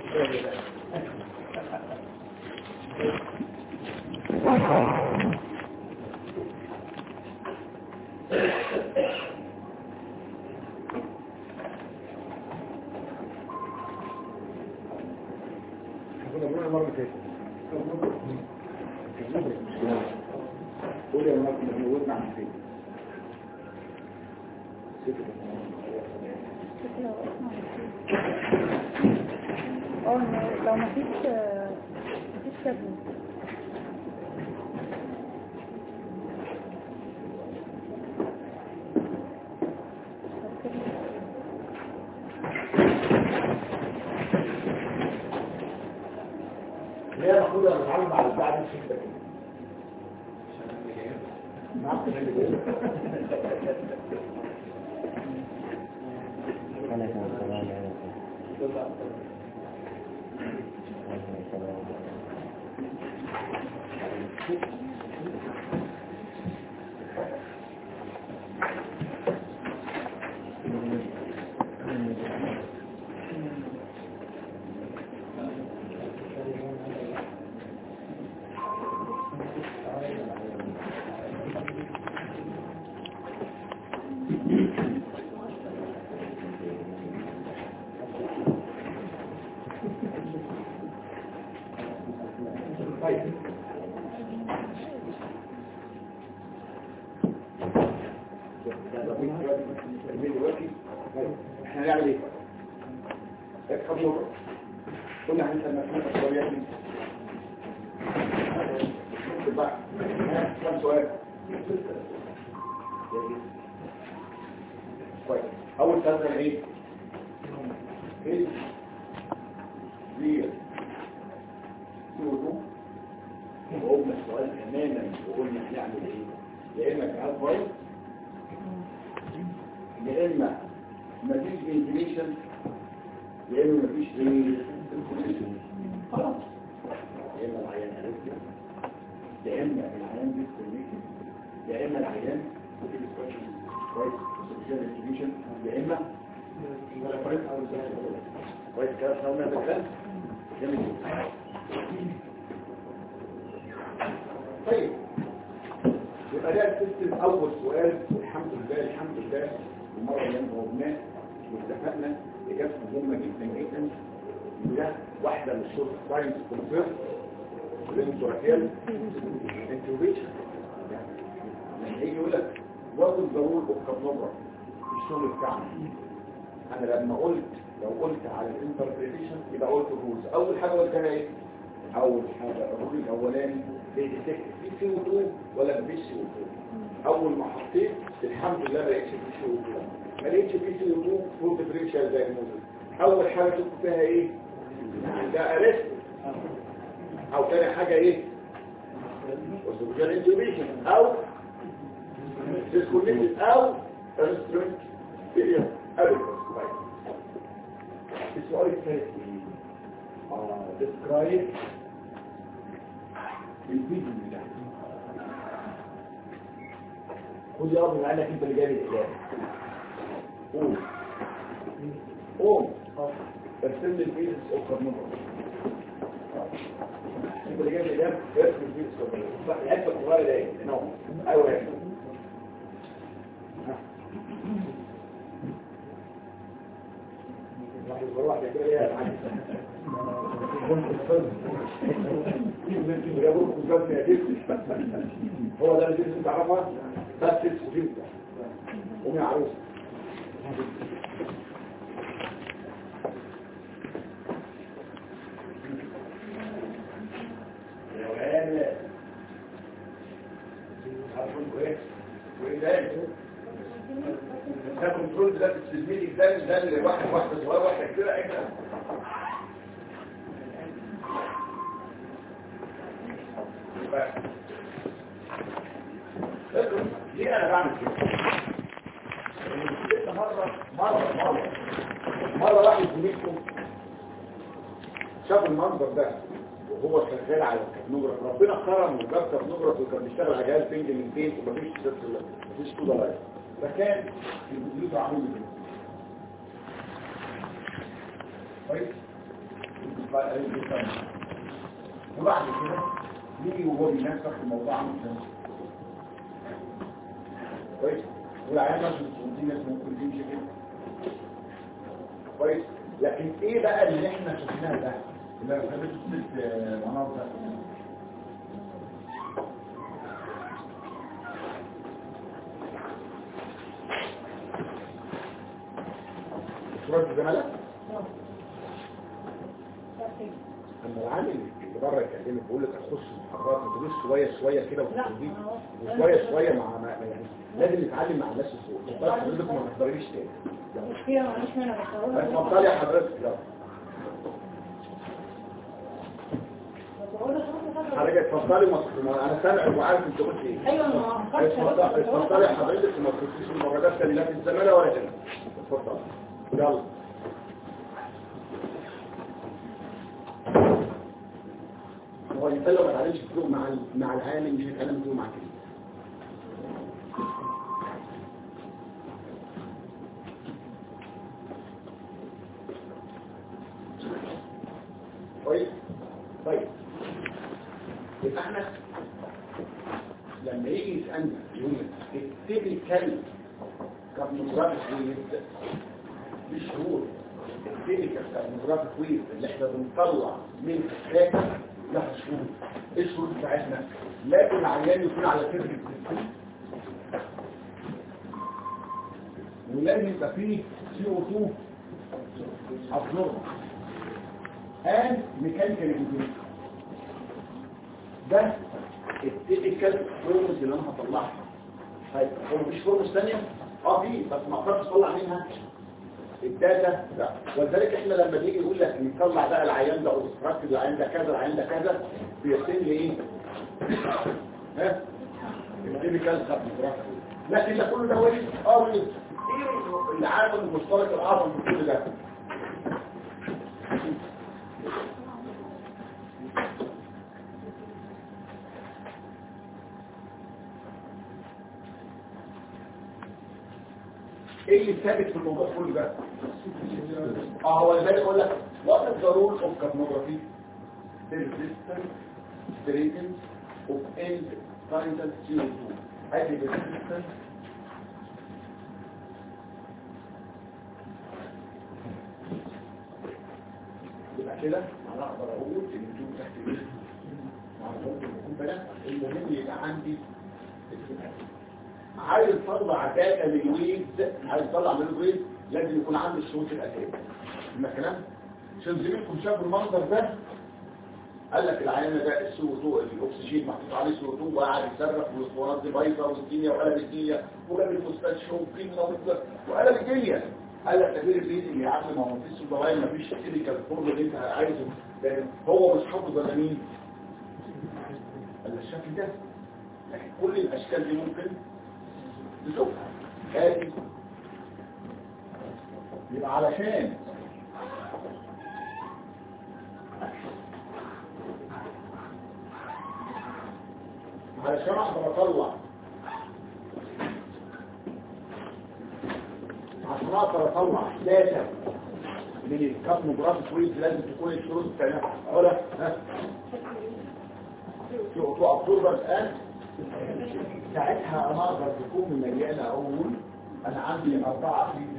كنا بنقول المرة اللي فاتت قول يا مرة كنا بنقولنا عن فين اه إنه لو مفيش مفيش كابل ليه المفروض انا بتعامل مع البتاع دي في كده نعم اللي جاي عليكم السلام عليكم طيب احنا هنعمل ايه؟ اكتب نقطة قلنا هنسأل مسألة الصوريات دي اكتب بقى ها، كم سؤال؟ كويس أول سؤال كان ايه؟ ايه؟ ليه؟ وقلنا السؤال تماما وقلنا هنعمل ايه يا اما جهاز بايظ يا اما مفيش فنتيليشن يا اما مفيش ايه خلاص يا اما العيان اريثميا يا اما العيان ديسكونيكشن يا اما العيان كويس فنتيليشن يا اما ولا كويس او كويس كده احنا قلنا ده جميل طيب يبقى ده السيستم اول سؤال والحمد لله الحمد لله المره اللي احنا جاوبناه واتفقنا اجابته مهمه جدا جدا وده واحده من الشورت ساينس كونسيرن الانتوراتيال انتوبيشن لما يجي يقول لك وات از ذا رول اوف كابنوبرا في الشغل بتاعنا انا لما قلت لو قلت على الانتربريتيشن يبقى قلت الرولز اول حاجه قلتها ايه اول حاجه الرول الاولاني بيديتكت في سي او 2 ولا مفيش سي او 2 اول ما حطيت الحمد لله ما لقيتش في سي او 2 ما لقيتش في سي او 2 فول ديفرنشال دايجنوستس اول حاجه شفت فيها ايه ده ارست او تاني حاجه ايه اوسوفيجال انتوبيشن او ديسكونكتد او انسترومنت بيريد ابيكس السؤال الثالث ايه اه describe الفيديو ده خد يا ابني معاك انت اللي جايب الاجابه قول قول ارسم لي الفيديو اوكر نمبر انت اللي جايب الاجابه ارسم الفيديو اوكر نمبر الحته الصغيره دي هنا اهو ايوه يا واحد بروح كده ايه يا معلم هو ده اللي انت تعرفها بس السجود قومي يا عروسه يا ولاد عارفين كويس وايه ده ده كنترول ده التسميل ده ده اللي واحد واحده صغيره واحده كبيره ايه ليه انا بعمل كده مرة مرة مرة مرة واحد زميلكم شاف المنظر ده وهو شغال على الكابنوجراف ربنا كرم وجاب كابنوجراف وكان بيشتغل على جهاز بنج من بيت ومفيش مفيش كودا لايف فكان الكمبيوتر عامل كده كويس وبعد كده نيجي وهو بينفخ في الموضوع عامل كده كويس والعيان نفسه السبونتينيوس ممكن تمشي كده كويس لكن ايه بقى اللي احنا شفناه ده اللي انا خليته ست مناطق صورة الزمالة لما العامل اللي بره يكلمك بيقول لك هتخش محاضرات ما تقولوش شويه شويه كده وتخرجي وشويه شويه مع مع- يعني لازم نتعلم مع الناس السوق بس حضرتك ما تحضريش تاني المشكلة معلش انا بصورها اتفضلي يا حضرتك يلا بصورها خلاص خلاص. حضرتك اتفضلي وما ما- انا سامع وعارف انت قلت ايه ايوه ما اعرفش اتفضلي اتفضلي يا حضرتك وما تخشيش المراجعات تاني لا في الزمالة ولا هنا اتفضلي يلا هو الانسان لو ما اتعلمش السوق مع ال- مع العالم مش هيتعلم السوق مع كده كويس طيب يبقى احنا لما يجي يسألنا يقول لك اكتب لي كلمة كابنوجرافيك ويز بشهور اكتب لي كابنوجرافيك ويز اللي احنا بنطلع من الداتا لها شهور ايه الشهور بتاعتنا لكن العيان يكون على كبر التسليم ولازم يبقى فيه سي او 2 ابنورمال and mechanical engineering ده التيبيكال فورمز اللي انا هطلعها طيب هو مفيش فورمز ثانيه اه في بس ما اقدرش اطلع منها الداتا لا ولذلك احنا لما بيجي يقول لك نطلع بقى العيان ده اوبستراكت العيان ده كذا العيان ده كذا بيرسم لي ايه ها التيبيكال سبجرافي لكن ده كله ده وين اه وين ايه العامل المشترك الاعظم في كل ده ايه اللي ثابت في الموضوع كله ده اه هو لذلك اقول لك what is the rule of capnography the resistance straightens of end parental CO2 ادي resistance يبقى كده انا اقدر اقول ان انتوا تحت ايه معلومات المفروض ده المهم يبقى عندي استثناء عايز تطلع داتا للويز عايز تطلع من الويز لازم يكون عندي الشروط الاساسيه ما كلام عشان زميلكم شافوا المنظر ده قال لك العيان ده السو 2 الاكسجين محطوط عليه سو 2 وقاعد يصرف والاسطوانات دي بايظه والدنيا وقلب الدنيا وجاب المستشفى وقيمه وقلب الدنيا قال لك تغيير الريتنج يا عم ما هو مفيش الضرايب مفيش كيميكال فورم اللي انت عايزه لان هو مش حافظ ولا مين قال الشكل ده لكن كل الاشكال دي ممكن تشوفها هذه يبقى علشان علشان اقدر اطلع عشان اقدر اطلع داتا من الكابنوجراف كويس لازم تكون الشروط بتاعتها اولا ها تو ابزوربر الان ساعتها انا اقدر تكون مليانه اقول انا عندي اربعه في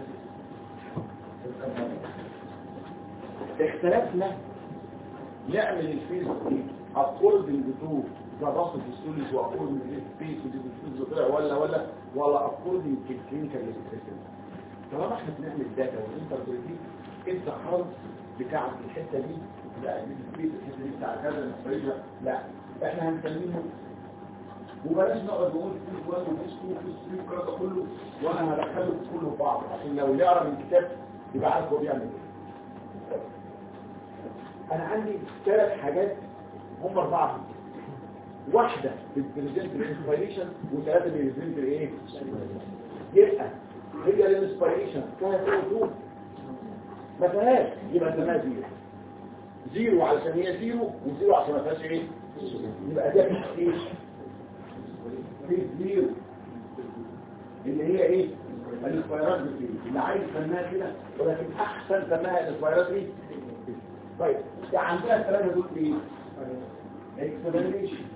اختلفنا نعمل الفيز دي اكوردنج تو ذا باص فيستوليز واكوردنج للسبيس ودي طلع ولا ولا ولا اكوردنج تو الكلينيكال سيستم طالما احنا بنعمل داتا والانتربريتي انت خالص بتاع الحته دي لا دي السبيس الحته دي بتاع كذا النتيجه لا احنا هنسميه وبلاش نقعد نقول في وان وفي سكو وفي سكو والكلام ده كله وانا هدخله كله في بعض عشان لو اللي يقرا من الكتاب يبقى عارف هو بيعمل ايه انا عندي ثلاث حاجات هم اربعه واحده بالبريزنت الانسبيريشن وثلاثه بالبريزنت الايه يبقى هي الانسبيريشن فيها تو ما فيهاش يبقى اسمها زيرو زيرو علشان هي زيرو وزيرو عشان ما فيهاش ايه يبقى ده في ايه في زيرو اللي هي ايه الاسبيرات بتيجي اللي عايز سماها كده ولكن احسن سماها الاسبيرات ايه طيب يعني عندنا الثلاثه دول ايه اكسبريشن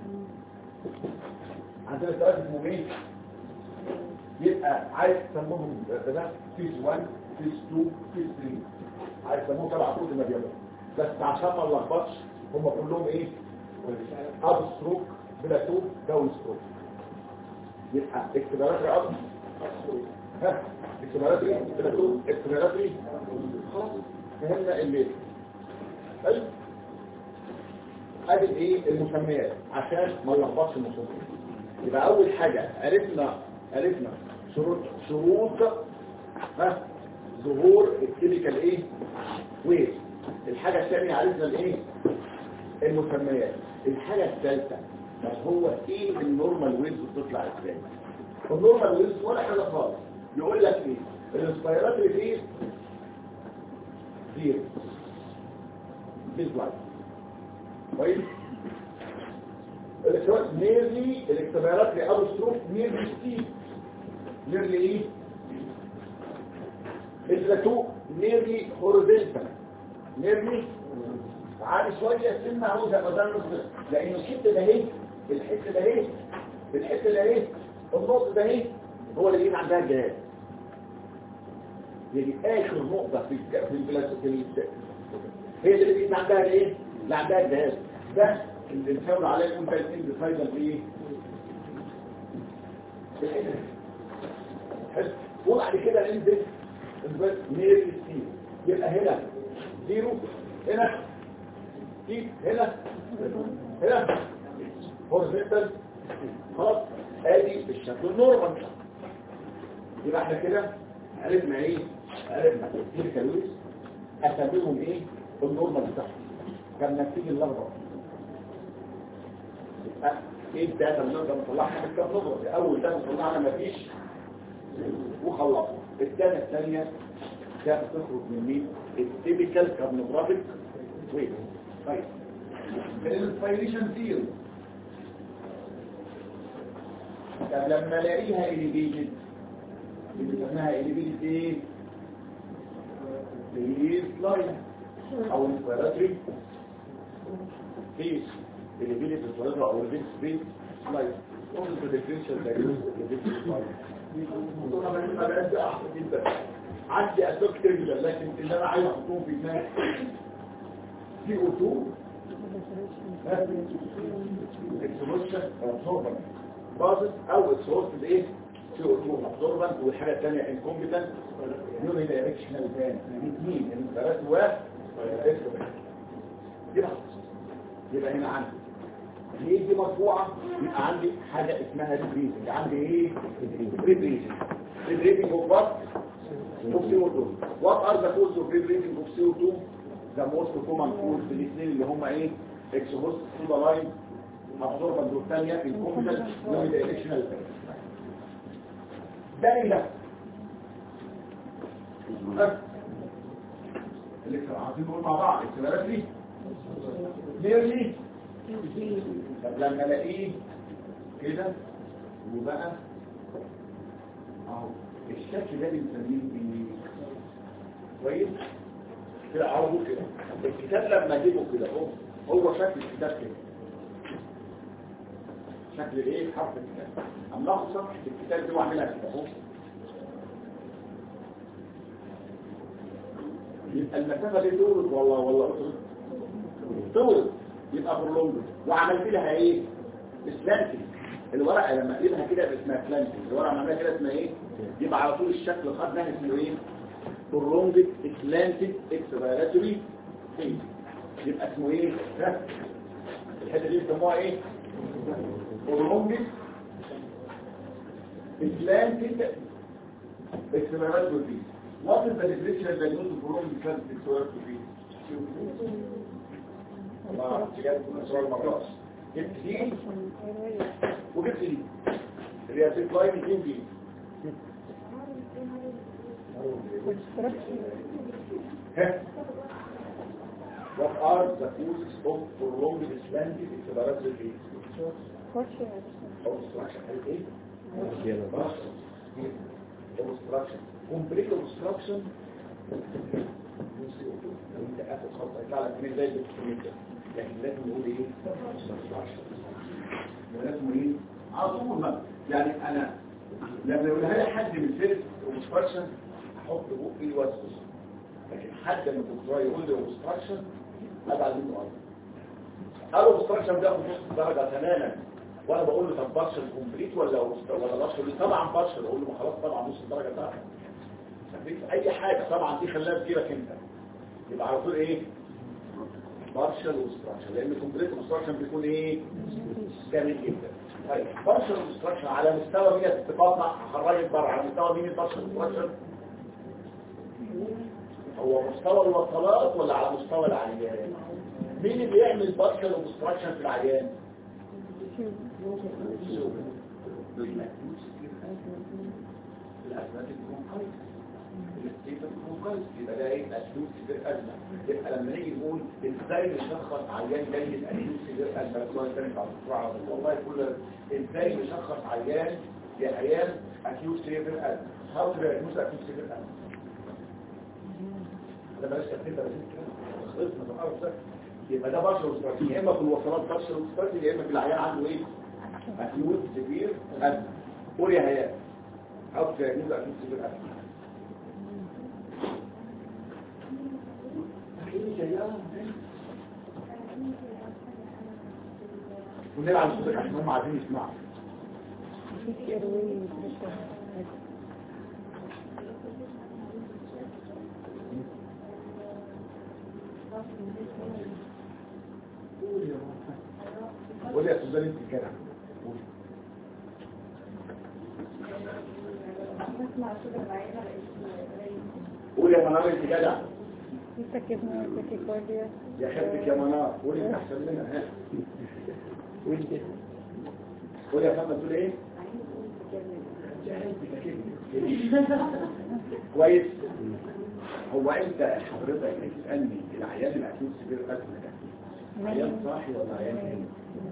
عندنا ثلاثه اسمهم ايه يبقى عايز تسموهم ده فيس 1 فيس 2 فيس 3 عايز تسموهم تبع كود ما بيعملوا بس عشان ما نلخبطش هم كلهم ايه اب ستروك بلا تو داون ستروك يبقى اكسبراتري اب ها اكسبراتري بلا تو اكسبراتري خلاص فهمنا الليل حلو ادي ايه المسميات عشان ما نلخبطش المسميات يبقى اول حاجه عرفنا عرفنا شروط شروط ها ظهور الكيميكال ايه ويف الحاجه الثانيه عرفنا الايه المسميات الحاجه الثالثه طب هو ايه النورمال ويز بتطلع ازاي النورمال ويز ولا حاجه خالص يقول لك ايه الانسبيراتوري فيز زيرو بيز لايف كويس الالكترونات نيرلي الاختبارات لأبو ستروك نيرلي ستيل نيرلي ايه البلاتو نيرلي هوريزونتال نيرلي عالي شوية سنة اهو زي ما ده النص لان الحتة ده اهي الحتة ده اهي الحتة ده اهي النقطة ده اهي هو اللي جيت عندها الجهاز يعني اخر نقطة في الج- في البلاتو في ال- هي اللي جيت عندها الايه اللي عندها الجهاز ده اللي نحاول عليه كنت عايزين ديسايدر ايه حلو وبعد كده ننزل ننزل نير السي يبقى هنا زيرو هنا سي هنا هنا هورزنتال خلاص ادي الشكل النورمال يبقى احنا كده عرفنا ايه عرفنا الكليكال ويز اسميهم ايه النورمال بتاعهم كان نتيجه اللخبطه يبقى ايه الداتا اللي نقدر نطلعها من كام نظره اول داتا طلعنا مفيش وخلصنا الداتا الثانيه ده بتخرج من مين التيبيكال كارنوجرافيك ويت طيب الانسبيريشن زيرو طب لما الاقيها اليفيتد اللي اسمها اليفيتد ايه بيز لاين او انسبيراتوري بيز اليفيتد انسبيراتوري او البيز بيز لاين انظر في الديفرنشال دايجنوز اليفيتد لاين طبعا انا بقى ده احسن جدا عندي اسباب كتير جدا لكن اللي انا عايز احطهم في دماغي سي او 2 اكسبوشن ابزوربنت بازس او اكسبوشن ايه سي او 2 ابزوربنت والحاجه الثانيه انكومبتنت يوني دايركشنال بان الاثنين الثلاث و دي بقى يبقى هنا عندي ليه دي مرفوعه يبقى عندي حاجه اسمها ريبريزنج عندي ايه ريبريزنج ريبريزنج اوف وات اوف سي او 2 وات ار ذا كوز اوف ريبريزنج اوف سي او 2 ذا موست كومن كوز الاثنين اللي هم ايه اكسبوست سودا لاين ابزوربنت والثانيه انكومبتنت يوني دايركشنال بان ده ايه ده ها؟ اللي كانوا عايزين نقول مع بعض اكسلرات ليه نيرلي طب لما الاقيه كده وبقى اهو الشكل ده بنسميه ايه كويس كده عرضه كده الكتاب لما اجيبه كده اهو هو شكل الكتاب كده شكل ايه حرف الكتاب اما اخد صفحه الكتاب دي واعملها كده اهو يبقى المسافه دي طولت والله والله قصرت طولت يبقى برلونج وعملت لها ايه سلانتنج الورقه لما اقلبها كده يبقى اسمها سلانتنج الورقه عملها كده اسمها ايه يبقى على طول الشكل خد نهج اسمه ايه برلونج سلانتنج اكسبيراتوري فيز يبقى اسمه ايه ها؟ الحته دي بيسموها ايه برلونج سلانتنج اكسبيراتوري فيز What is the definition of diagnosis for prolonged slanted exotic fees? الله بجد سؤال مرات جبت دي وجبت دي اللي هي تطلعي 200 دي ها What are the causes of prolonged slanted exotic fees? Obstruction ايه؟ obstruction complete obstruction نصي لو انت قافل خط هيطلع لك من زي الدكتور لكن لازم نقول ايه ما يطلعش لازم ايه على طول ما يعني انا لما يقولها لي حد من فيرست اوبستراكشن احط بقي واسكت لكن حد من الدكتور يقول لي اوبستراكشن ابعد منه اكتر قالوا اوبستراكشن ده نص درجه تماما وانا بقول له طب بارشل كومبليت ولا ولا بارشل طبعا بارشل اقول له ما خلاص طبعا نص الدرجه بتاعتك مفيش اي حاجه طبعا دي خلاها في جيبك انت يبقى على طول ايه بارشل اوبستراكشن لان كومبليت اوبستراكشن بيكون ايه جامد جدا طيب بارشل اوبستراكشن على مستوى مين اتفقنا هخرجك بره على مستوى مين البارشل اوبستراكشن هو مستوى الوصلات ولا على مستوى العيان مين اللي يعمل بارشل اوبستراكشن في العيان الاسماتيك برونكايتس الاستيفن برونكايتس يبقى ده ايه اسلوب سيفير ازمه يبقى لما نيجي نقول ازاي نشخص عيان جاي اسلوب سيفير ازمه السؤال الثاني بعد السرعه والله كل ازاي نشخص عيان يا عيان اكيوت سيفير ازمه هاو تو دايجنوز اكيوت سيفير ازمه ده بلاش تكتب بس كده خلصنا بقى بس يبقى ده بشر وستراتيجي يا اما في الوصلات بشر وستراتيجي يا اما في العيان عنده ايه اكيوت سيفير ازمه قول يا هيا هاو تو دايجنوز اكيوت سيفير ازمه ونلعب صوتك عشان هم عايزين يسمعوا قول يا سوزان انت كده قول. نسمع صوت العيلة قول يا منار انت جدع يسكتنا تاكيكارديا يا خالتك يا منار قول انت احسن منها ها قول كده قول يا فندم تقول ايه يا خالتك كده كويس هو انت حضرتك بتسالني العيان اللي هتكون سبير ازمه ده عيان صاحي ولا عيان نايم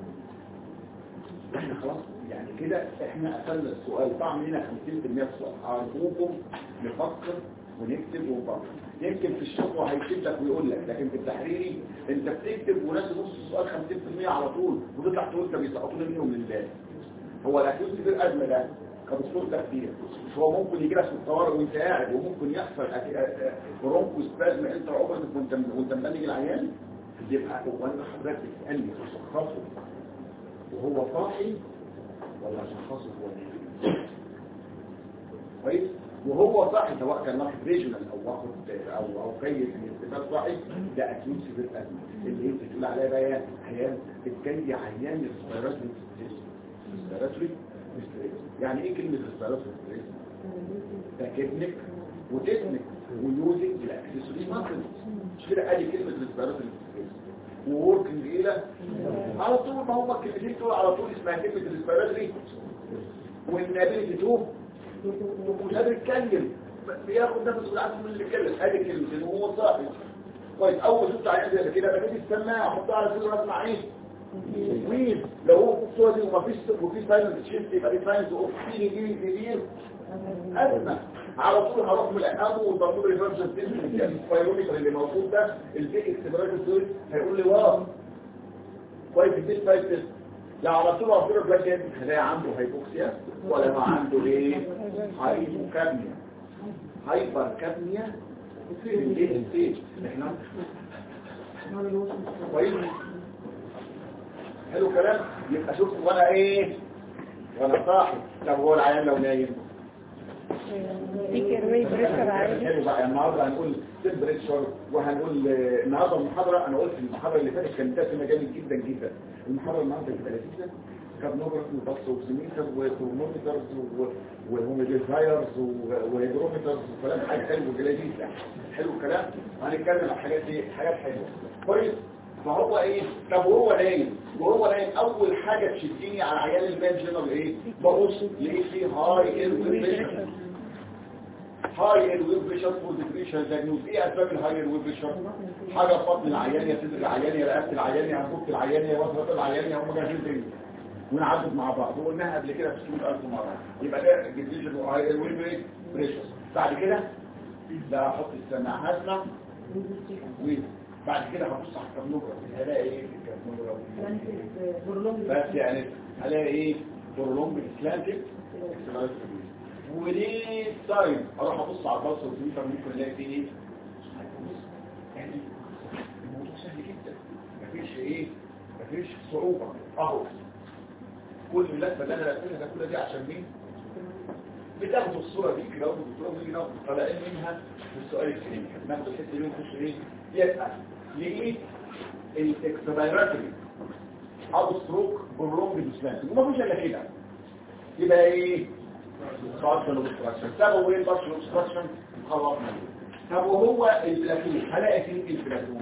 احنا خلاص يعني كده احنا قفلنا السؤال طبعا لنا 50% السؤال هنقوم نفكر ونكتب ونفكر يمكن في الشغل هيكتب لك ويقول لك لكن في التحريري انت بتكتب وناس نص السؤال 50% على طول وتطلع تقول طب يسقطوا منهم لله هو الاكيوت سبير ازمه ده كدكتور تخدير مش هو ممكن يجي لك في الطوارئ وانت قاعد وممكن يحصل برونكو سبازم انت عمرك وانت وانت مبلغ العيان يبقى هو انت حضرتك بتسالني تشخصه وهو صاحي ولا شخصه هو نايم كويس وهو صاحي سواء كان واخد ريجنال او واخد او او كيس من استفاد صاحي ده اكيد سيفير ازمه اللي انت بتقول عليها بقى عيان الجاي عيان الريسبيراتوري ريسبيراتوري يعني ايه كلمه ريسبيراتوري تكنيك وتكنيك ويوزنج الاكسسوري ماسل مش كده ادي كلمه ريسبيراتوري ووركينج الى على طول ما هم الكلمتين دول على طول اسمها كلمه ريسبيراتوري والنابيلتي تو مش قادر يتكلم بياخد نفس بالعكس من اللي بيتكلم ادي كلمتين وهو صاحي كويس اول شفت عيان زي كده بجيب السماعه احطها على صدره اسمع ايه مين لو هو في الصوره دي ومفيش وفي سايلنت شيفت يبقى دي سايلنت اوف في جديد كبير ازمه على طول هروح من الامو والضمور ريفرجن تيست الفايروميتر اللي موجود ده البيك اكستبراج دول هيقول لي واو كويس البيك فايت تيست لا على طول هصير بلاقي هلاقي عنده هايبوكسيا ولا ما عنده ايه هايبوكابنيا هايبر كابنيا في الايه ستيج احنا كويس حلو كلام يبقى شوف وانا ايه وانا صاحي طب هو العيان لو نايم سبيكر وي بريشر عالي حلو بقى النهارده هنقول تمبريتشر وهنقول آه، النهارده المحاضره انا قلت المحاضره اللي فاتت كانت دسمه جامد جدا جدا المحاضره النهارده هتبقى لذيذه كارنوجرافي وبص وسميتر وثرمومترز وهوميديفايرز وهيدرومترز وكلام حاجه حلو لذيذ يعني حلو الكلام هنتكلم عن الحاجات دي حاجات حلوه كويس فهو ايه طب وهو نايم وهو نايم اول حاجه تشدني على عيال المان جنرال ايه ببص لقيت فيه هاي اير هاي الويب بريشر فور ديبريشن دايجنوز ايه اسباب الهاي الويب بريشر حاجه في بطن العيان يا صدر العيان يا رقبه العيان يا انبوبه العيان يا وسط العيان يا هم جاهزين تاني ونعدد مع بعض وقلناها قبل كده في 600000 مره يبقى ده ديبريشن وهاي الويب بريشر بعد كده ده احط السماعه هسمع وبعد كده هبص على الكابنوجرافي هلاقي ايه في الكابنوجرافي بس يعني هلاقي ايه برولونج سلانتد وليه ساين اروح ابص على البلس والفيفر ممكن الاقي فيه ايه يعني الموضوع سهل جدا مفيش ايه مفيش صعوبة اهو كل اللفه اللي انا لفيتها ده كلها دي عشان مين بتاخدوا الصورة دي كده والدكتور ونيجي ناخد طالعين منها في السؤال الكلينيكي ناخد الحته دي ونخش ايه يبقى لقيت الاكسبيراتوري او ستروك برولونج ديسلانس وما فيش الا كده يبقى ايه بارشل اوبستراكشن سببه ايه بارشل اوبستراكشن خلصنا طب وهو البلاتو هلاقي فيه البلاتو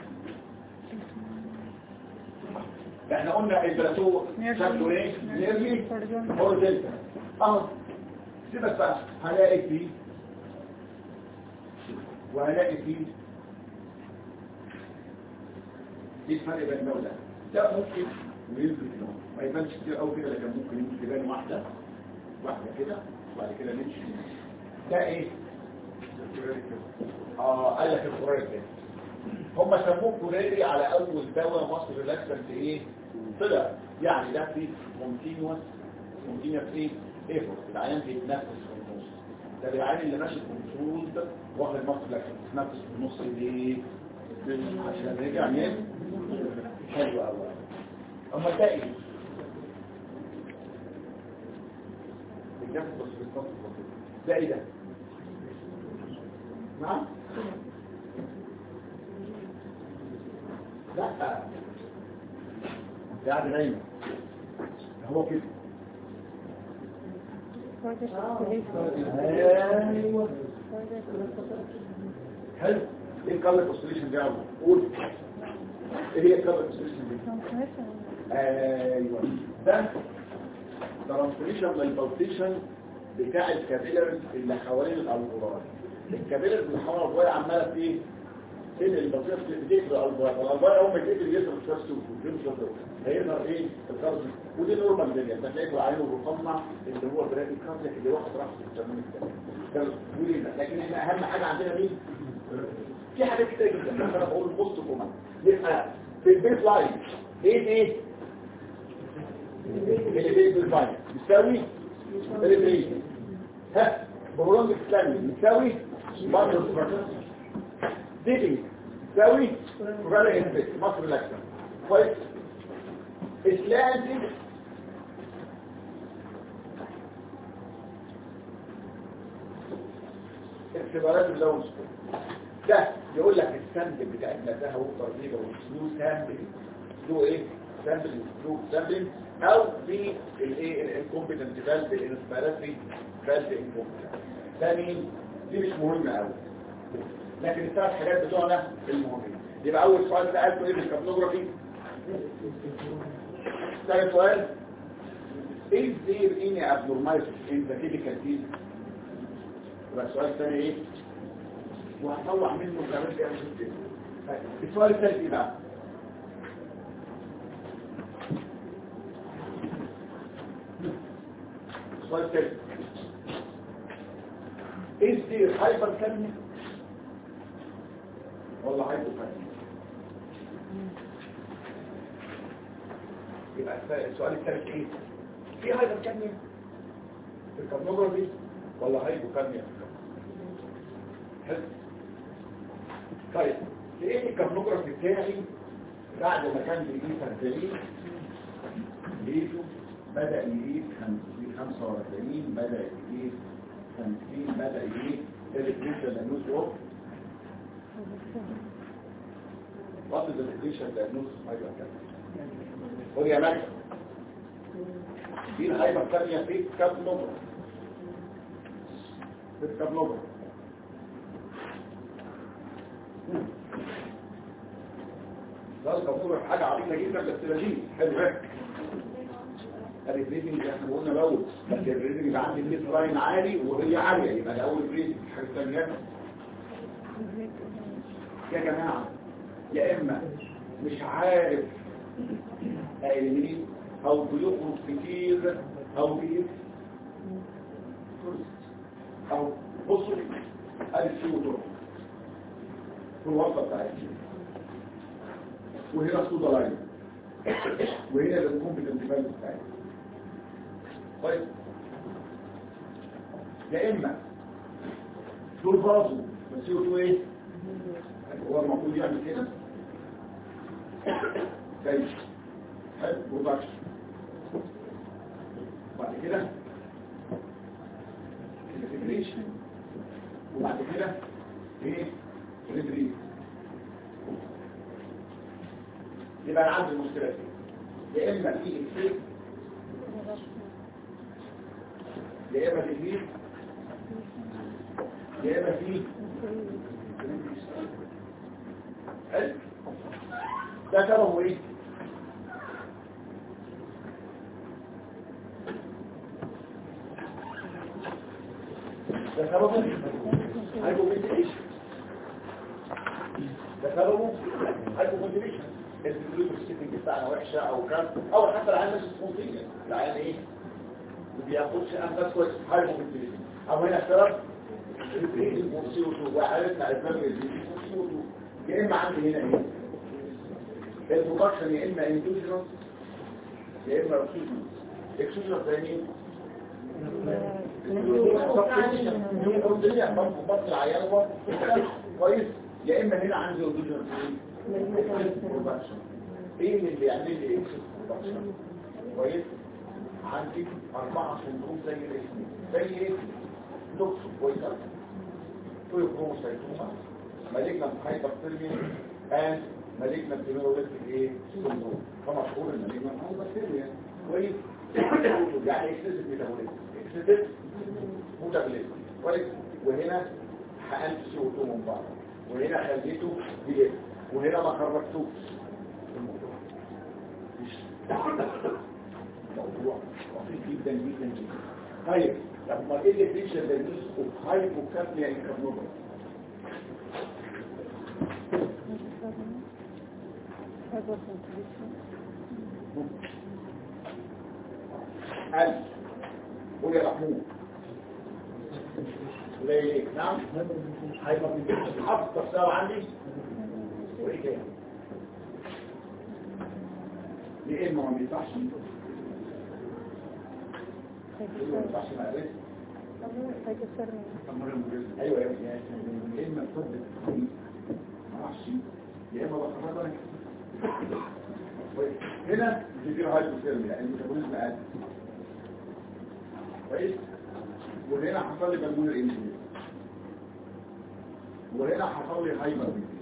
احنا قلنا البلاتو شكله ايه نيرلي هوريزونتال اهو سيبك بقى هلاقي فيه وهلاقي فيه ايه الفرق بين ده وده ده ممكن ويمكن كده ما يبانش كتير قوي كده لكن ممكن يمكن تبان واحده واحده كده وبعد كده نمشي ده ايه اه قال لك الفريق ده هم سموه كوريري على اول دواء مصر ريلاكسنت ايه طلع يعني ده في كونتينوس كونتينوس ايه ايفورت العيان بيتنفس في النص ده العيان اللي ماشي كنترول واخد مصر ريلاكسنت بيتنفس في النص ليه عشان رجع من حلو قوي اما ده ايه الجنب بس بالظبط ده ايه ده نعم لا ده قاعد نايم هو كده ايوه حلو ايه الكالر كونستليشن ده قول ايه هي الكالر كونستليشن دي ايوه ده ترانسفورميشن للبلتيشن بتاع الكابيلرز اللي حوالين الالفولاي الكابيلرز اللي حوالين الالفولاي عماله ايه فين البلتيشن بتقفل الالفولاي الالفولاي اول ما تقفل يظهر الفيرست ويظهر هيظهر ايه الكارز ودي نورمال دنيا انت تلاقي عينه الرقمع اللي هو برادي كارزك اللي واخد راحته في التمرين ده لكن احنا اهم حاجه عندنا مين في حاجات كتير جدا بس انا بقول بوست كومان يبقى في البيت لاين ايه ايه البيت لاين بيساوي البيت ها برولونج اسلامي بيساوي مصر ستراكشر ديتنج بيساوي فرالا انفيت مصر لاكسن كويس اسلامي اختبارات اللون ده يقول لك السامبل بتاعتنا ده هو ترتيبه وسلو سامبل سلو ايه سامبل سلو سامبل او في الايه الكومبتنت فالف الانسبيراتري فالف انكومبتنت ده مين دي مش مهمه قوي لكن الثلاث حاجات بتوعنا المهمين يبقى اول سؤال ده قالته ايه في الكابنوجرافي ثاني سؤال is there any abnormality in the typical field يبقى السؤال الثاني ايه وهطلع منه كمان دي أمشي كده السؤال الثالث ايه بقى السؤال الثالث is there hypercalmia ولا hypocalmia يبقى السؤال الثالث ايه في hypercalmia في الكابنوجرافي ولا hypocalmia في حلو طيب لقيت الكابنوجرافي بتاعي بعد ما كان بيجيب 40 لقيته بدأ يجيب 45 بدأ يجيب 50 بدأ يجيب ثالث ليشة لانوس اوف وات از الليشة لانوس هايبر قول يا مجد دي الهايبر كامية في الكابنوجرافي في الكابنوجرافي ده الكابنوجرافي حاجة عظيمة جدا بس لذيذ حلو هيك الريزنج احنا قلنا الاول بس الريزنج يبقى عندي الميد لاين عالي وهي عاليه يبقى ده اول ريزنج حاجه ثانيه يا جماعه يا اما مش عارف اقلمين او بيخرج كتير او بيف او بصوا الف شو طرق في الوسط بتاعتنا وهنا الصودا لاين وهنا بنكون بالانتفاع بتاعتنا طيب يا اما دول فازو بس يقولوا ايه هو المفروض يعمل كده طيب حلو برودكشن بعد كده انتجريشن وبعد كده ايه ريدريس يبقى انا عندي المشكله دي يا اما في اكسيد يا اما تكليف يا اما في حلو ده سببه ايه ده سببه هايبوفنتيليشن ده سببه هايبوفنتيليشن الفلويد السيتنج بتاعنا وحشه او كان او حتى العيان مش سبونتينيوس العيان ايه ما بياخدش انفاس كويس هايبوفنتيليشن او هنا السبب وعرفنا اسباب الزيوت يا اما عندي هنا ايه البرودكشن يا اما اندوجينوس يا اما اكسوجينوس اكسوجينوس زي مين بطل العيال كويس يا اما هنا عندي اندوجينوس برودكشن ايه اللي يعمل لي اكسس برودكشن كويس عندي اربعه سندروم زي الاسم زي ايه لوكس كويس تويوكروموسايتوما مالجنت هايبرثيرميا and malignant neurologic ايه syndrome فمشهور المالجنت هايبرثيرميا كويس يعني اكسسيف ميتابوليزم اكسسيف ميتابوليزم كويس وهنا حقنت سي او 2 من بعض وهنا خليته دي اف وهنا ما خرجتوش الموضوع مش موضوع بسيط جدا جدا جدا طيب لما ايه اللي فيش الدنيس وهايبوكابنيا انكرنوبل قال قول يا محمود ليه نعم هيبقى في حفظ تفسير عندي وايه تاني ليه ما بينفعش ما ينفعش مقابل ايوه يا ابني يا اما تصدق ما اعرفش يا اما بخرج انا كويس هنا بيصير هايبوثيرميا يعني الميتابوليزم قل كويس وهنا حصل لي بالمونر انسولين وهنا حصل لي هايبر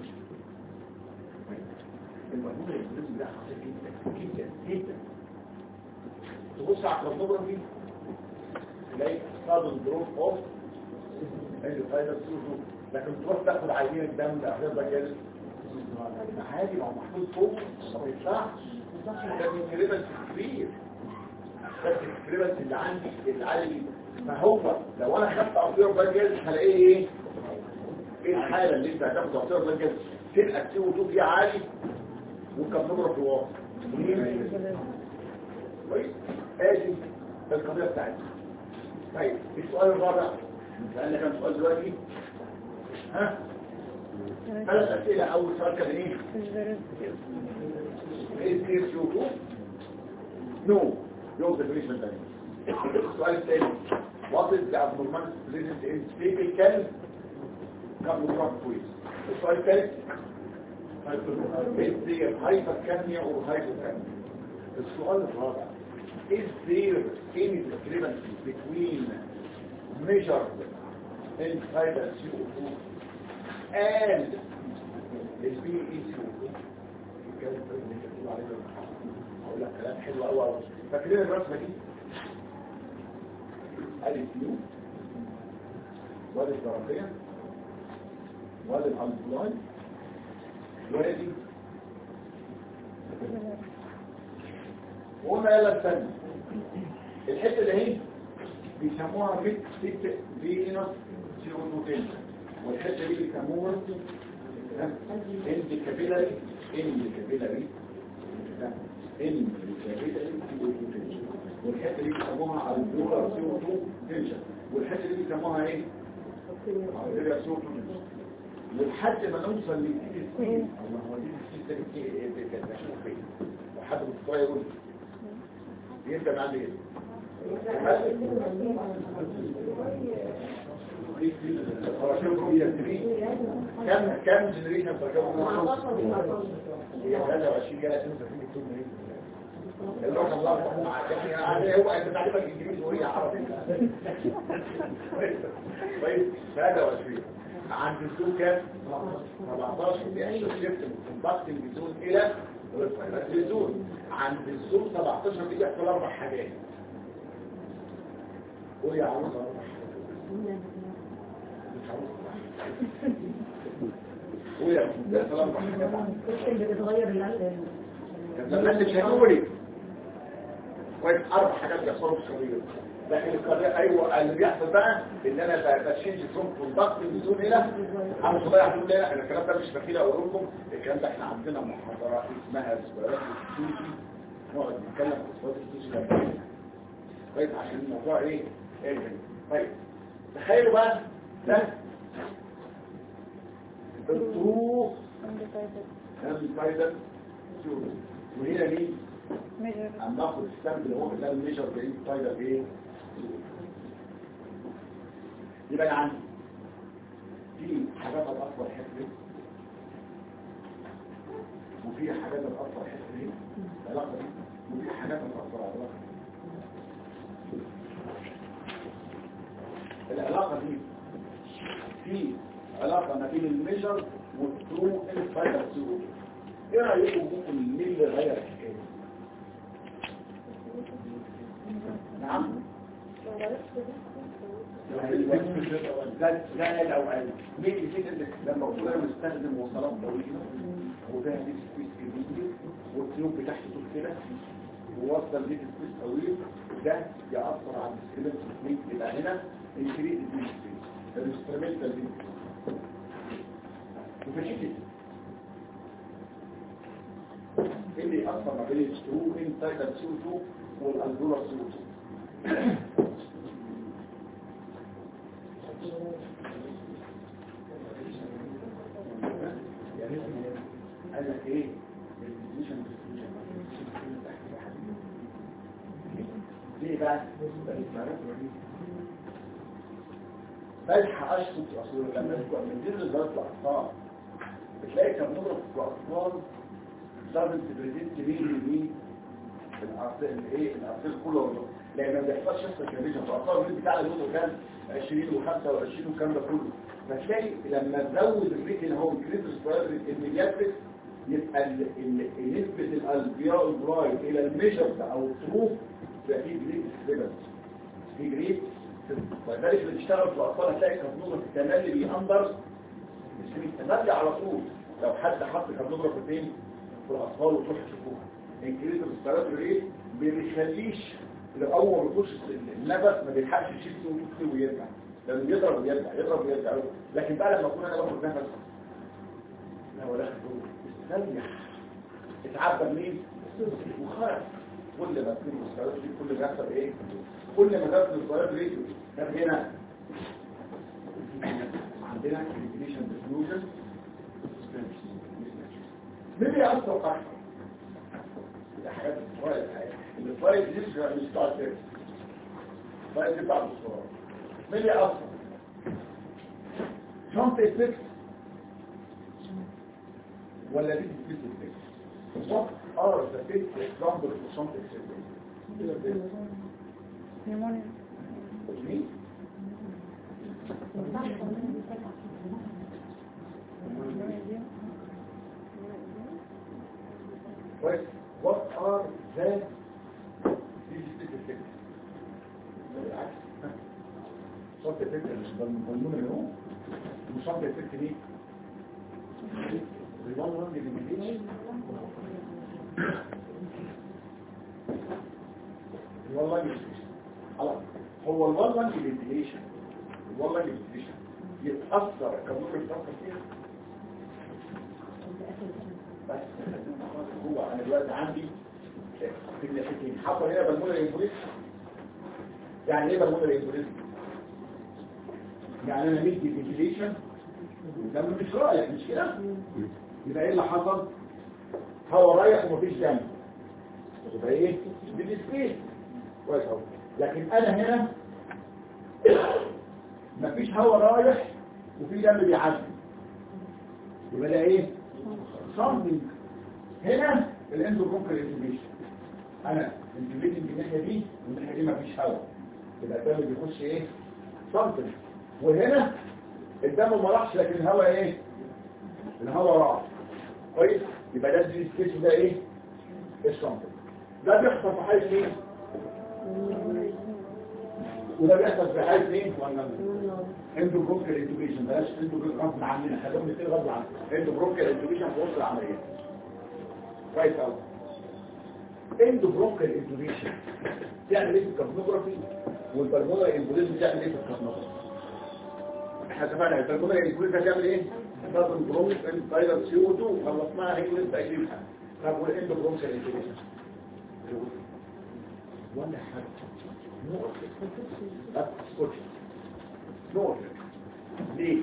البالمونر انسولين ده خطير جدا جدا جدا تبص على الكربوجرافي تلاقي صادم دروب اوف الفايبر سوزو لكن تروح تاخد عينه دم تحضر كده عادي ما هو محطوط فوق ما بيطلعش ده الكريبس كبير بس الكريبس اللي عندي اللي عالي فهو لو انا خدت عصير بنجل هلاقيه ايه ايه الحاله اللي انت هتاخد عصير بنجل تلقى السي او 2 فيه عالي والكاميرا في واطي كويس ادي القضيه بتاعتي طيب السؤال الرابع سألنا كم سؤال دلوقتي ها ثلاث أسئلة أول سؤال كان إيه؟ إيه سير شوفوا؟ نو يوم definition تاني السؤال الثاني What is the abnormality present in typical cardiac quiz السؤال الثالث Is there hypercapnia or hypocapnia السؤال الرابع Is there any discrepancy between measured inside the CO2 and the PECO2 الكلام اللي انت بتقول عليه ده هقول لك كلام حلو قوي قوي فاكرين الرسمه دي ادي الكيو وادي الدرجيه وادي الالبلاي وادي وقلنا يلا استنى الحته اللي هي بيسموها ميت ست فينوس سيروتوتين والحته دي بيسموها اند كابيلاري اند كابيلاري اند كابيلاري سيروتوتين والحته دي بيسموها البولار سيروتوتين والحته دي بيسموها ايه؟ البولار سيروتوتين ولحد ما نوصل للدي سي الله هو دي سي ده ايه ده كان اشوف فين وحد من الصغير يقول لي يبدا معاه ايه كم كم جنريشن تركبوا هي 23 جايه تنزل في التوم اللي هو الله مع يعني هو انت تعرف الانجليزي وهي عربي طيب 23 عند الزون كام 17 بيحصل شيفت من كومباكتنج زون الى الزون عند الزون 17 دي بيحصل اربع حاجات قول يا عروسه اربع حاجات مش عروسه قول يا بيحصل اربع حاجات اللي بتغير القلب لما انت شهوري كويس اربع حاجات بيحصلوا في الشهوريه لكن القضيه ايوه اللي بيحصل بقى ان انا بتشينج فروم كوندكت من زون الى انا صغير هتقول لي لا انا الكلام ده مش بخيل اقول لكم الكلام ده احنا عندنا محاضرات اسمها سبيرات السوشي نقعد نتكلم في سبيرات السوشي ده كويس عشان الموضوع ايه ايه طيب تخيلوا بقى ده الترو الفايدر وهنا مين ميجر عم ناخد الستاند اللي هو ده الميجر بعيد فايدر ايه يبقى انا عندي في حاجات هتأثر حفري وفي حاجات هتأثر حفري العلاقة دي وفي حاجات هتأثر على العلاقة العلاقة دي في علاقة ما بين الميجر والترو الفايدر سيرو ايه رأيكم ممكن مين اللي غير الحكاية دي؟ نعم لا لا الأوعية مين اللي فكرة لما قلنا نستخدم وصلات طويلة وده دي سبيس كبير والتيوب بتاعته طول كده ووصل دي سبيس طويل ده يأثر على السكيلت تكنيك يبقى هنا انكريز دي سبيس الانسترومنتال دي وفي كده اللي يأثر ما بين السرو انسايد السرو 2 والالفولار سرو 2 قال لك ايه الديفينيشن ليه بقى بلحق اشفط اصول لما تبقى من دين لدرجه الاطفال بتلاقي كم نضرب في الاطفال دبل بريزنت مين لمين الارض الايه الارض كله لان ما بيحصلش يحصل كميشن في الاطفال الريت بتاع الوضع كان 20 و25 والكلام ده كله فتلاقي لما تزود الريت اللي هو الكريتس سبايرال الميدياتريك يبقى ال- ال- نسبة الالبياء البرايت الى الميجر او التروف يبقى في جريد ستيبل في جريد ولذلك اللي بيشتغل في الاطفال هتلاقي كابنوزة التملي بيأندر مش التملي على طول لو حد حط كابنوزة في الدين في الاطفال وتروح تشوفوها انكريز السبيراتوري ايه ما بيخليش الاول ما يخش النفس ما بيلحقش يشيل صوته ويرجع لانه بيضرب ويرجع يضرب ويرجع لكن بقى لما اكون انا باخد نفس لا ولا جوه استريح اتعبى منين وخرج كل ما تكون السبيراتوري كل ما يحصل ايه كل ما تاخد السبيراتوري طب هنا عندنا الديفينيشن ديفيوجن مين بيأثر أكتر؟ ده حاجات الفوائد الفوائد دي مش مش بتاع الفرق الفوائد دي بتاع الصورة مين بيأثر؟ شنط افكت ولا دي سبيس افكت؟ What are the big examples of شنط افكت؟ نيمونيا مين؟ كويس what are the دي سبيس افكت؟ بالعكس شنط افكت مش بالمضمون اليوم وشنط افكت مين؟ ريال رانج اللي والله مش خلاص هو الوالله الفنتيليشن الوالله الفنتيليشن يتأثر كمون يتأثر فيها بس هو انا دلوقتي عندي في الناحيتين حصل هنا بالمونر انفوليس يعني ايه بالمونر انفوليس يعني انا مدي فنتيليشن الدم مش رايح مش كده يبقى ايه اللي حصل هوا رايح ومفيش دم يبقى ايه دي سبيس كويس قوي لكن انا هنا مفيش هوا رايح وفي دم بيعدي يبقى ده ايه something هنا الاندوبروكال انتوبيشن انا انتوبيتنج من الناحيه دي والناحيه دي مفيش هوا يبقى الدم بيخش ايه something وهنا الدم ما راحش لكن الهواء ايه الهواء راح كويس يبقى ده السبيس ده ايه السامبل ده بيحصل في حاله مين وده بيحصل في حاله مين اندو بروكر انتوبيشن بلاش اندو غصب عننا خليهم الاثنين غصب عننا اندو بروكر انتوبيشن في وسط العمليه كويس قوي اندو بروكر انتوبيشن تعمل ايه في الكارنوجرافي والبرمولا امبوليزم تعمل ايه في الكارنوجرافي احنا اتفقنا البرمولا امبوليزم هتعمل ايه تضرب بروميس ان فايروس سي او 2 خلصناها هي لسه قايلينها طب والاندو بروكر انتوبيشن ولا حاجه نقط اسكت نقط ليه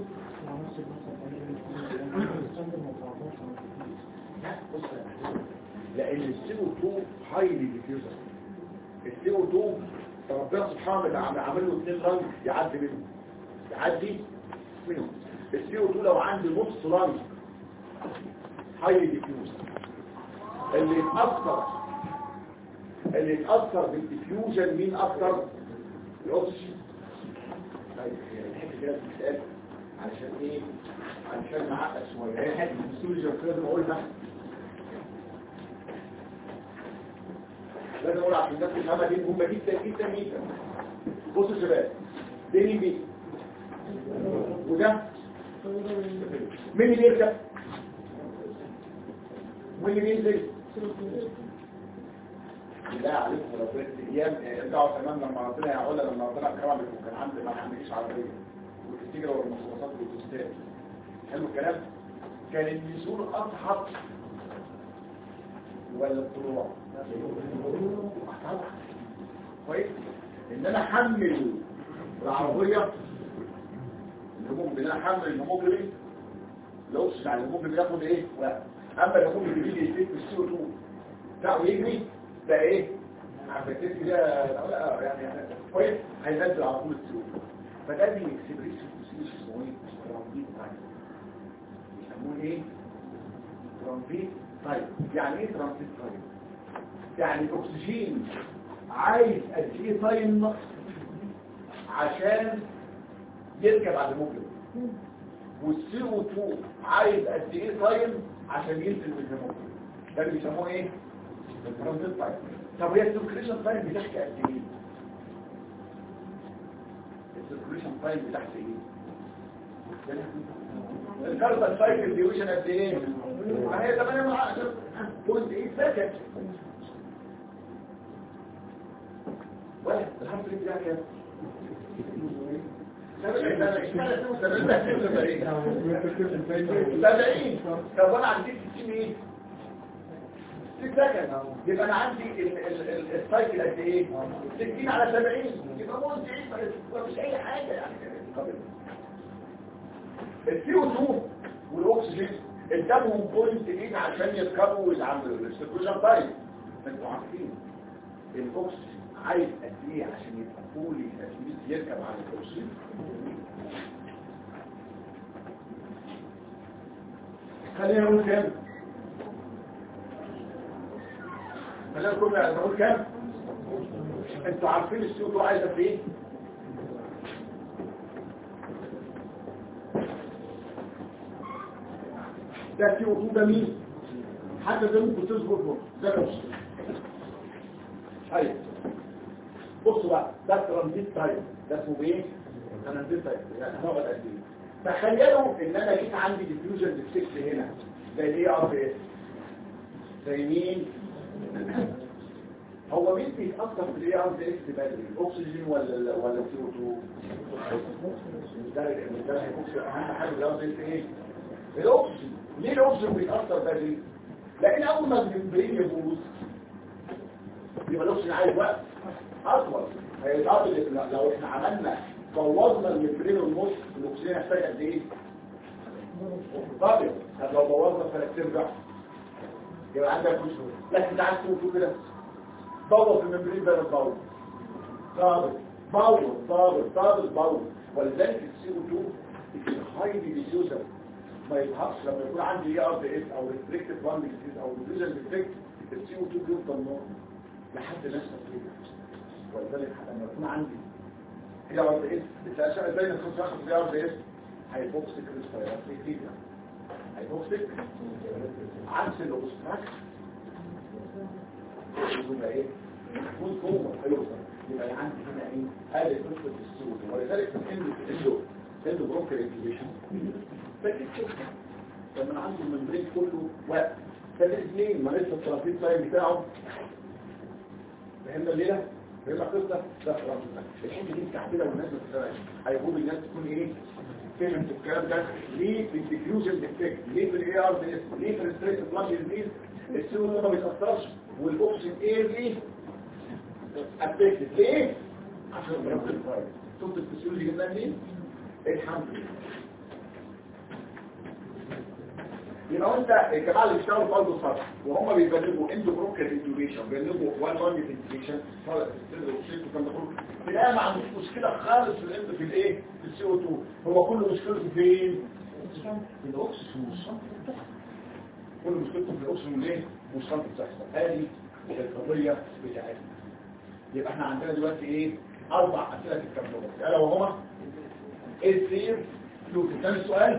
لا بص يا أخي. لان السي او 2 هايلي ديفيوزر السي او 2 ربنا سبحانه وتعالى عامل له اثنين لانج يعدي منهم يعدي منهم السي او 2 لو عندي نص لانج هايلي ديفيوزر اللي يتاثر اللي يتاثر بالديفيوجن مين اكتر الاكسجين طيب هي الحته كده بتتسال علشان ايه علشان نعقد شويه هي حته الفسيولوجي لازم اقولها لازم اقول عشان الناس تفهمها دي مهمه جدا جدا جدا بصوا يا شباب ده مين مين وده مين اللي يركب مين اللي ينزل لا عليكم ربنا ايام ارجعوا تمام لما ربنا يقول لما ربنا كرمك وكان عندي ما عنديش عربيه وتفتكر ورا المواصلات والتستات حلو الكلام كان النزول اصعب ولا الطلوع أصعب. كويس ان انا احمل العربيه الهموم ان انا احمل الهيموجلوبين الاكسجين على الهيموجلوبين بياخد ايه لا اما الهيموجلوبين بيجي يستيك في السي او 2 بتاعه يجري ده ايه عملتك كده لا يعني يعني كويس هينزل على طول السوق فده بيكسبريس الفوسيلس اسمه ايه ترانزيت تايم بيسموه ايه ترانزيت تايم يعني ايه ترانزيت تايم يعني الاكسجين عايز قد ايه تايم عشان يركب على الموجب والسي او 2 عايز قد ايه تايم عشان ينزل من الموجب ده اللي بيسموه ايه الترانزيت تايم طب هي السيركيليشن تايم بتحكي قد ايه السيركيليشن تايم بتحكي ايه الكاربون سايكل ديويشن قد ايه ما هي 8 من 10 بوينت 8 سكند واحد الحمد لله كام سبعين طب وانا عندي 60 ايه 6 سكند يبقى انا عندي ال- ال- ال- السايكل قد ايه 60 على 70 يبقى ممكن مفيش اي حاجه يعني السي او 2 والاكسجين ادامهم بوينت ايه عشان يركبوا ويتعاملوا الاستكشاف طيب انتوا عارفين الاكسجين عايز قد ايه عشان يبقى فولي اتليست يركب على الاكسجين خلينا نقول كام خلينا نقول نقول كام انتوا عارفين السي او عايزه في ايه ده سي او 2 ده مين حتى ده ممكن تظبط له ده الاكسجين ايوه بصوا بقى ده ترانزيت تايم ده اسمه ايه ترانزيت تايم يعني هو قد ايه تخيلوا ان انا جيت عندي ديفيوجن ديفكت هنا زي الاي ار بي اس زي مين هو مين بيتاثر في الاي ار بي اس بدري الاكسجين ولا ال- ولا السي او 2 ده ده هيكون اهم حاجه الاي ار بي اس ايه الاكسجين ليه الاكسجين بيتاثر بدري لان اول ما الممبرين يبوظ يبقى الاكسجين عايز وقت اطول هيتعرض لو احنا عملنا بوظنا الممبرين والنص الاكسجين هيحتاج قد ايه طبعا لو بوظنا ثلاث ارباع يبقى عندك مشكله لكن انت عايز تقول كده بوظ الممبرين ده بتبوظ ضابط بوظ ضابط ضابط بوظ ولذلك السي او 2 هايلي ديفيوزر ما يظهرش لما يكون عندي اي ار دي اس او ريستريكتد وان ديزيز او ديفيوجن ديفكت السي او 2 بيفضل نورمال لحد ناس تقريبا ولذلك لما يكون عندي اي ار دي اس بتلاقي زي ما كنت واخد اي ار دي اس هيبوكسيك ريسبيراتوري فيلير هيبوكسيك عكس الاوبستراكت يبقى ايه محفوظ جوه هيوصل يبقى عندي هنا ايه هذه قصه السود ولذلك في الهند عنده عنده برونكر انفليشن فاكر كده لما عنده الممبرين كله واقف فالاثنين ما لسه الترافيق تايم بتاعه فهمنا الليله فهمنا القصه ده خلاص الحته دي مكعبله والناس ما تفهمش هيقول الناس تكون ايه فهمت الكلام ده ليه في الديفيوجن ديفكت ليه في الاي ار دي اس ليه في الستريس بلاد ديزيز السيرو ما بيتاثرش والاوكسجين ايه دي افكتد ليه عشان ربنا الفايل صوت الفسيولوجي جبناها منين الحمد لله يبقى انت الجماعه اللي بيشتغلوا في قلب الصدر وهم بيبلغوا اندو بروكر انتوبيشن بيبلغوا وان لونج انتوبيشن فرق السر والشيك وكان ده كله تلاقي ما عندوش مشكله خالص في الاند في الايه في السي او 2 هو كل مشكلته فين في الاكسجين والصمت بتاعه كل مشكلته في الاكسجين والايه والصمت بتحصل هذه القضيه بتاعتنا يبقى احنا عندنا دلوقتي ايه اربع اسئله في الكابلوجي الا وهما ايه السير شوف ثاني سؤال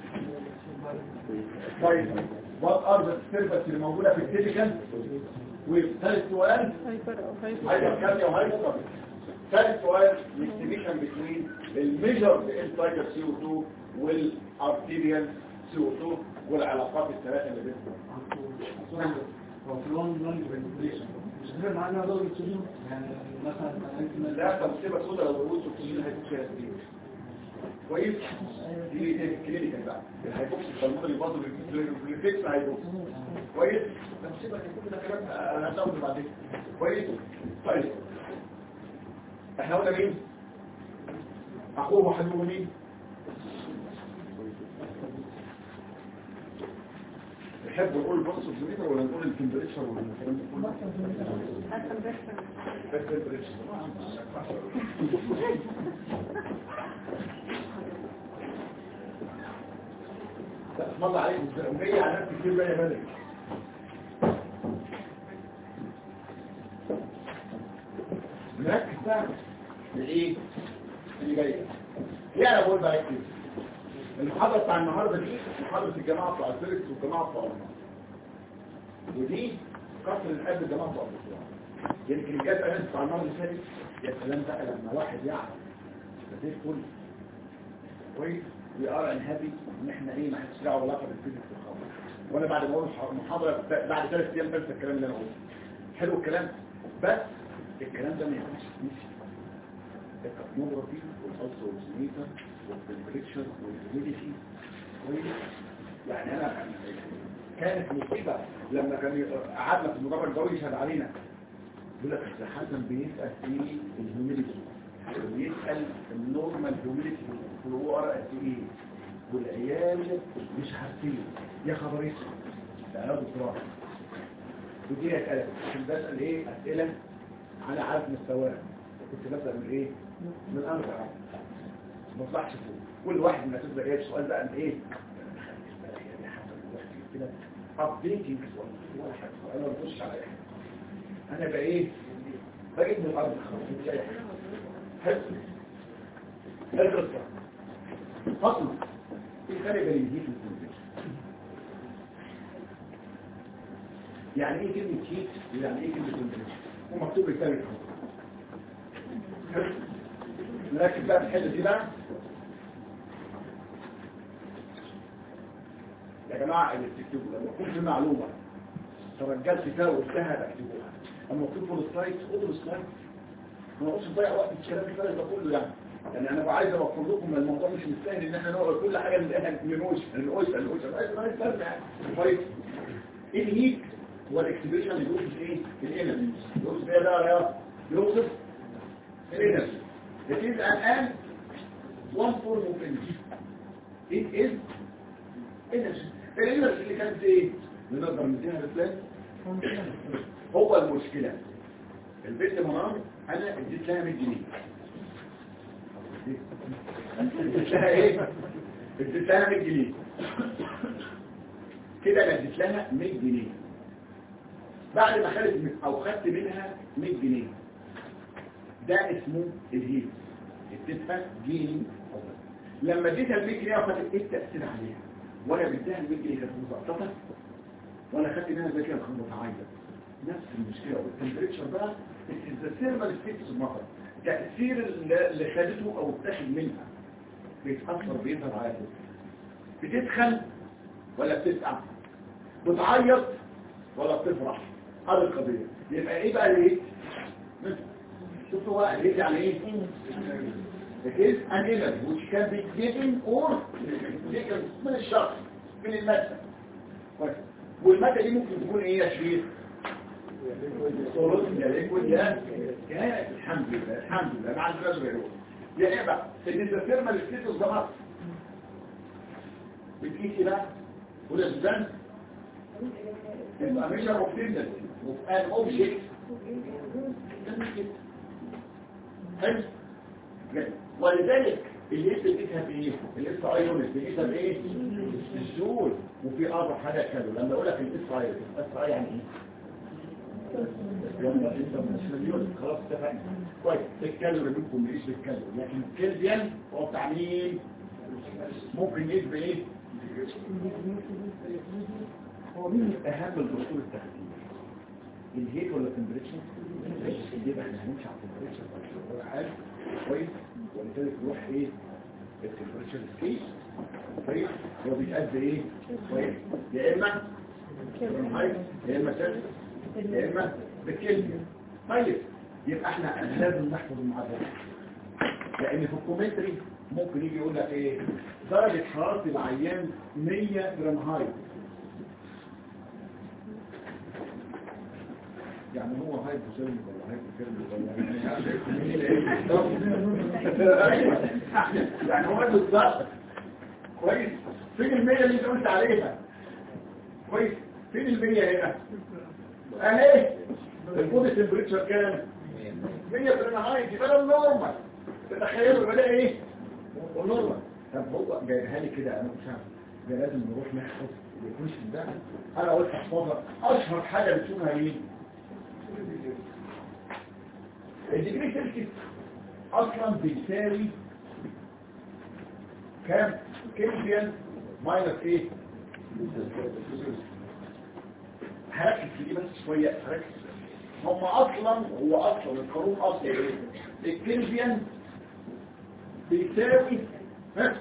طيب وات ار ذا سيرفيس اللي موجوده في التيبيكال والثالث سؤال هايبر او هايبر هايبركارنيا وهايبر ثالث سؤال الاستيميشن بين الميجر انتايجر سي او 2 والارتيريال سي او 2 والعلاقات الثلاثه اللي بينهم هو في لون لون فنتيليشن مش غير معانا دور الاكسجين يعني مثلا ممكن لا ده مصيبه سوداء لو الوز الاكسجين هيكون فيها كتير كويس دي كلينيكال بقى الهيبوكسي البلمونري برضه الريفلكس هيبوكسي كويس ده مصيبه هيكون ده كلام انا هتاخده بعدين كويس طيب احنا قلنا مين اخوه وحبيبه مين نحب نقول بص الزميلة ولا نقول التمبريتشر ولا الكلام ده كله بس التمبريتشر اسم الله عليكم جاي على نفسي كتير بقى يا ملك نركز بقى لايه اللي جاي ليه انا بقول بقى كده المحاضره بتاع النهارده دي محاضره الجماعه بتوع الفيركس والجماعه بتوع المنطقه ودي كسر القلب الجماعه بتوع الاسبوع يمكن جت انا بتاع المره اللي فاتت يا سلام بقى لما واحد يعرف ده زي الفل كويس وي ار ان هابي ان احنا ايه ما حدش له علاقه بالفيزيكس الخاصه وانا بعد ما اقول المحاضره بعد ثلاث ايام بنسى الكلام اللي انا قلته حلو الكلام بس الكلام ده ما ينفعش يتنسي الكابنوغرافي والالتروزيميتر والتمبريتشر والهيوميديتي كويس يعني انا كانت مصيبه لما كان قعدنا في المدرج الجوي يشهد علينا يقول لك ده حسن بيسال في الهيوميديتي بيسال النورمال هيوميديتي في الورق قد ايه والعيال مش عارفين يا خبر اسود ده انا دكتور ودي اسئله كنت بسال ايه اسئله انا عارف مستواها كنت بسال من ايه من امر ما طلعش فوق كل واحد من الاسئله جايب سؤال بقى من ايه كده ابديتنج ولا حاجه انا ما ببصش على اي حاجه انا بقى ايه بجيب من الارض خلاص مش اي حاجه حلو القصه فصل في فرق بين الهيت والكونفكشن يعني ايه كلمه هيت ويعني ايه كلمه كونفكشن هو مكتوب بالتالي حلو نركز بقى في الحته دي بقى يا جماعه اللي بتكتبوا لما يكون في معلومه ترجلت فيها وقلتها بكتبوها اما تكتبوا السلايد خدوا السلايد ما نقصش نضيع وقت في الكلام الفارغ ده كله يعني يعني انا عايز اوفر لكم الموضوع مش مستاهل ان احنا نقعد كل حاجه ننوش ننوش ننوش عايز ما يستاهل يعني كويس ايه الهيت هو الاكسبريشن اللي بيوصف ايه الانرجي بيوصف ايه ده يا بيوصف الانرجي It is an an one form of energy. It is انرجي الانرجي اللي كانت ايه نقدر نديها لفلان هو المشكلة البنت منار انا اديت لها 100 جنيه اديت لها ايه اديت لها 100 جنيه كده انا اديت لها 100 جنيه بعد ما خدت من- او خدت منها 100 جنيه ده اسمه الهيل اديتها جنيه لما اديتها ال 100 جنيه وخدت ايه التاثير عليها وانا بديها ال 100 جنيه كانت مزقططه ولا خدت منها زي كده كانت متعايده نفس المشكله والتمبريتشر بقى السيرمال ستيتس المطر تاثير اللي اللي خدته او اتاخد منها بيتاثر بيظهر على كده بتدخل ولا بتسقع بتعيط ولا بتفرح هذه القضيه يبقى ايه بقى الهيت شوفوا بقى الهيت يعني ايه It is an image which can be given or taken من الشخص من المادة كويس. والمادة دي ممكن تكون ايه يا شريف صوت يا ليكويد يا يا الحمد لله الحمد لله ما عندناش غيره يا ايه بقى الديزرتيرمال ستيتس ده مصر بتقيسي بقى ولا سوزان يبقى ميجر اوف تندنسي اوف ان اوبجكت حلو جميل. ولذلك اللي بتقيسها بايه الاس اي يونت بتقيسها بايه الجول وفي اخر حاجه كده لما اقول لك الاس اي الاس اي يعني ايه يلا انت مش مليون خلاص اتفقنا كويس الكالوري منكم مش بالكالوري لكن الكلفيان هو بتاع مين ممكن يجي بايه هو مين اهم الدكتور التخدير الهيت ولا التمبريتشر يبقى احنا هنمشي على التمبريتشر عارف كويس ولذلك نروح ايه التمبريتشر سكيل كويس هو بيتأدي ايه كويس يا اما هاي يا اما سلس يا اما بالكلمه طيب يبقى احنا لازم نحفظ المعادلات لان في الكومنتري ممكن يجي يقول لك ايه درجه حراره العيان 100 جرام هاي يعني هو هاي بوزيلم ولا هاي ولا يعني هو بالظبط كويس فين المية اللي انت قلت عليها كويس فين المية هنا اهي البودي تمبريتشر كام 100 فرنهايت يبقى ده النورمال تتخيلوا يبقى ده ايه النورمال طب هو جايبها لي كده انا مش عارف ده لازم نروح نحفظ الكويشن ده انا قلت احفظها اشهر حاجه بتشوفها مين الديجري سيلسيوس اصلا بيساوي كام كيلفين ماينس ايه هركز في دي بس شويه هركز هم اصلا هو اصلا القانون اصلا ايه الكيلفين بيساوي ها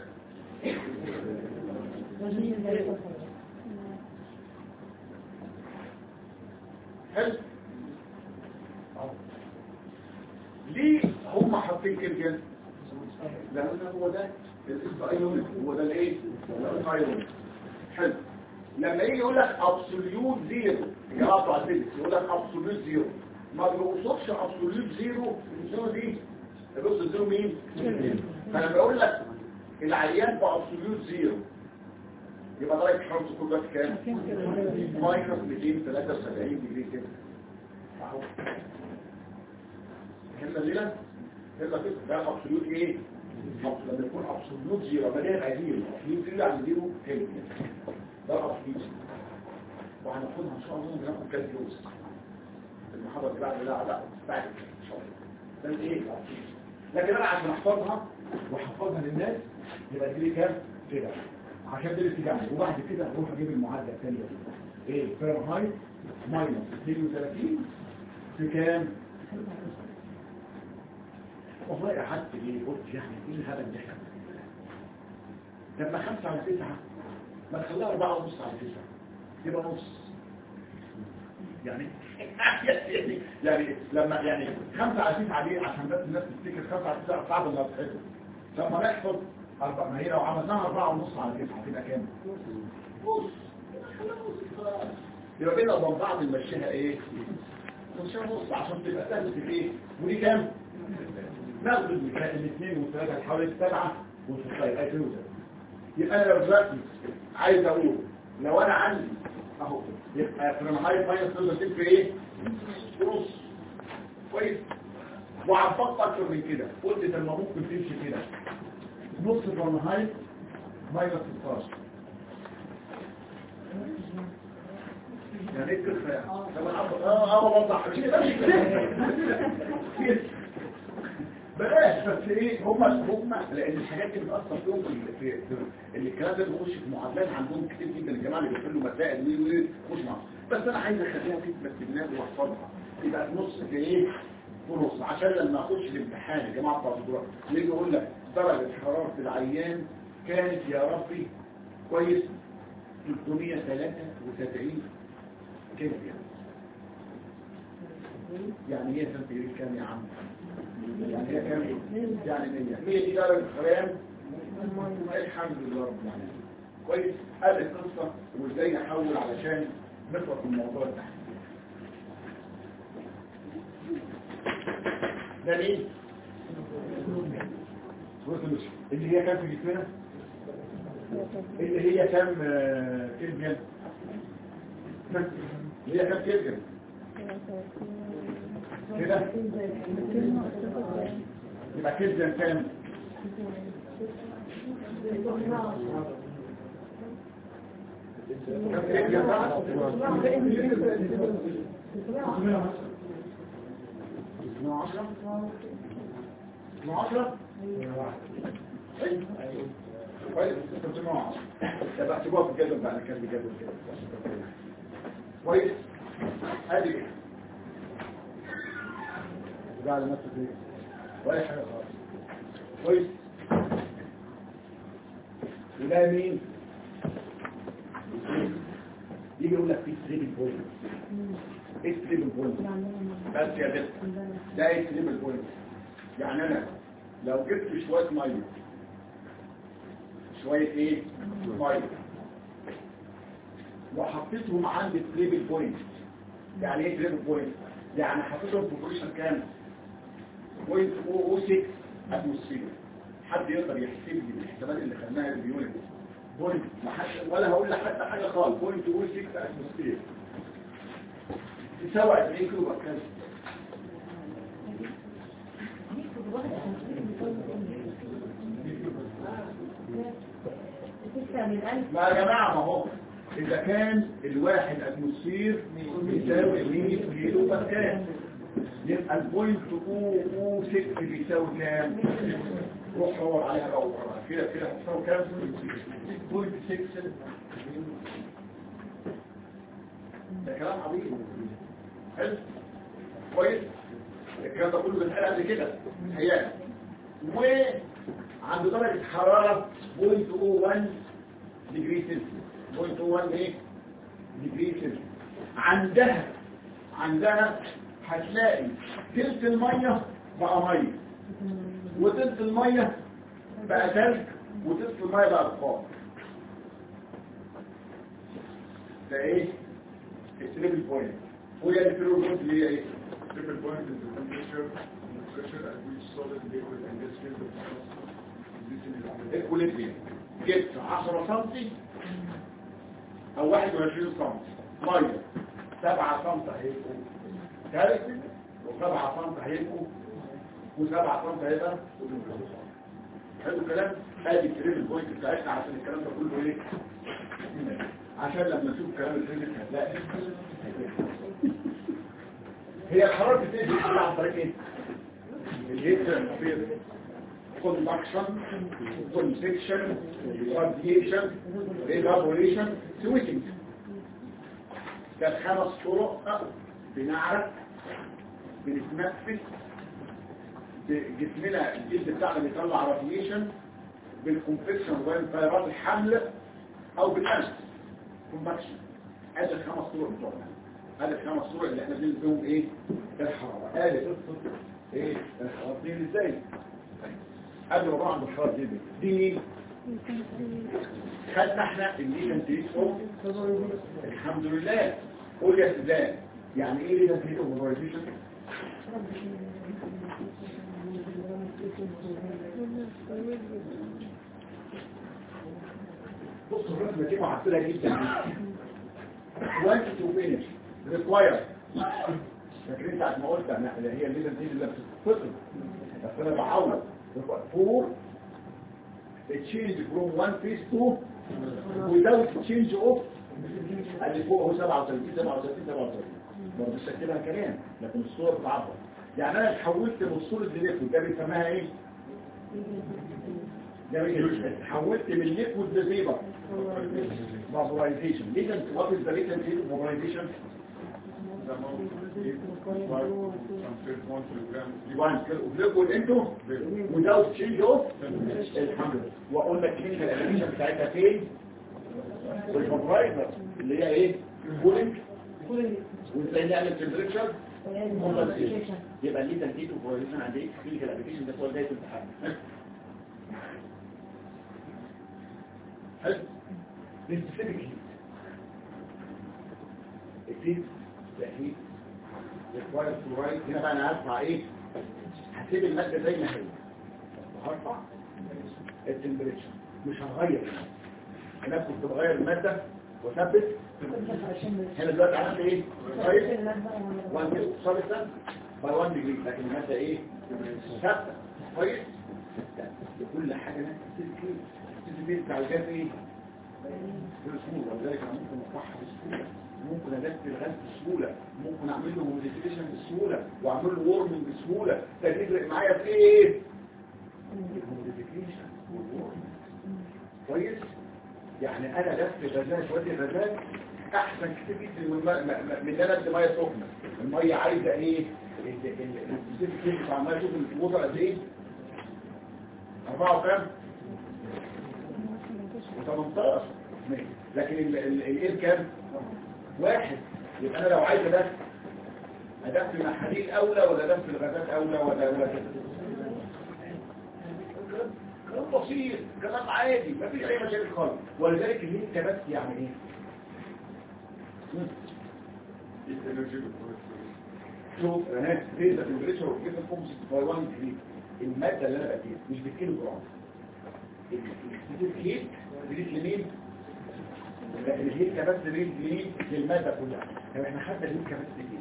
حلو أهو. ليه هم حاطين كيلفين لان هو ده الايون هو ده الايه الايون حلو لما يجي يقول لك ابسوليوت زيرو يقطع الفيزيكس يقول لك ابسوليوت زيرو ما بيوصفش ابسوليوت زيرو الزيرو دي بص الزيرو مين فانا بقول لك العيان بابسوليوت زيرو يبقى درجه حرارته كل وقت كام ماينس 273 ديجري كده اهو هنا ليلة هنا كده ده ابسوليوت ايه أبس- لما يكون ابسوليوت زيرو مليان عزيرو ابسوليوت زيرو يعني زيرو كام ده ابسوليوت زيرو وهناخدها ان شاء الله وناخد كالكيوس المحاضرة اللي بعد لا لا بعد كده ان شاء الله ده ايه لكن انا عشان احفظها واحفظها للناس يبقى دي كام كده عشان دي الاتجاه وبعد كده اروح اجيب المعادله الثانيه دي ايه فahrenheit ماينس 32 في كام والله قعدت ايه قلت يعني ايه الهبل ده لما خمسة على تسعة ما نخليها أربعة ونص على تسعة يبقى نص يعني يعني لما يعني خمسة على تسعة دي عشان بس الناس تفتكر خمسة على تسعة صعب انها تحفظ لما نحفظ أربعة ما هي لو عملناها أربعة ونص على تسعة تبقى كام؟ نص يبقى بينا وبين بعض نمشيها ايه؟ نمشيها نص عشان تبقى سهلة في ايه؟ ودي كام؟ ناخد الاثنين والثلاثة حوالي السبعة والستة يبقى توزن يبقى انا لو دلوقتي عايز اقول لو انا عندي اهو يبقى فرنهايت ماينس 32 في ايه نص كويس وعبقت اكتر من كده قلت ده ما ممكن تمشي كده نص فرنهايت ماينس 16 يعني ايه القصه يعني طب انا عبق- اه اه بوضح مش كده مش كده بلاش بس ايه هم هم لان الحاجات دي بتاثر فيهم في في في- اللي الكلام ده بيخش في معادلات عندهم كتير جدا الجماعه اللي بيحلوا مسائل وي وي مش معاهم بس انا عايز اخليها كتبه في دماغي واحفظها يبقى في نص في ايه في نص عشان لما اخش الامتحان يا جماعه بتوع الدكتوراه يجي يقول لك درجه حراره العيان كانت يا ربي كويس 373 كيف يعني يعني هي سنتيجريد كام يا عم يعني هي كام يعني 100 100 دي درجة حرام الحمد لله رب العالمين كويس هذه القصة وازاي نحول علشان نخلص من الموضوع ده ده مين؟ صورة المشي اللي هي كام في جسمنا؟ اللي هي كام آه، كلمة اللي هي كام كلمة كده يبقى كده كام كام كلمة بقى؟ 12 12 كويس 310 ده بقى احسبوها في الجدول بقى انا كان بجدول كده كويس ادي كده ده على نفسك ايه ولا حاجه خالص كويس وده مين يجي يقول لك في تريبل بوينت ايه تريبل بوينت بس يا بس ده ايه تريبل بوينت يعني انا لو جبت شويه ميه شويه ايه ميه وحطيتهم عند التريبل بوينت يعني ايه تريبل بوينت يعني حطيتهم في بوزيشن كام بوينت او او 6 اتموسفير حد يقدر يحسب لي بالحسابات اللي خدناها باليونت بوينت ما حد ولا هقول لحد حاجه خالص بوينت او 6 اتموسفير تساوي 20 كيلو بكال ما يا جماعه ما هو اذا كان الواحد اتموسفير بيساوي 100 كيلو بكال يبقى البوينت او او 6 بيساوي كام روح دور عليها بقى وراها. كده كده هتساوي كام بوينت 6 ده كلام عظيم حلو كويس الكلام ده كله بنتقال قبل كده هيان وعنده درجة حرارة بوينت او 1 ديجري سيلسيوس بوينت او 1 ايه ديجري سيلسيوس عندها عندها هتلاقي تلت المية بقى مية وتلت المية بقى تلج وتلت المية بقى بخار ده ايه التريبل بوينت وهي التريبل بوينت اللي هي ايه Triple point is the temperature and the pressure at which solid liquid and gas phase of existing in the اكوليبريم جبت 10 سم او 21 سم ميه 7 سم هيبقوا ثالث و7 سم هيبقوا و7 سم هيبقى حلو الكلام ادي التريبل بوينت بتاعتنا عشان الكلام ده كله ايه عشان لما نشوف كلام الفيزيك هتلاقي هي الحرارة بتنزل عن طريق ايه؟ الهيت ترانسفير conduction, convection, radiation, evaporation, switching. ده الخمس طرق بنعرف بنتنفس جسمنا الجلد بتاعنا بيطلع راديشن بالكونفكشن والفيروس الحمل او بالانف كونفكشن هذا الخمس طرق بتوعنا هذا الخمس طرق اللي احنا بننزل بيهم ايه الحراره هذه قصه ايه الحراره دي ازاي قبل ما نروح عند الحراره دي دي خدنا احنا الليجن تريتمنت الحمد لله قول يا سيدان يعني ايه ليجن تريتمنت بص الرسمه دي معسله جدا وانت تو فينش ريكواير فاكرين ساعه ما قلت انا اللي هي الليزر دي اللي بتتفصل بس انا بعوض فور تشينج فروم 1 فيس 2 without change of اللي فوق هو 37 37 37 برضه شكلها كلام لكن الصوره بتعبر يعني انا اتحولت من الصوره لليكويد ده بيسميها ايه؟ ده بيسميها- اتحولت من ليكويد لفيبر vaporization ليه what is the latent heat of vaporization The amount is five to some phase one kilogram. يبقى liquid into without change of الحمد لله وقلنا الكلينيكال انيميشن بتاعتها فين والفابرايزر اللي هي ايه كولينج وازاي نعمل تمبريتشر يبقى اللي تنتيجه فوريزيشن عند ايه كلينيكال ابلكيشن ده سؤال جاي في الامتحان حلو السبيسيفيك هيت الهيت ده هيت required to write هنا بقى انا هرفع ايه هسيب المادة زي ما هي وهرفع التمبريتشر مش هغير هنا كنت بغير المادة وثبت هنا دلوقتي عملت ايه طيب 1 ديجري سبستانس باي 1 ديجري لكن المادة ايه ثابتة كويس كل حاجة نفس الكيس الكيس بتاع الجاز ايه بسهولة ولذلك انا ممكن اصحح بسهولة ممكن ادفت الغاز بسهولة ممكن اعمل له موديفيكيشن بسهولة واعمل له وورمنج بسهولة ده يفرق معايا في ايه الموديفيكيشن والورمنج كويس يعني انا دفت غازات وادي غازات احسن كتير جدا من الم- م- م- من ان انا ادي ميه سخنه الميه عايزه ايه السيستم بتاع الميه شوف الوضع قد ايه أربعة وكام؟ و18 ماشي. لكن ال- ال- الايه كام؟ واحد يبقى انا لو عايز ادفع ادفع المحاليل اولى ولا ادفع الغازات اولى ولا ولا كلام بسيط كلام عادي مفيش اي مشاكل خالص ولذلك الهيت كبس يعني ايه؟ مم. Heat energy required to شوف انا ريزا تمبريتشر وكيف الكومبوزيت باي 1 ديجري الماده اللي انا بديها مش بالكيلو جرام الهيت بريد لمين لكن الهيت كبس بريد لمين للماده كلها طب احنا خدنا الهيت كبس دي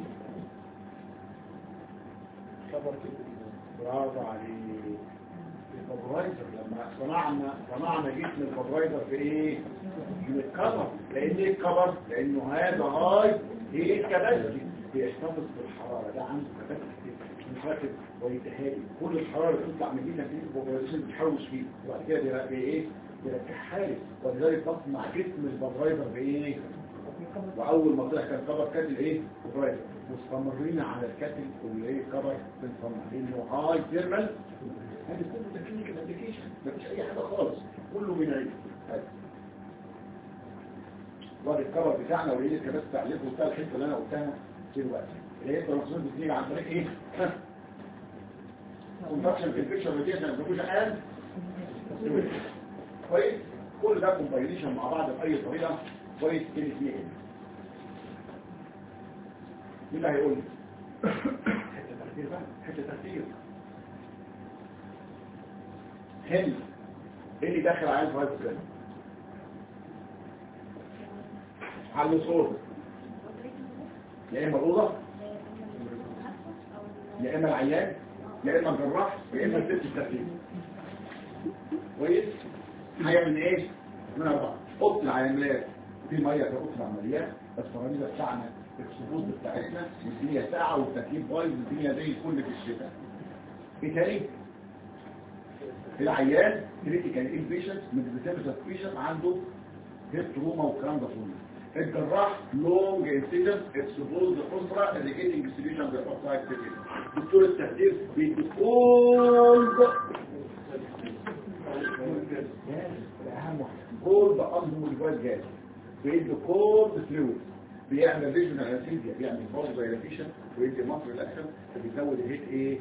برافو عليك الفابرايزر لما صنعنا صنعنا جسم الفابرايزر في ايه؟ من الكبر لان ايه الكبر؟ لانه هذا هاي هي كباسيتي بيحتفظ بالحراره ده عنده كباسيتي منخفض ويتهادي كل الحراره اللي بتطلع من جسم الفابرايزر بتحوش فيه وبعد كده بيرجع ايه؟ بيرجع حالي ولذلك تصنع جسم الفابرايزر بايه؟ واول ما طلع كان كبر كاتل ايه؟ فابرايزر مستمرين على الكاتل واللي ايه كبر بنصنع لانه هاي ثيرمال هذا كله ده كلينيكال ابلكيشن مفيش اي حاجه خالص كله من عيد وادي الكبر بتاعنا وايه الكبات تعليقه بتاع الحته اللي انا قلتها دلوقتي اللي هي الترانسفير بتيجي عن طريق ايه؟ كونتاكشن في البيكشر روتيشن ما بيكونش حال كويس كل ده كومباينيشن مع بعض باي طريقه كويس كده فيه ايه مين اللي هيقول لي؟ حته تفكير بقى حته تفكير هند ايه اللي داخل على الفايف كده على الصوت يا اما الاوضه يا اما العيان يا اما الجراح يا اما الست الترتيب كويس هيعمل ايه من اربعه اوضه العمليات في ميه في اوضه العمليات الفراميل بتاعنا الاكسبوز بتاعتنا والدنيا ساعه والتكييف بايظ والدنيا زي الفل في الشتاء ايه تاني العيان كريتيكال انبيشنت من الريسيرش بيشنت عنده هيد تروما والكلام ده كله الجراح لونج انسيجن اكسبوز اسره اديكيتنج ديستريبيوشن بالاوتسايد دكتور التخدير بيدي كل اهم كل بأمر موليكولات جاز بيدي كل فلويد بيعمل ريجنال انستيزيا بيعمل فوز دايلاتيشن ويدي مصر الاكشن فبيزود الهيت ايه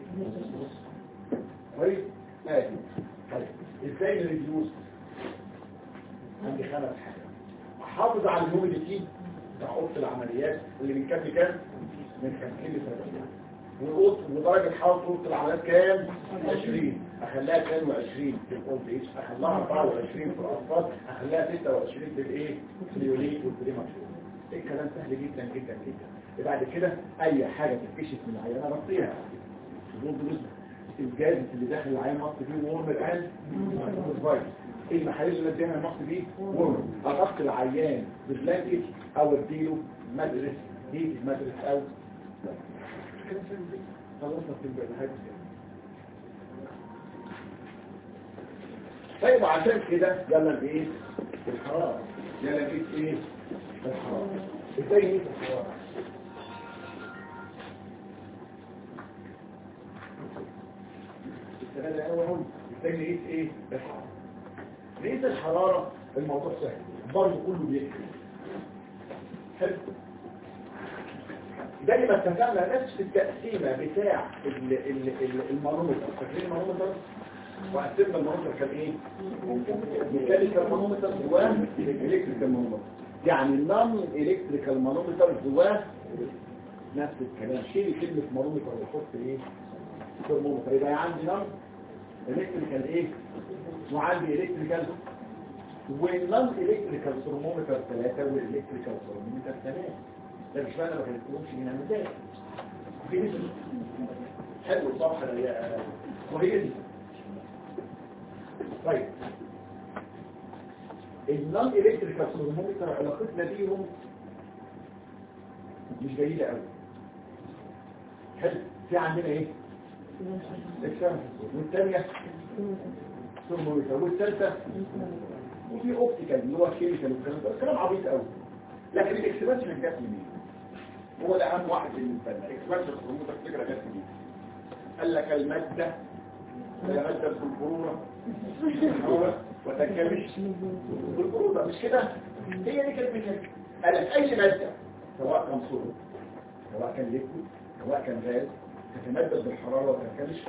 كويس ماشي طيب ازاي نريديوس عندي خمس حاجات احافظ على الهيوميديتي بتاع اوضه العمليات اللي بيكفي كام من 50 ل 70 ونقط ودرجة حرارة طولة العمليات كام؟ 20 اخليها 22 في الاولد ايج اخليها 24 في الاطفال اخليها 26 في الايه؟ في اليوليك والبريماتور ايه الكلام سهل جدا جدا جدا بعد كده اي حاجة تتكشف من العيانة بطيها شوفوا بالنسبة الجاز اللي داخل العين مصر فيه وورم الان فايروس ايه المحاليل اللي اديها مصر فيه وورم اضغط العيان ببلانكت او اديله مدرس دي مدرس او خلصنا في الحاجة طيب عشان كده يلا بايه الحرارة يلا نقيس ايه الحرارة ازاي نقيس الحرارة السنة الأول ازاي نقيس ايه الحرارة نقيس الحرارة الموضوع سهل برضه كله بيكتب حلو زي ما اتفقنا نفس التقسيمة بتاع ال- ال- ال- المانومتر فاكرين المانومتر وقسمنا المانومتر كان ايه ميكانيكال مانومتر جواه الكتريكال مانومتر يعني النون الكتريكال مانومتر جواه نفس الكلام شيل كلمة مانومتر وحط ايه ثرمومتر يبقى عندي نون الكتريكال ايه وعندي الكتريكال والنون الكتريكال ثرمومتر ثلاثة والالكتريكال ثرمومتر ثلاثة ده مش معنى ما كانتلهمش هنا مزاج دي مش حلو الصفحة اللي وهي دي طيب النون الكتريكال ثرمومتر علاقتنا بيهم مش جيدة قوي حلو في عندنا ايه اكسام والثانية ثرمومتر والثالثة وفي اوبتيكال اللي هو كيميكال والكلام ده كلام عبيط قوي لكن الاكسبانشن جت منين هو ده اهم واحد بالنسبه لنا اكسبانشن الثرمومتر فكره جت منين قال لك الماده هي ماده بالبروره وتنكمش بالبروره مش كده هي دي كلمه قال لك اي ماده سواء كان صلب سواء كان ليكويد سواء كان غاز تتمدد بالحراره وتنكمش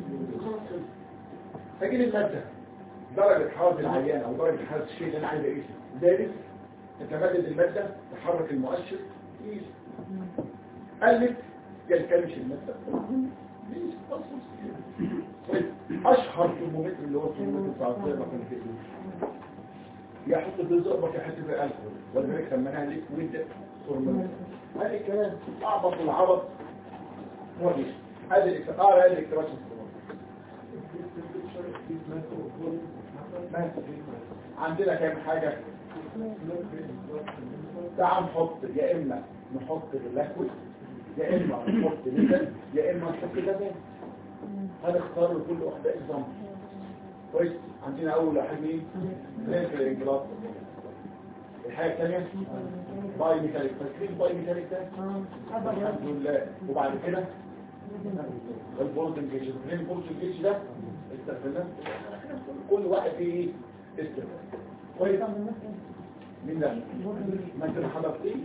فاجي الماده درجه حراره العيان او درجه حراره الشيء اللي انا عايز اقيسه دارس تتمدد الماده تحرك المؤشر يقيس قلت يلتمش المادة ليش؟ طيب، أشهر ترمومتر اللي هو الترمومتر بتاع الزئبق اللي في ايده يحط بالزئبق يحط في الألكول ولذلك سميناها ليكويد ترمومتر هذا الكلام أعبط العبط هو دي هذا الاكتقار هذا الاكتراكشن عندنا كام حاجة تعال نحط يا إما نحط اللاكويد يا إما نحط لبن يا إما نحط لبن هنختار لكل واحدة إكزامبل كويس عندنا أول واحد مين؟ ناكل الإنجلاط الحاجة الثانية باي ميكانيك فاكرين باي ميكانيك ده؟ الحمد لله وبعد كده البولتن جيش فاكرين البولتن جيش ده؟ استخدمناه كل واحد فيه استخدام كويس مين ده؟ ما انت ما حضرتيش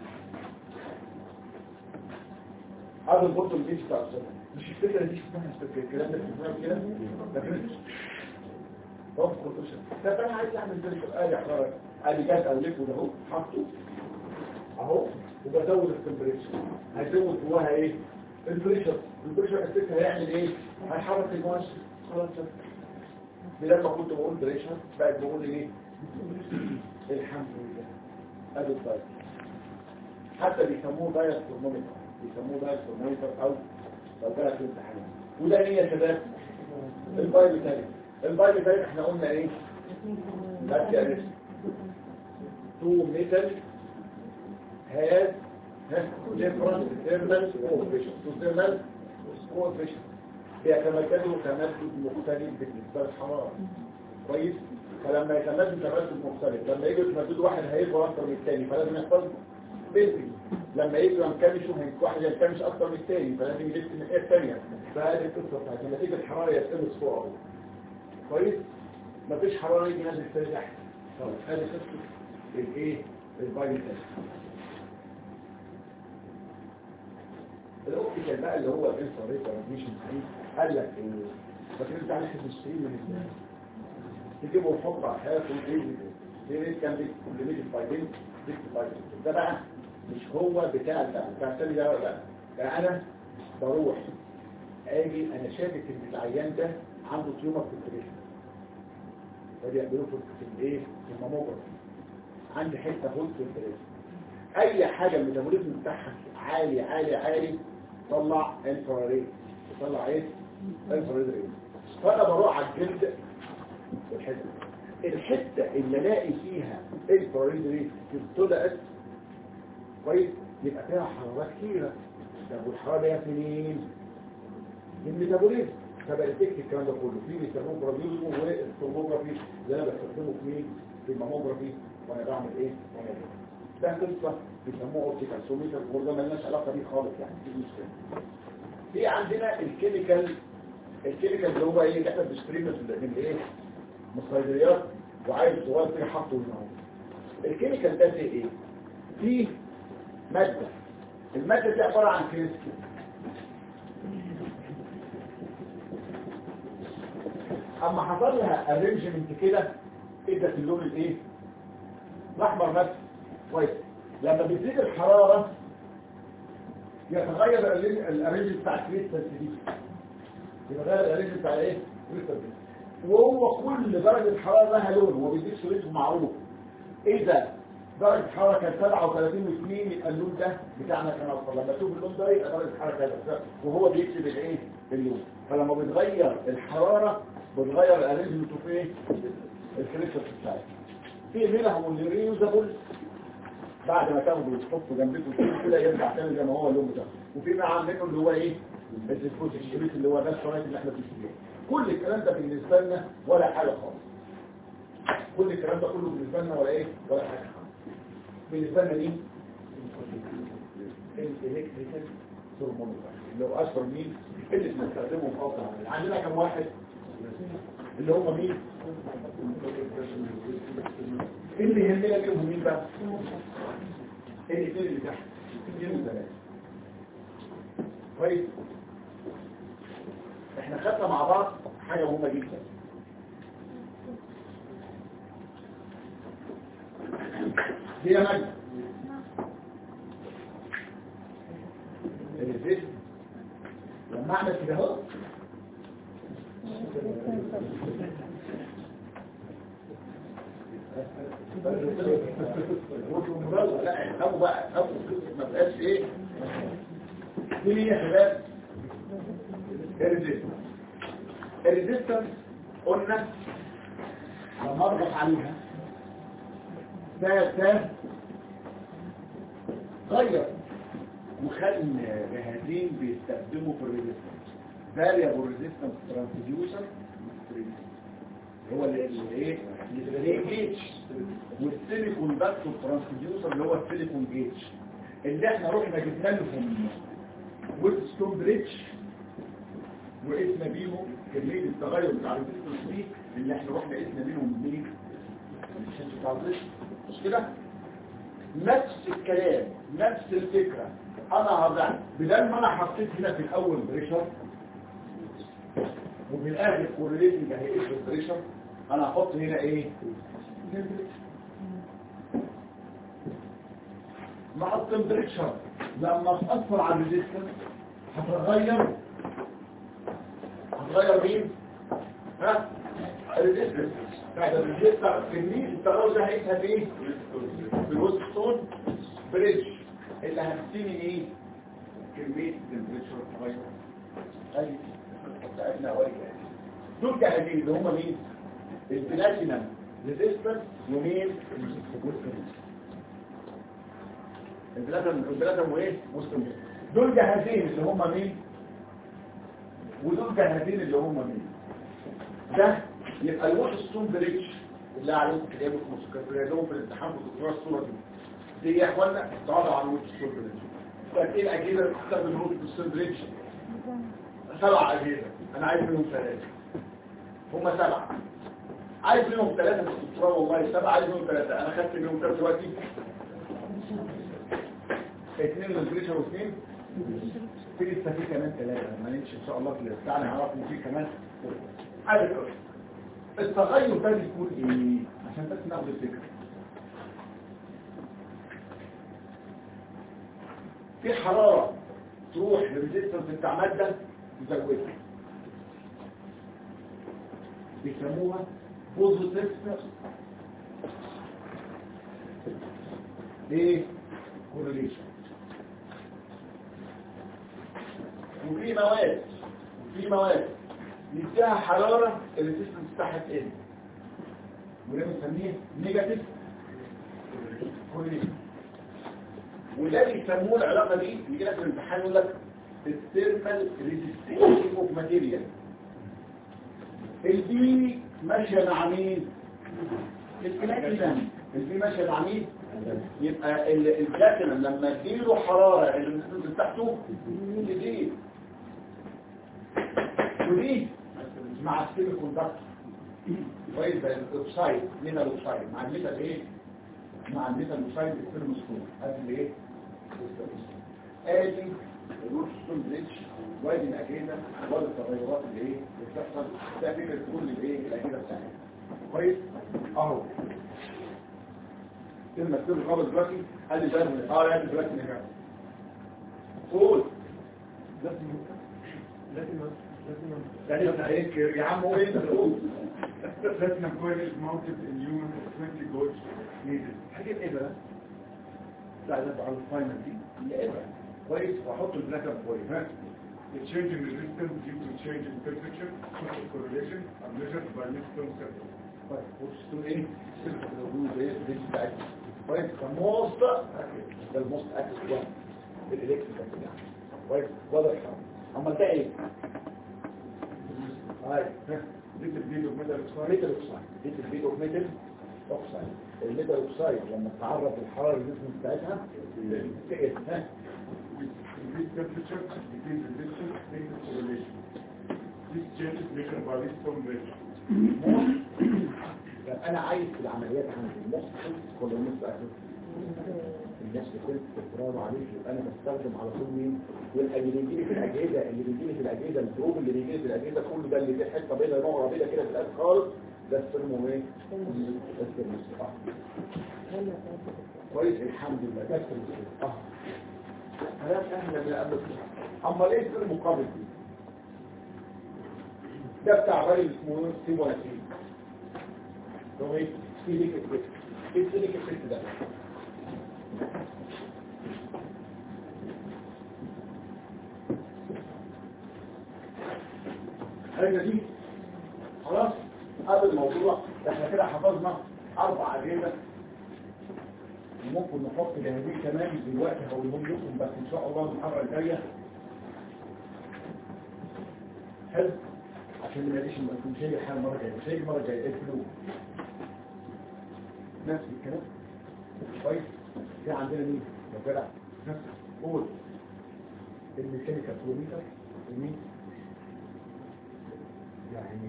هذا البطل الجيش بتاع السنة مش الفكرة دي شفناها في الكلام ده شفناها كده لكن طب كنتش طب انا عايز اعمل زي الآلة حرارة ادي جات او ليكو ده اهو حاطه اهو وبزود التمبريتشر هزود جواها ايه البريشر البريشر اساسا هيعمل ايه هيحرك المؤشر خلاص لما كنت بقول بريشر بقت بقول ايه الحمد لله ادي الدايت حتى بيسموه دايت ترمومتر بيسموه دايت ترمومتر او لو جالك في الامتحانات وده ايه يا شباب الباي بتاعي الباي بتاعي احنا قلنا ايه لا تعرف تو ميتال has different thermal coefficient تو thermal coefficient بيتمددوا تمدد مختلف بالنسبة للحرارة كويس فلما يتمدد تمدد مختلف لما يجوا يتمددوا واحد هيكبر اكتر من الثاني فلازم يحصل بيلفي لما يجوا ينكمشوا هيك- واحد ينكمش اكتر من الثاني فلازم يلف من الحته الثانيه فهذه القصه بتاعت لما تيجي الحراره يتمس فوق أوي. كويس مفيش حراره يجي نازل تاني تحت خلاص هذه قصه الايه البايل تيست الاوبتيكال بقى اللي هو الانفراريد راديشن قال لك ايه فاكر انت على حسب السرير من ازاي تجيبه وتحطه على الحياه وتقول ايه دي كان ليميتد باي دين ده بقى مش هو بتاع ده بتاع الثاني ده ولا لا ده انا بروح اجي انا شاكك ان العيان ده عنده تيومر في البريشن فبيعملوه في في الايه في الماموجرافي عندي حته هول في البريشن اي حاجه الميتابوليزم بتاعها عالي عالي عالي طلع انفراريد طلع ايه انفراريد ريد فانا بروح على الجلد الحته الحته اللي الاقي فيها انفراريد ريد طلعت كويس يبقى فيها حرارات كتيره طب والحراره دي منين من الميتابوليزم فبقيت الكلام ده كله في بيسموه برازيل والتوموجرافي اللي انا بستخدمه في مين في الماموجرافي وانا بعمل ايه ماموجرافي ده قصه بيسموه اوبتيكال سوميتر وده مالناش علاقه بيه خالص يعني دي مشكله في عندنا الكيميكال الكيميكال اللي هو ايه اللي احنا بنشتريه من من ايه من الصيدليات وعايز صغير كده حاطه هنا اهو الكيميكال ده فيه ايه فيه ماده الماده دي عباره عن كريستال اما حصل لها ارينجمنت كده ادت اللون الايه الاحمر بس كويس لما بتزيد الحراره يتغير الارينج بتاع الكريستال دي يتغير الارينج بتاع ايه الكريستال دي وهو كل درجه حراره لها لون هو بيديك صورته معروف اذا درجه حراره كانت 37 و2 يبقى اللون ده بتاعنا كان اصفر لما تشوف اللون ده يبقى درجه الحراره كذا وهو بيكتب الايه اللون فلما بتغير الحراره بتغير الارينجمنت في ايه الكريستال بتاعتها في منهم اللي ريوزابل بعد ما تاخده وتحطه جنبته كده يرجع تاني زي ما هو اللون بتاعه وفي معاه منه اللي هو ايه الديسبوز الشريط اللي هو ده الشرايط اللي احنا بنشتريها كل الكلام ده بالنسبه لنا ولا حاجه خالص كل الكلام ده كله بالنسبه لنا ولا ايه ولا حاجه خالص بالنسبه لنا مين الالكتريكال ثرمومتر اللي هو اشهر مين اللي بنستخدمه في اوضه عندنا كم واحد اللي هم مين اللي يهمنا بيهم مين بقى الاثنين اللي تحت اثنين وثلاثه كويس احنا خدنا مع بعض حاجه مهمه جدا هي مجد الزيت لما اعمل كده اهو لا ابو بقى ابو ما بقاش ايه دي هي خلاف الريزيستنس الريزيستنس قلنا لما اضغط عليها ده ده غير وخلي جهازين بيستخدموا في الريزيستنس variable resistance transducer هو اللي ايه الجيتش والسيليكون باكتور ترانسديوسر اللي هو السيليكون جيتش اللي احنا رحنا جبنا لهم ويستون بريدج وقسنا بيهم كميه التغير بتاع الريزيستنس دي اللي احنا رحنا قسنا بيهم مين الشمس بتاع الريزيستنس مش كده نفس الكلام نفس الفكره انا هضع بدل ما انا حطيت هنا في الاول بريشر وفي الاخر كورليتنج اهي البريشر انا هحط هنا ايه مع التمبريتشر لما تأثر على الريزيستنس هتغير هتغير مين؟ ها؟ الريزيستنس بعد الريزيستنس كمية التغير ده هيئتها بايه؟ بالوستون بريدج اللي هتديني ايه؟ كمية التمبريتشر هتغير ادي بتاعتنا اولي دول جاهزين اللي هم مين؟ البلاتينم ريزيستنس ومين؟ البلاتينم البلاتينم وايه؟ مسلم دول جاهزين اللي هم مين؟ ودول جاهزين اللي هم مين؟ ده يبقى الوش ستون بريتش اللي عليهم كتابه في مسكر لهم في الامتحان في الدكتوراه الصوره دي دي يا اخوانا تقعدوا على الوش ستون بريتش طيب ايه الاجهزه اللي بتستخدم الوش ستون بريتش؟ سبع اجهزه انا عايز منهم ثلاثه هم سبعه عايز منهم ثلاثه في الدكتوراه والله سبعه عايز منهم ثلاثه انا خدت منهم ثلاثه دلوقتي اثنين للبريشر واثنين في لسه في كمان ثلاثه ما نمشي ان شاء الله في البتاع نعرف ان في كمان عايز التغير ده بيكون ايه عشان بس ناخد الفكره في حراره تروح للريزيستنس بتاع ماده تزودها بيسموها بوزيتيف ايه كورليشن وفي مواد وفي مواد نديها حراره الريزيستنس بتاعها تقل وده بنسميه نيجاتيف كورليشن وده بيسموه العلاقه دي يجي لك في الامتحان يقول لك الثيرمال ريزيستنس اوف ماتيريال البي ماشيه مع مين البلاتينم البي ماشيه مع مين يبقى ال- البلاتينم لما تديله حراره الريزيستنس بتاعته تزيد ودي مع السيمي كوندكتور كويس ده الاوكسايد ميتال اوكسايد مع الميتال ايه مع الميتال اوكسايد الثيرموستون هذا اللي ايه ادي الروت ستون بريدج وادي الاجهزه وادي التغيرات اللي ايه اللي بتحصل ده فكره كل الايه الاجهزه بتاعتنا كويس اهو كلمه كل الخبر دلوقتي قال لي ده اه يعني دلوقتي نرجع قول يعني انت هيك يا عم هو ايه انت تقول Platinum coil is mounted in human 20 gauge needed. حاجه ايه بقى بتاع ده على الفاينل دي يا اما كويس واحط البلاك كويس ها The change in resistance due to change in temperature, social correlation, are measured by Newton circle. طيب بصوا ايه سلك الوجود ايه دي بتاعتنا كويس فموست ده الموست اكس 1 الالكتريكال يعني كويس واضح اما ده ايه هاي Little bit of metal oxide ميتال اوكسايد دي البيت اوف ميتال اوكسايد الميتال اوكسايد لما تتعرض للحراره الجسم بتاعتها تقل ها with increased temperature, decreased resistance, negative correlation. These changes measured by Newton measure. طب انا عايز في العمليات عندي النص ولا النص اخر النص كنت برافو عليك يبقى انا بستخدم على طول مين واللي بيجي لي في الاجهزه اللي بيجي لي في الاجهزه الدروب اللي بيجي لي في الاجهزه كله ده اللي فيه حته بيضاء نقره بيضاء كده في الاخر خالص ده السيرمو ايه ده السيرمو اه كويس الحمد لله ده السيرمو اه كلام احنا اللي قبل اما ليه السيرمو قابل دي ده بتاع راجل اسمه سيمو نسيم هو ايه سيليك افكت ايه سيليك افكت ده حاجه دي خلاص قبل الموضوع احنا كده حفظنا اربع اجهزه وممكن نحط جهازين كمان دلوقتي هقولهم لكم بس ان شاء الله المره الجايه حلو عشان ما يجيش مش هيجي الحال المره الجايه مش هيجي المره الجايه الفلوس نفس الكلام كويس في عندنا مين لو كده نفس قول الميكانيكال كيلومتر ومين يعني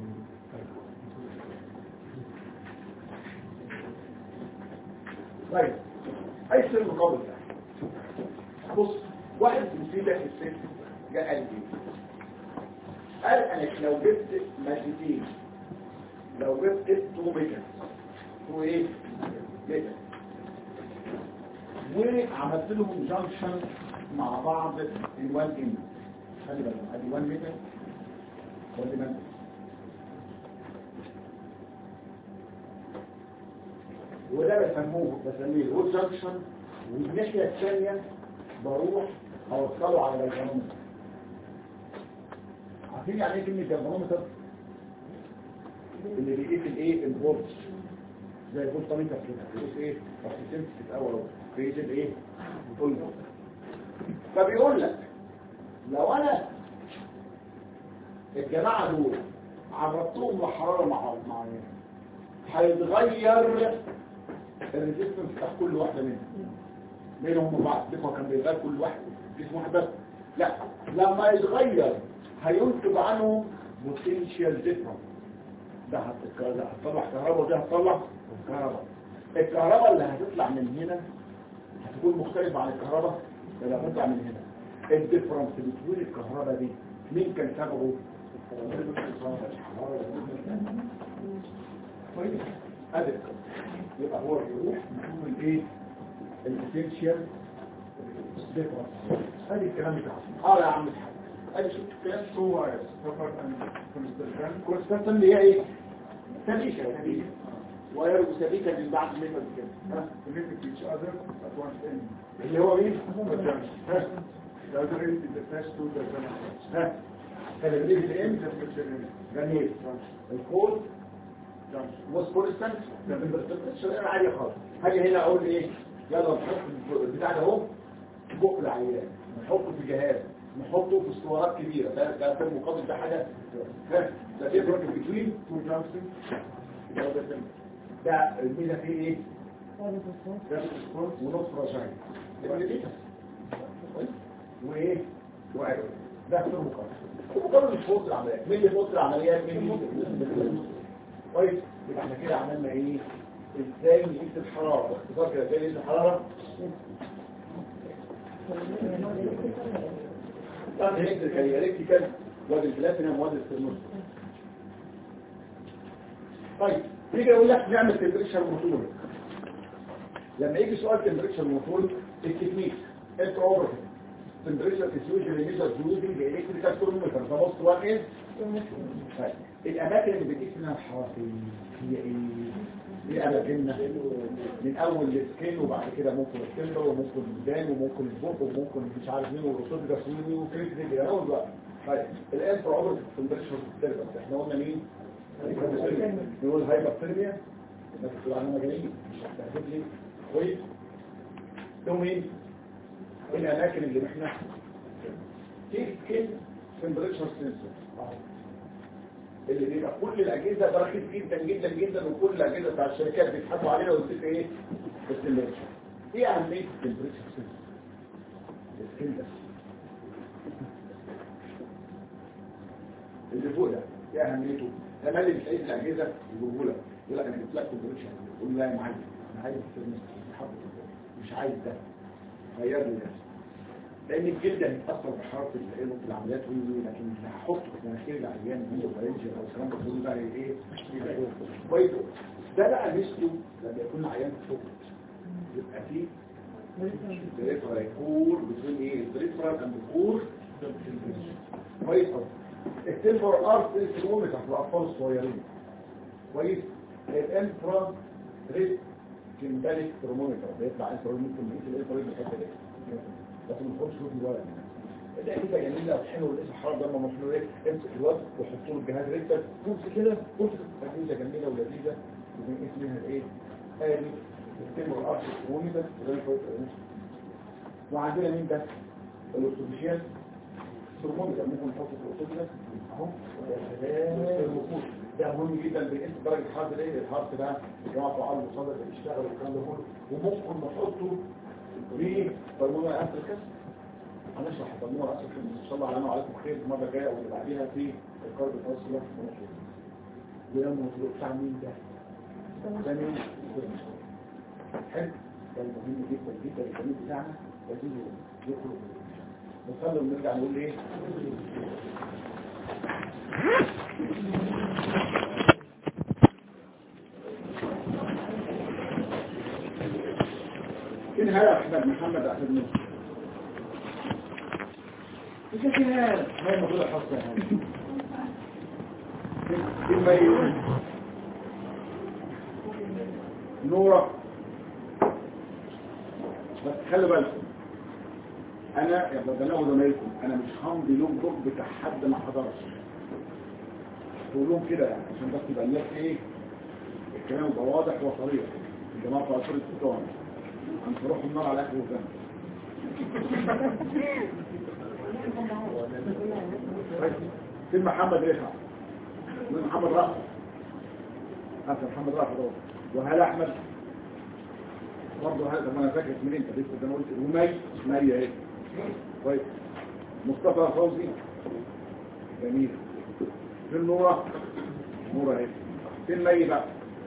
طيب اي سر مقابل ده بص واحد مسيبة في السن جاء قال لي قال انا لو جبت مادتين لو جبت تو ميتر تو ايه ميتر وعملت لهم جانكشن مع بعض الوان ان خلي بالك ادي 1 متر وادي متر وده بسموه بسميه الوود جانكشن والناحيه الثانيه بروح اوصله على الجرمومتر عارفين يعني ايه كلمه جرمومتر اللي بيقيس الايه الفولت زي الفولتميتر كده بيقيس ايه السنسيتيف الاول بيقيس الايه الفولت فبيقول لك لو انا الجماعه دول عرضتهم لحراره مع معينه هيتغير الريزيستنس بتاع كل واحده منهم بينهم وبعض بيبقى كان بيتغير كل واحد جسم واحد بس لا لما يتغير هينتج عنه بوتنشال ديفرنس ده هت- ده هتطلع كهرباء وده هتطلع كهرباء الكهرباء اللي هتطلع من هنا هتكون مختلفة عن الكهرباء اللي هتطلع من هنا الديفرنس بين الكهرباء دي مين كان سببه كويس ادي يبقى هو يروح يكون الايه البوتنشال ادي الكلام بتاعه اه يا عم الحاج ادي شوف الكلام Two wires, copper and constant. كونستانت اللي هي ايه سبيكه سبيكه واير وسبيكه من بعد منه كده ها Connected to each other at one end. اللي هو مين ها The other end is attached to the junction. ها خلي بالك الام Just a جميل الكود was كونستانت الشريعه عاليه خالص هاجي هنا اقول ايه يلا نحط البتاع ده اهو في بق العيان نحطه في جهاز نحطه في اسطوانات كبيره ده ده في المقابل ده حاجه ها ده تفرق بين two junctions. ده الميزه فيه ايه ده سبورت ونص رشاين يبقى اللي فيه كويس؟ وايه وايرون ده في المقابل المقابل مش فوق العمليات مين اللي فوق العمليات مين اللي كويس يبقى احنا كده عملنا ايه ازاي نقيس الحراره باختصار كده ازاي نقيس الحراره طبعا الكتريكال هي الكتريكال وادي البلاتينم وادي السيرمون طيب نيجي يقول لك نعمل تمبريتشر موتور لما يجي سؤال تمبريتشر موتور التكنيك انت اوفر تمبريتشر is usually measured using the electrical thermometer the most one is طيب الاماكن اللي بتقيس منها الحراره هي ايه دي اماكننا من اول السكين وبعد كده ممكن السلبر وممكن الدان وممكن البق وممكن مش عارف مين والرصود ده سويني وكريت دي اهو بقى طيب الان في عمر التمبريتشر سيرفر احنا قلنا مين نقول هايبرثيرميا الناس بتقول عنها مجانين مش هتحدد لي كويس ثم مين الاماكن اللي احنا في سكين تمبريتشر سنسور اللي بيبقى كل الاجهزه ده رخيص جدا جدا جدا وكل الاجهزه بتاع الشركات بيضحكوا علينا ويديك ايه التمبريتشر ايه اهميه التمبريتشر سنسور السكين ده اللي فوق ده ايه اهميته ده اللي بتلاقيه في الاجهزه يجيبوا لك يقول لك انا جبت لك تمبريتشر يقول لا يا معلم انا عايز التمبريتشر مش عايز ده غير لي ده لان الجلد هيتاثر بحراره العلم في العمليات وي وي لكن اللي هحطه في مناخير العيان دي وفرنجي او الكلام ده كله بقى ايه كويس ده بقى ميزته لما يكون العيان فوق يبقى فيه بريفرال كور بتقول ايه بريفرال اند كور كويس التمبر ارت ثيرمومتر في الاطفال الصغيرين كويس الانفرا ريت كيمباليك ثيرمومتر بيطلع انفرا ممكن نقيس الانفرا بالحته دي بس ما تخش في الورق ده كده جميلة وحلوة والاسم الحرارة ده لما مشهور ايه امسك الوقت وحطوا له الجهاز ريكتر بص كده بص تجهيزة جميلة ولذيذة ومن اسمها الايه ادي التمر الارض وميدا وعندنا مين ده الاستوديشيان الثرمومتر ممكن نحطه في الاستوديو اهو ده مهم جدا بنقيس درجة حرارة الايه الحرارة ده الجماعة فعال المصادر اللي بيشتغل والكلام ده كله وممكن نحطه في ضرورة أسر الكسر هنشرح ضرورة أسر الكسر إن شاء الله علينا وعليكم خير المرة الجاية واللي بعديها في القرب التوصل ولما نطلق بتاع مين ده؟ ده مين؟ حلو ده المهم جدا جدا الجميل بتاعنا لازم يخرج نصلي ونرجع نقول ايه؟ فين هذا احمد محمد احمد نصر ايش فين هذا هاي المفروض احطها هذا فين مي نورة بس خلوا بالكم انا يا بدنا زمايلكم انا مش همضي لهم دور بتاع حد ما حضرش تقول لهم كده يعني عشان بس يبقى الناس ايه الكلام يبقى واضح وصريح الجماعه بتوع شرطه التوامل هنروح النار على اخر الزمن فين محمد رفعت وين محمد رافع حسن محمد رافع ده وهل احمد برضه هذا ما انا فاكر اسمين انت لسه ده انا قلت ومي مي اهي كويس مصطفى فوزي جميل فين نوره نوره اهي فين مي بقى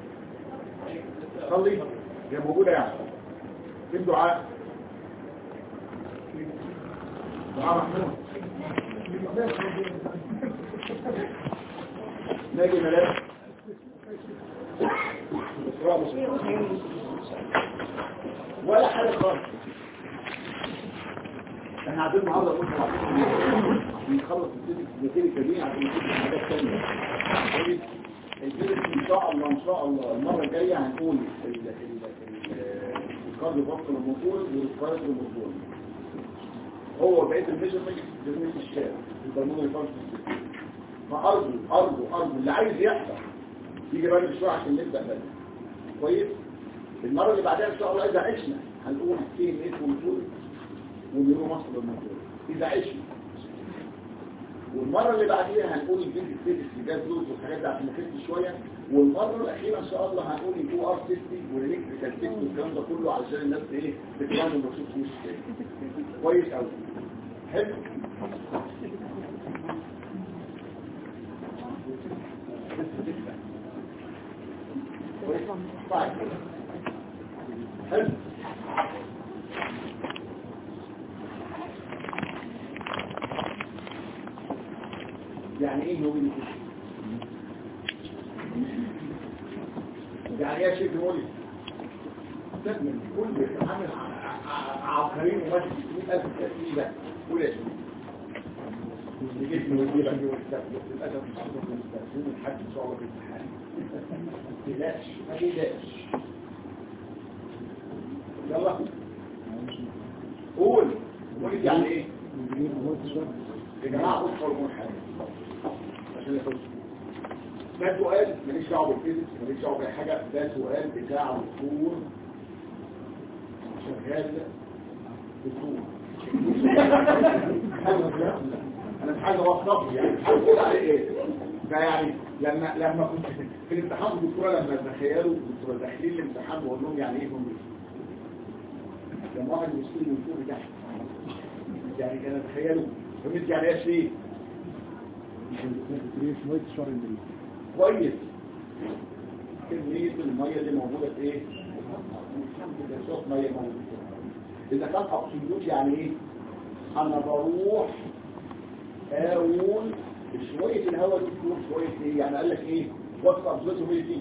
صلي هي موجوده يعني فين دعاء دعاء محمود ناجي ملاك إسراء مصر ولا حاجة خالص احنا عايزين النهارده نقول نخلص الفيزيكس دي عشان نشوف حاجات ثانيه كويس الفيزيكس ان شاء الله ان شاء الله المره الجايه هنقول الكارديو فاسكولار موتور والريسبيراتوري موتور هو بقيه الميجرمنت بيرمي في الشارع البرمجه فانكشن فارجو ارجو ارجو اللي عايز يحضر يجي بدري شويه عشان نبدا بدري كويس المره اللي بعدها ان شاء الله اذا عشنا هنقول فين ايه موتور ونيرو مصر الموتور اذا عشنا والمره اللي بعديها هنقول البيت ستيتس جاز لوز والحاجات دي عشان نخف شويه والمره الاخيره ان شاء الله هنقول الكيو ار سيستي والالكتريكال سيستي والكلام ده كله علشان الناس ايه بتفهم وبتشوف وش كويس قوي حلو كويس طيب حلو يعني ايه نوبل يعني ايه شيء مولي تكمل كل عامل عبقرين وماشي 600000 تسليمه قول يا شيخ نجيب من الوزيرة للأسف مش هقدر نستخدم الحد إن شاء الله في الامتحان ما تقلقش ما تقلقش يلا قول قول يعني ايه يا جماعة قول قول حاجة عشان يخلص ده سؤال ماليش دعوه بالفيزيكس ماليش دعوه باي حاجه ده سؤال بتاع دكتور شغال دكتور انا مش عايز اوصفه يعني مش عايز اقول عليه ايه فيعني لما لما كنت في الامتحان الدكتوره لما تخيلوا كنت داخلين الامتحان بقول لهم يعني ايه هم لما واحد مسكين من فوق تحت يعني كانوا تخيلوا فهمت يعني ايش ليه كويس كمية المية اللي موجودة في ايه؟ الحمد لله شوف مية موجودة إذا كان أبسولوت يعني ايه؟ أنا بروح أقول شوية الهواء دي تروح شوية ايه؟ يعني قال لك ايه؟ وقت أبسولوت ومية دي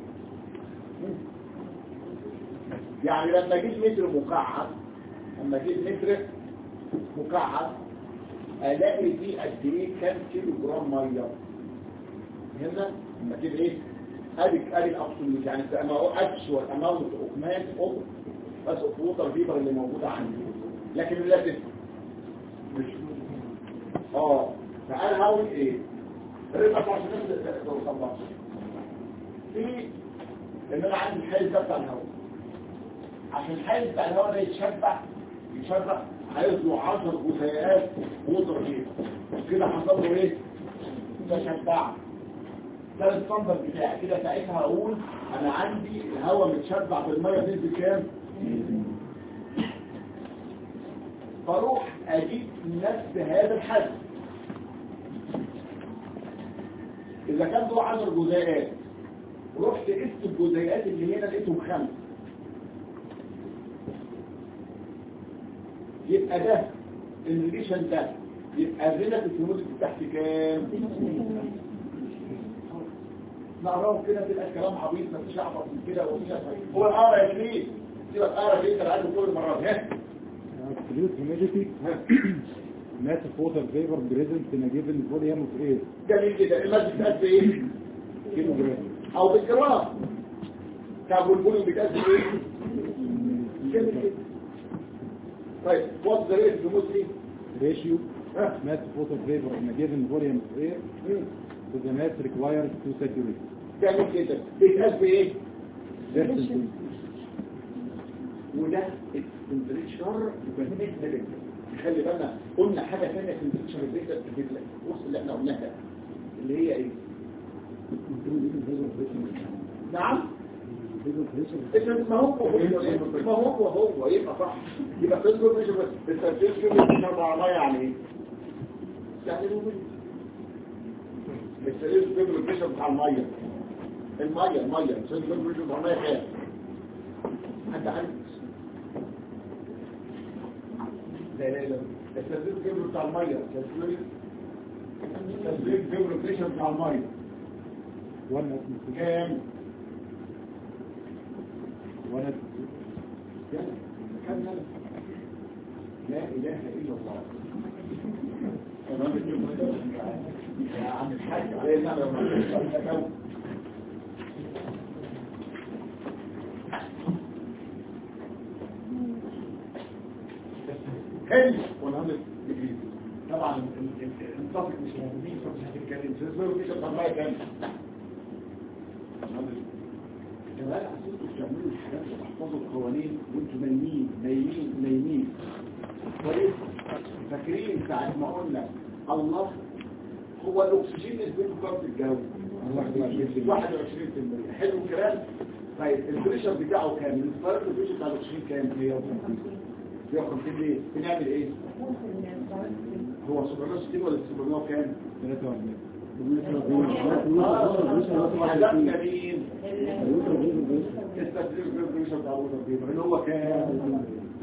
يعني لما جيت متر مكعب لما جيت متر مكعب الاقي فيه قد ايه كام كيلو جرام ميه هنا لما تجيب ايه ادي ادي الابسولوت يعني ما هو اكشوال اماونت اوف مان اوف بس اوف ووتر فيبر اللي موجوده عندي لكن الريلاتيف مش اه فانا هقول ايه الريلاتيف عشان الناس توصل في ان انا عندي الحيز ده بتاع الهواء عشان الحيز بتاع الهواء ده يتشبع يتشبع عايز له 10 جزيئات ووتر فيبر كده حصل له ايه تشبع ده الستاندرد بتاعي كده ساعتها اقول انا عندي الهواء متشبع بالميه بنسبه كام فاروح اجيب نفس هذا الحد اذا كان له 10 جزيئات رحت قست الجزيئات اللي هنا لقيتهم خمس يبقى ده الريليشن ده يبقى الريلاتيف هيموديتي تحت كام نقراه كده تبقى كلام عبيط ما فيش اعبط من كده ومفيش أسهل. هو القرا يا شريف سيبك اقرا كده اللي عايزه كل المرات ها Absolute humidity, massive water vapor present in a given volume of air, جميل كده المادة بتقاس بايه kilogram. او بالجرام طب والفوليوم بتقاس بايه جميل كده طيب وات ذا ريت هيموديتي Ratio, ها massive water vapor in a given volume of air مم. to the mass required to saturate. جميل كده بيتقاس بايه Percentage. وده التمبريتشر بالنسبه لك خلي بالنا قلنا حاجه ثانيه في التمبريتشر بالنسبه في الكورس اللي احنا قلناها اللي هي ايه نعم إذا ما هو هو ما هو هو يبقى صح يبقى تذكر مش بس التمبريتشر بالنسبه مع ميه يعني ايه يعني الوبل التمبريتشر بالنسبه بتاع الميه الميه الميه التمبريتشر بتاع الميه كام حد عارف لا لا لا التسليك جبر بتاع المية التسليك التسليك جبر بريشر بتاع المية One atmosphere. كام One atmosphere. كام كام لا اله الا الله يا عم الحاج عليه نعمة هل 100 ديجري طبعا الانطبق مش موجودين فمش هتتكلم تسمعوا مفيش الطبيعي كام جمال عسيتوا تعملوا الحاجات وتحفظوا القوانين وانتوا نايمين نايمين نايمين كويس فاكرين ساعة ما قلنا الله هو الاكسجين نسبته كام في الجو 21% حلو الكلام طيب البريشر بتاعه كام الفرق البريشر بتاع الاكسجين كام 150 150 ليه بنعمل ايه هو 760 ولا 700 كام 43 حذفنا مين استثناء البريشر بتاع الوتر اللي هو كام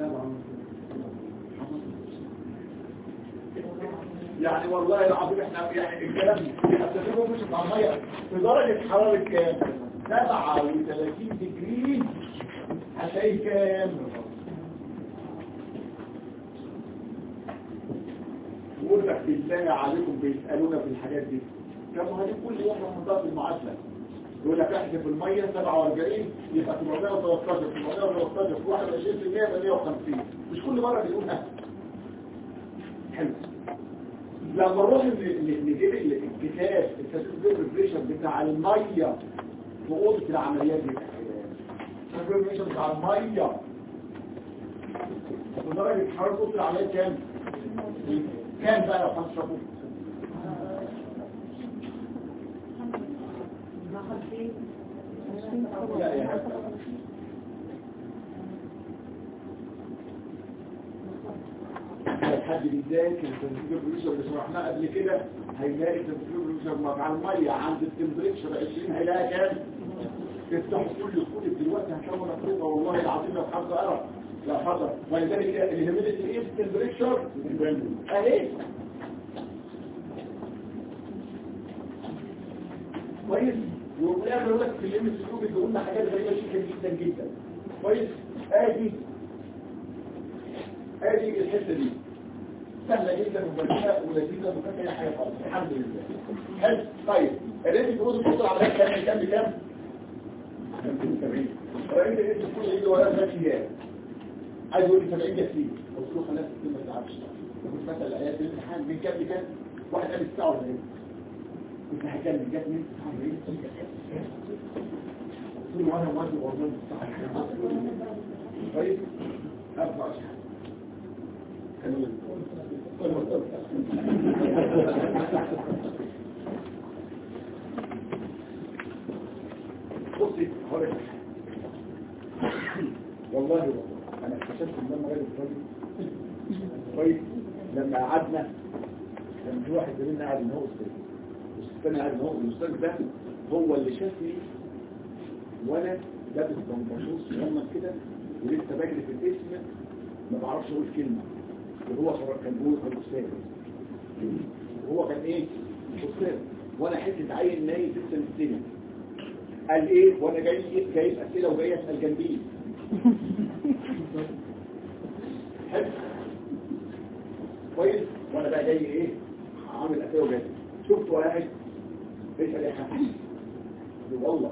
يعني والله العظيم احنا يعني الكلام هتستخدمه مش بتاع الميه في درجه حراره كام 37 ديجري هتلاقيه كام يقول لك بالله عليكم بيسالونا في الحاجات دي كانوا هذه كل يوم منطقه المعادله يقول لك احذف الميه 47 يبقى 713 713 في 21% يبقى 150 مش كل مره بيقولها حلو لما نروح نجيب الكتاب التسجيل البريشر بتاع الميه في اوضه العمليات دي التسجيل البريشر بتاع الميه ودرجه حراره اوضه العمليات كام كام بقى لو هتشربوا لا يا حاجة. الحد بيذاكر تنسيق البريشر اللي شرحناه قبل كده هيلاقي تنسيق البريشر مع الميه عند التمبريتشر 20 هيلاقي كام؟ تفتحوا كل الكتب دلوقتي هتلاقوا مكتوبه والله العظيم لو حد قرا لو حضر ولذلك الهيميديتي ايه التمبريتشر اهي كويس وفي يقول لك في الام اس كيو بيقول لنا حاجات غريبه جدا جدا جدا كويس ادي ادي الحته دي سهله جدا وبسيطه ولذيذه وما فيهاش اي حاجه خالص الحمد لله حلو طيب الريت بروز بتطلع على كام كام بكام 70 الراجل اللي انت كل يجي وراه ثلاث ايام عايز يقول لي 70 جت فيه قلت له خلاص ما تعرفش كنت مثلا الايات الامتحان من كام لكام واحد قال الساعه ولا ايه كنت هكلم جت من 49 قلت له انا موافق والله الساعه طيب ارفع شحن بصي هقول لك والله والله انا اكتشفت ان لما غير الراجل كويس لما قعدنا كان في واحد زميلنا قاعد ان هو استاذ والثاني قاعد ان هو الاستاذ ده هو اللي شافني وانا لابس بنطلون صغنن كده ولسه بجري في الاسم ما بعرفش اقول كلمه وهو خر- كان بيقول كان استاذ وهو كان ايه استاذ وانا حته عيل نايم في السنتين قال ايه وانا جاي جايب اسئله وجاي اسال جنبيه حلو كويس وانا بقى جاي ايه عامل اسئله وجاي شفت واحد اسال يا حبيبي والله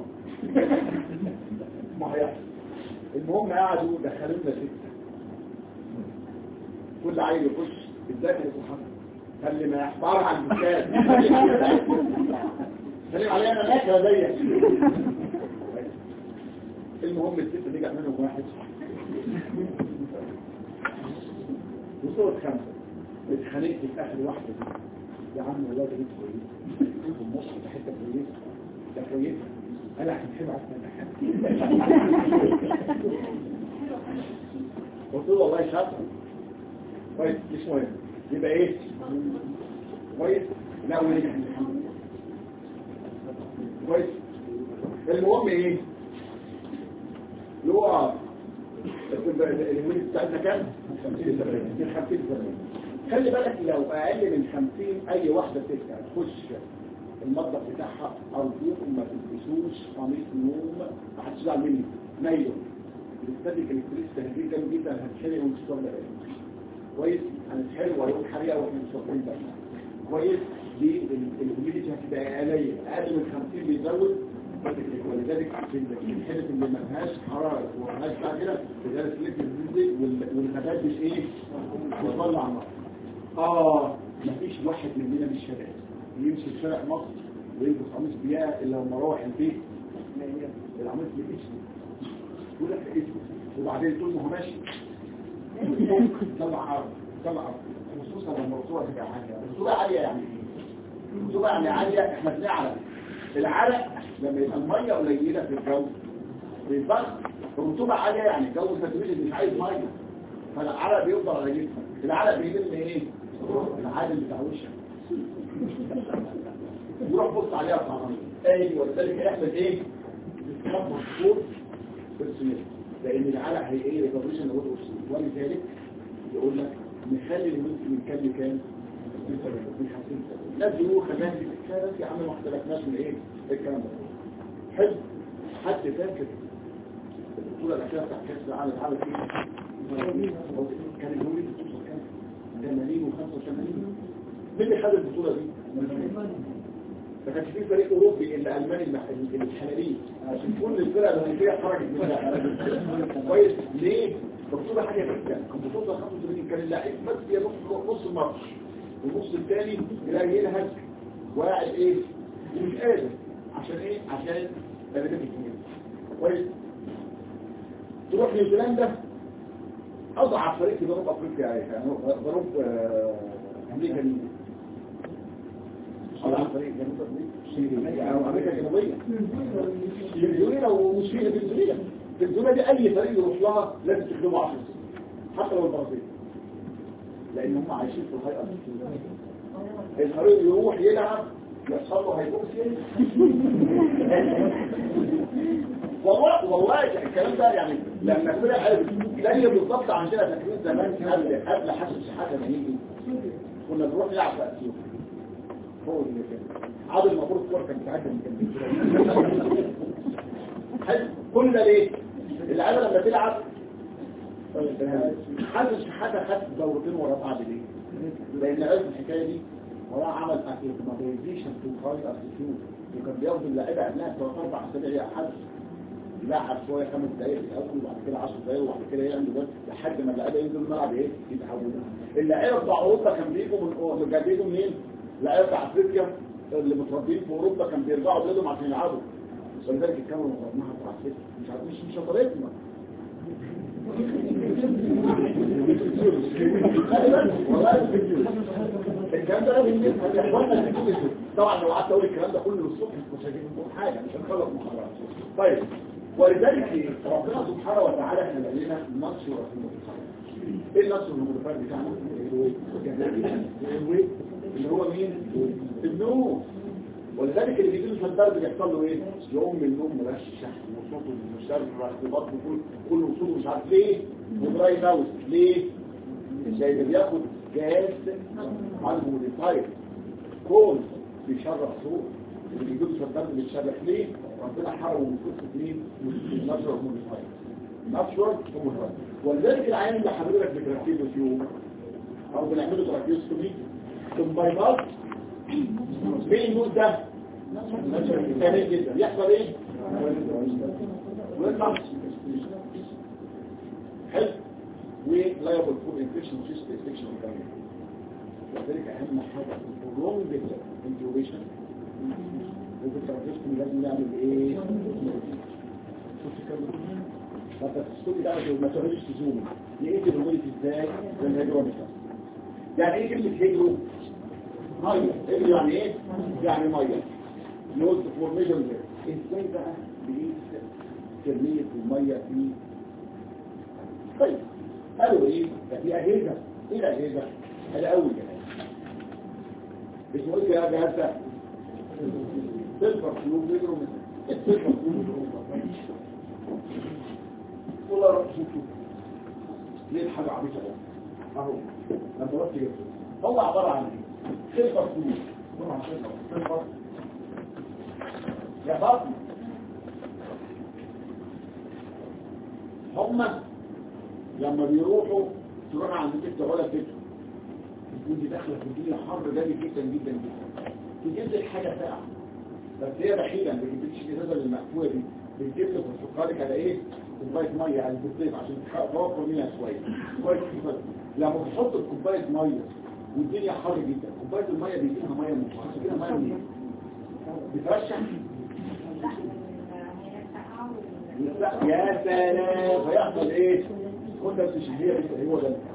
ما هيحصل المهم قعدوا دخلوا لنا سته كل عيل يخش ازيك يا محمد قال لي ما يحضر على المكان سلم عليا انا ماشي يا زيك المهم الست دي جاب منهم واحد وصوت خمسة اتخانقت في اخر واحدة دي يا عم والله ده بنت كويس في النص ده حته كويسه ده كويسه انا هنحب قلت له والله شاطر كويس مش مهم يبقى ايه كويس لا ونجح الحمد لله كويس المهم ايه اللي هو الهوية بتاعتنا كام؟ من 50 70 خلي بالك لو اقل من 50 اي واحدة تفتح تخش المطبخ بتاعها ارجوكم ما تلبسوش قميص نوم ما حدش يزعل مني نايلون الاستاتيك الكتريس تهديد جامد جدا هتحرق ومش طالع كويس هنتحل وهيقول حريقه واحنا مش واخدين بالنا كويس دي الهيوميديتي هتبقى اقليه اقل من 50 بيزود ولذلك في الحته اللي ما فيهاش حراره وما فيهاش بتاع كده لذلك سلك الزيت والغابات مش ايه مش بتطلع نار اه مفيش واحد مننا مش شباب يمشي في شارع مصر ويلبس قميص بياع الا لما يروح البيت القميص بيسود يقول لك اسود وبعدين تقول ما هو ماشي طلع عرض طلع عرض خصوصا لما الرطوبه تبقى عاليه الرطوبه عاليه يعني ايه؟ الرطوبه يعني عاليه احنا بنعرف العرق لما يبقى الميه قليله في الجو بيتبخر الرطوبه عاليه يعني الجو ساتوريتد مش عايز ميه فالعرق بيفضل على جسمك العرق بيلم ايه؟ العادل بتاع وشك يروح بص عليها طعام ايه ولذلك يحصل ايه؟ بتكبر الصوت في السنين لان العرق هي ايه؟ ريكوبريشن اوف ولذلك يقول لك نخلي المنتج من كام لكام؟ من 50 سنه الناس يقولوا خلينا في الكلام يا عم ما اختلفناش من ايه؟ الكلام ده حلو حد فاكر البطوله الاخيره بتاعت كاس العالم اتعملت ايه؟ كان الجولي بتوصل كام؟ 80 و85 مين اللي خد البطوله دي؟ ما كانش في فريق اوروبي الا الماني المح- الحلالين عشان كل الفرق الاوروبيه خرجت منها كويس ليه؟ البطوله حاجه جدا كان بطوله 85 كان اللاعب بس يا نص نص الماتش والنص الثاني يلاقي ينهج وقاعد ايه؟ ومش قادر عشان ايه؟ عشان تدريب الجمهور كويس تروح نيوزيلندا اضعف فريق في جنوب افريقيا يعني جنوب آه، امريكا دي اضعف فريق جنوب افريقيا او امريكا الجنوبيه فنزويلا ومش فيه فنزويلا فنزويلا دي اي فريق يروح لها لازم تخدمه 10 سنين حتى لو البرازيل لان هم عايشين في الهيئه الفريق يروح يلعب يحصل له هيبوكسيا والله والله الكلام ده يعني لما كنا قالوا زي بالظبط عندنا تكريم زمان قبل قبل حسن شحاته ما يجي كنا بنروح نلعب في اسيوط هو اللي كان عادل المفروض الكوره كان بتاعتها من كان حلو كل ده ليه؟ اللعيبه لما تلعب حسن شحاته خد دورتين ورا بعض ليه؟ لان عرف الحكايه دي وراء عمل اكليماتيزيشن تو هاي اتيتيود وكان بياخد اللعيبه قبلها ثلاث اربع اسابيع حد يلعب شويه خمس دقائق في الاول وبعد كده 10 دقائق وبعد كده يعمل ده لحد ما اللعيبه ينزلوا الملعب ايه يتحولوا اللعيبه بتوع اوروبا كان بيجوا من كان بيجوا منين؟ اللعيبه بتاع افريقيا اللي متربيين في اوروبا كان بيرجعوا بلادهم عشان يلعبوا ولذلك الكاميرا مقارنها بتاع افريقيا مش عارف مش مش شطارتنا الكلام ده لازم يفهم يا اخوانا الفيديو. طبعا لو قعدت اقول الكلام ده كله للصبح مش هجيب لكم حاجه مش هنخلص محاضرات طيب ولذلك ربنا سبحانه وتعالى احنا لقينا نصر المتفرد ايه النصر المتفرد بتاعنا اللي هو مين النوم ولذلك اللي بيجي له في الدرب بيحصل له ايه يقوم من النوم مرشح وصوته مشرح وبطنه كله كله صوته مش عارف ليه ودراي ماوس ليه زي اللي بياخد جهاز عنده موديفاير كون بيشرح صوت اللي بيجي له في الدرب بيتشرح ليه ربنا حرمه من قصه مين ناتشورال موديفاير ناتشورال موديفاير ولذلك العيان اللي حضرتك بتركبه في يوم او بنعمله تراكيوستومي ثم بايباس فين النود ده جميل جدا يحصل ايه ويطلع حلو ولا يبقى فور انفكشن وشيست انفكشن والكلام ده وذلك اهم حاجه البرولونج انتوبيشن وفي التراكيوستومي لازم نعمل ايه شوف الكلام ده طب الصوت ده ما تقولش تزوم يقتل الرمية ازاي زي ما هيجروا يعني ايه كلمة هيجروا مية هيجروا يعني ايه يعني مية نوز فورميشن ازاي بقى بيقيس كمية المية في طيب قالوا ايه ده في اجهزة ايه الاجهزة الاول جهاز اسمه ايه يا جهاز ده سيلفر فلوب بيجروا من السيلفر فلوب والله رب شوفوا ليه حاجة عبيطة اهو لما رحت جبته هو عبارة عن ايه سيلفر فلوس طبعا سيلفر سيلفر يا فاطمة هما لما بيروحوا تروح عند البيت تقعدها في بيتهم تكون داخله في الدنيا حر جامد جدا جدا جدا تجيب لك حاجه ساقعه بس هي بخيله ما بتجيبلكش الازازه المقفوله دي بتجيب لك وتحطها لك على ايه كوبايه ميه على البيت عشان تحقق توفر منها شويه كويس كده لما تحط كوبايه ميه والدنيا حر جدا كوبايه الميه بيجيبها ميه مخصصه كده ميه منين بترشح لا، يا سلام هيحصل ايه كل نفس الشهية بس هو ده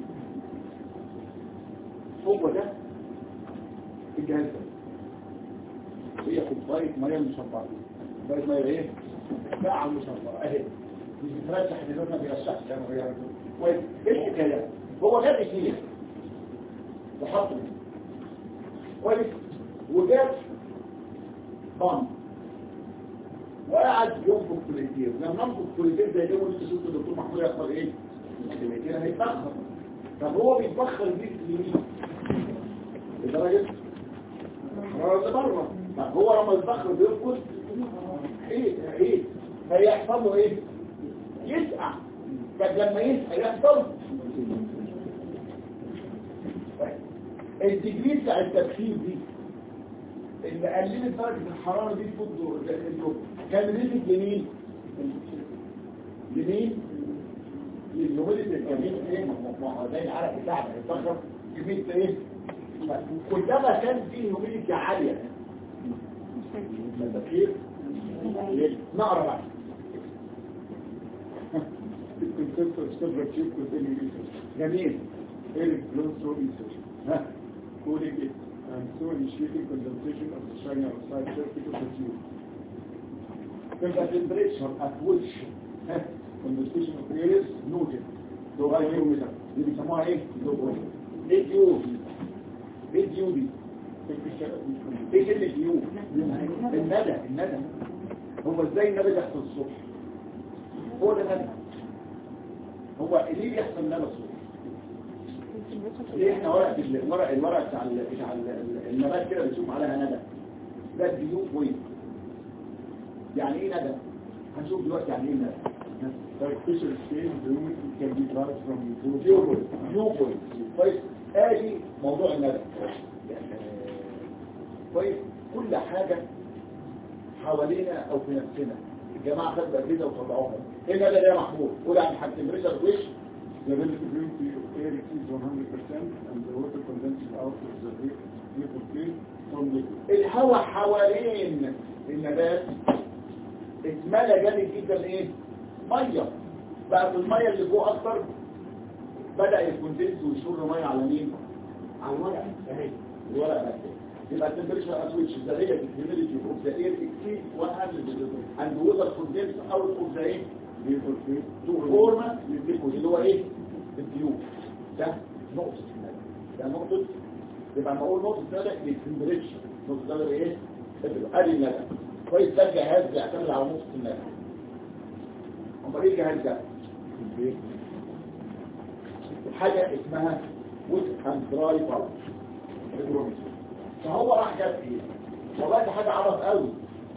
هو ده الجهاز ده هي كوبايه ميه مشبعه كوبايه ميه ايه ساعه مشبعه اهي مش بترشح الناس ما بيرشحش كانوا بيعملوا كويس ايه الحكايه هو غبي فيه وحطه كويس وجاب بامب وقعد ينفق كوليتير لما ينفق كوليتير زي ده وانت شفت الدكتور محمود يحصل ايه الكوليتير هيتبخر طب هو بيتبخر دي لمين لدرجه الحراره اللي بره طب هو لما يتبخر بيركض حيد حيد فيحصل له ايه يسقع طب لما يسقع يحصل الدجري بتاع التبخير دي اللي قللت درجة الحرارة دي فوق اليوم كان ريزك لمين؟ لمين؟ للهوميديتي الجميل ايه؟ ما هو زي العرق بتاعنا الفخر كمية ايه؟ كلما كان فيه هوميديتي عالية التبخير نقرا بقى الكونسيبت اوف سيلفر تشيب كونتينيو ريسيرش جميل Eric Blonsro research ها cooling it and so initiating condensation of the shiny outside surface of the tube. تبقى temperature at which ها Condensation of air is noted. لو غير يوم ده اللي بيسموها ايه؟ ايه ديو ايه ديو دي؟ ايه كلمة ديو؟ الندى الندى هو ازاي الندى بيحصل الصبح؟ هو ده ندى هو ليه بيحصل ندى الصبح؟ ليه احنا ورق الورق الورق بتاع ال- بتاع ال- النبات كده بنشوف عليها ندى ده الديو بوينت يعني ايه ندى؟ هنشوف دلوقتي يعني ايه ندى Artificial scale blooming can be derived from ديو بوينت ديو بوينت كويس ادي موضوع الندى كويس كل حاجة حوالينا او في نفسنا الجماعة خدوا اجهزة وطلعوها ايه الندى ده يا محمود قول عن حاجة تمبريتشر وش The relative humidity of air exceeds 100% and the water condenses out of the vapor phase from liquid. الهواء حوالين النبات اتملى جامد جدا ايه ميه بقت الميه اللي جوه اكتر بدا يكوندنس ويشر ميه على مين على الورق اهي الورق بس يبقى التمبريتشر اسويتش ذا ريلاتيف هيوميديتي اوف ذا اير اكسيد 100 اند ووتر كوندنس اوت اوف ذا ايه Vapor phase تو فورما للليكويد اللي هو ايه الديوب ده نقطه الندى. ده نقطه يبقى لما اقول نقطه ندى التمبريتشر نقطه ندى ايه ادي الندى كويس ده الجهاز بيعتمد على نقطه الندى امال ايه الجهاز ده حاجه اسمها ويت اند دراي بالب فهو راح جاب ايه والله دي حاجه عرض قوي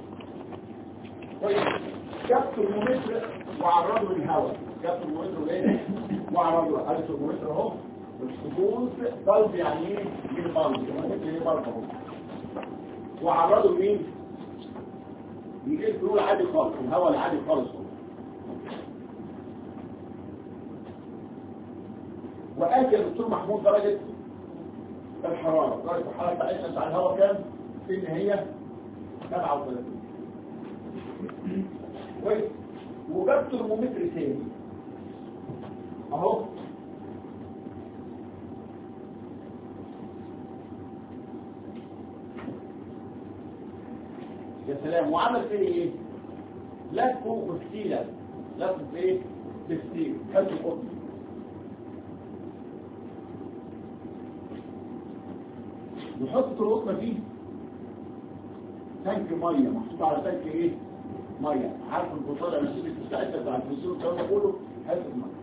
كويس جاب ترمومتر وعرضه للهواء جاب ترمومتر وايه وعرضه له الترمومتر اهو الخطوط بلب يعني ايه مين بلب ترمومتر ايه بلب اهو وعرضه لمين يجي الفلول عادي خالص الهواء العادي خالص اهو وقال يا دكتور محمود درجة الحرارة درجة الحرارة بتاعتنا بتاع الهواء كام؟ إن هي 37 كويس وجاب ترمومتر تاني اهو يا سلام وعمل فيه ايه لفه بستيلة لفه بايه بستيل خد القطن نحط القطنة فيه تانك مية محطوط على تانك ايه مية عارف البطالة المسيرة بتاعتها بتاع الفلسور الكلام ده كله حاسب مية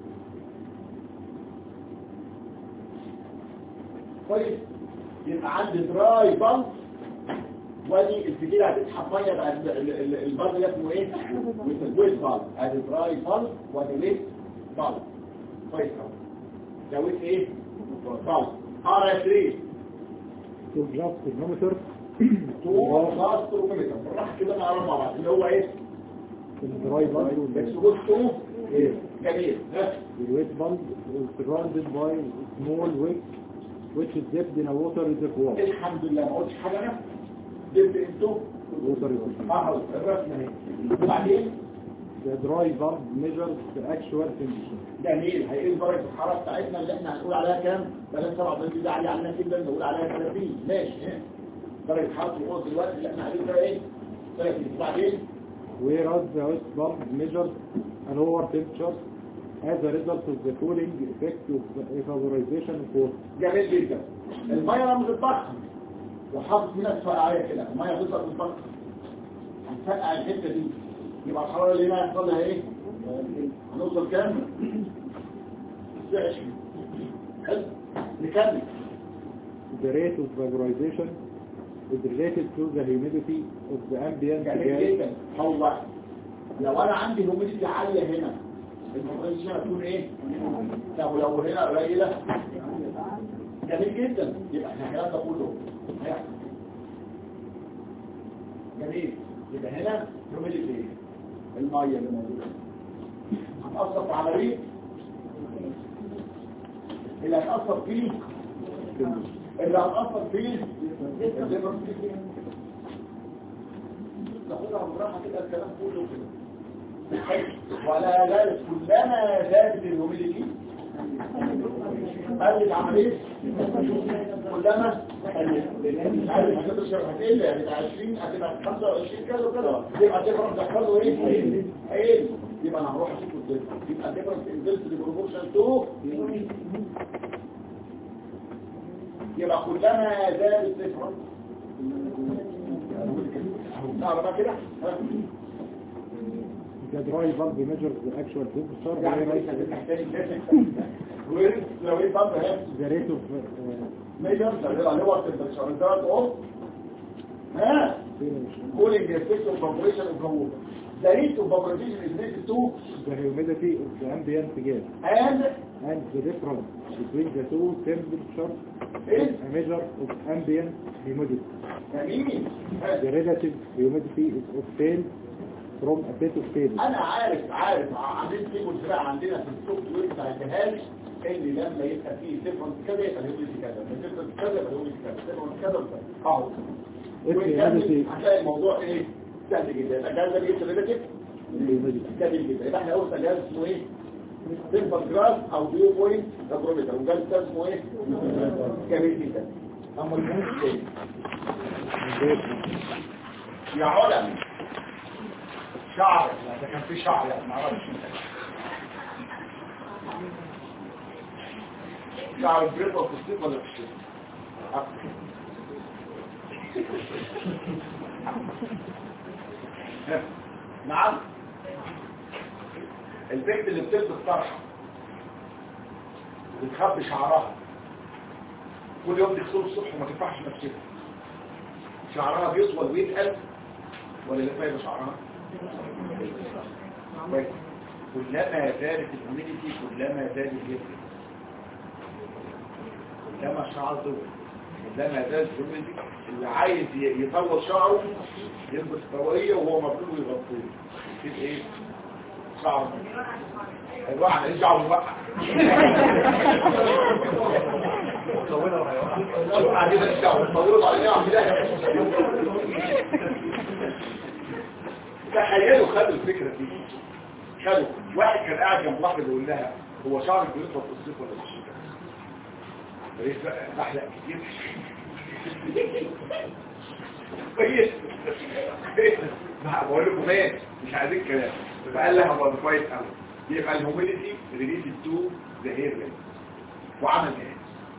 كويس يبقى عندي دراي بامب وادي الفتيلة هتسحب مية بقى ال- ال- ال- البامب ده اسمه ايه؟ ويت بامب ادي دراي بامب وادي ويت بامب كويس قوي زود ايه طب ار 3 تو جاست ترمومتر تو خاص ترومتر بالراحه كده نعرف مع بعض اللي هو ايه الدراي بالب اكسبوز تو ايه جميل ها الويت بالب is surrounded by small wick which is dipped in a water reservoir الحمد لله ما قلتش حاجه انا جبت انتو water reservoir اهو الرسمه اهي وبعدين the dry bulb measures the actual temperature جميل هيقل درجه الحراره بتاعتنا اللي احنا هنقول عليها كام بلاش 37 دي عاليه علينا جدا نقول عليها 30 ماشي ها. درجه حراره الغرفه دلوقتي اللي احنا عليه ده ايه 30 وبعدين whereas the wet bulb measures a lower temperature as a result of the cooling effect of the evaporization of water جميل جدا الميه لما بتتبخر وحاطط هنا فقعيه كده الميه بتظهر بتتبخر هنفقع الحته دي يبقى الحراره اللي هنا هيحصل لها ايه هنوصل كام 20 حلو نكمل the rate of vaporization is related to the humidity of the ambient جميل gas جدا هو لو انا عندي هوميديتي عاليه هنا الهوميديتي هتكون ايه طب لو هنا قليله جميل جدا يبقى احنا الكلام ده كله هيحصل. جميل يبقى هنا هوميديتي ايه الميه اللي موجوده هتاثر في عمليه اللي هتاثر فيه اللي هتاثر فيه الليفر ناخدها بالراحه كده الكلام كله كده ولا ذلك كلما زادت الهوميديتي قلت عمليه كلما قلت مش عارف هتشرب هتقل يعني بتاع 20 هتبقى 25 كيلو كده يبقى الديفرنس هيحصل له ايه؟ هيقل يبقى انا هروح اشوف الديفرنس يبقى الديفرنس انزلت لبروبورشن 2 يبقى كلما زاد الديفرنس نعرف بقى كده ها؟ the dry bulb measures the actual temperature يعني whereas ليس محتاج وين لو ايه بقى ها the rate of uh, ميجر اللي هو التمبريتشر درجه اوف ها cooling the effect of vibration of the water the rate of vibration is related to the humidity of the ambient gas and and the difference between the two temperatures is is a measure of ambient humidity. جميل The relative humidity is obtained from a set of tables. انا عارف عارف عاملين تيبل كده عندنا في السوفت وير بتاع الجهاز ان لما يبقى فيه ديفرنس كذا يبقى الهيوميديتي كذا ديفرنس كذا يبقى الهيوميديتي كذا ديفرنس كذا وكذا اهو If the ويكمل، humidity هتلاقي الموضوع ايه سهل جدا يبقى الجهاز ده بيجيب ريلاتيف humidity جميل جدا يبقى احنا قلنا جهاز اسمه ايه سيمبل جراس او ديو بوينت ابروميتر وجهاز ده اسمه ايه جميل جدا اما الجهاز الثاني يا علم شعر لا، ده كان في شعر لا ما اعرفش شعر البيضة في الصيف ولا في الشتاء ها، نعم البنت اللي بتلبس طرحه بتخبي شعرها كل يوم تغسله الصبح وما تنفعش نفسها شعرها بيطول ويتقل ولا لا فايده شعرها كويس. كلما زادت الهوميديتي كلما زاد الجسم كلما الشعر طول كلما زاد الهوميديتي اللي عايز ي- يطول شعره يلبس طوية وهو مبلول ويغطيه يصير ايه شعره الواحد ايه شعره بقى قاعدين الشعر طولوا عليه يعمل تخيلوا خدوا الفكرة دي خدوا واحد كان قاعد جنب واحدة بيقول لها هو شعرك بيطلع في الصيف ولا في الشتاء فريق بقى بحلق كتير كويس ما بقول لكم مات مش عايزين كلام فقال لها هو كويس قوي يبقى الهوميديتي ريليتد تو ذا هير وعمل ايه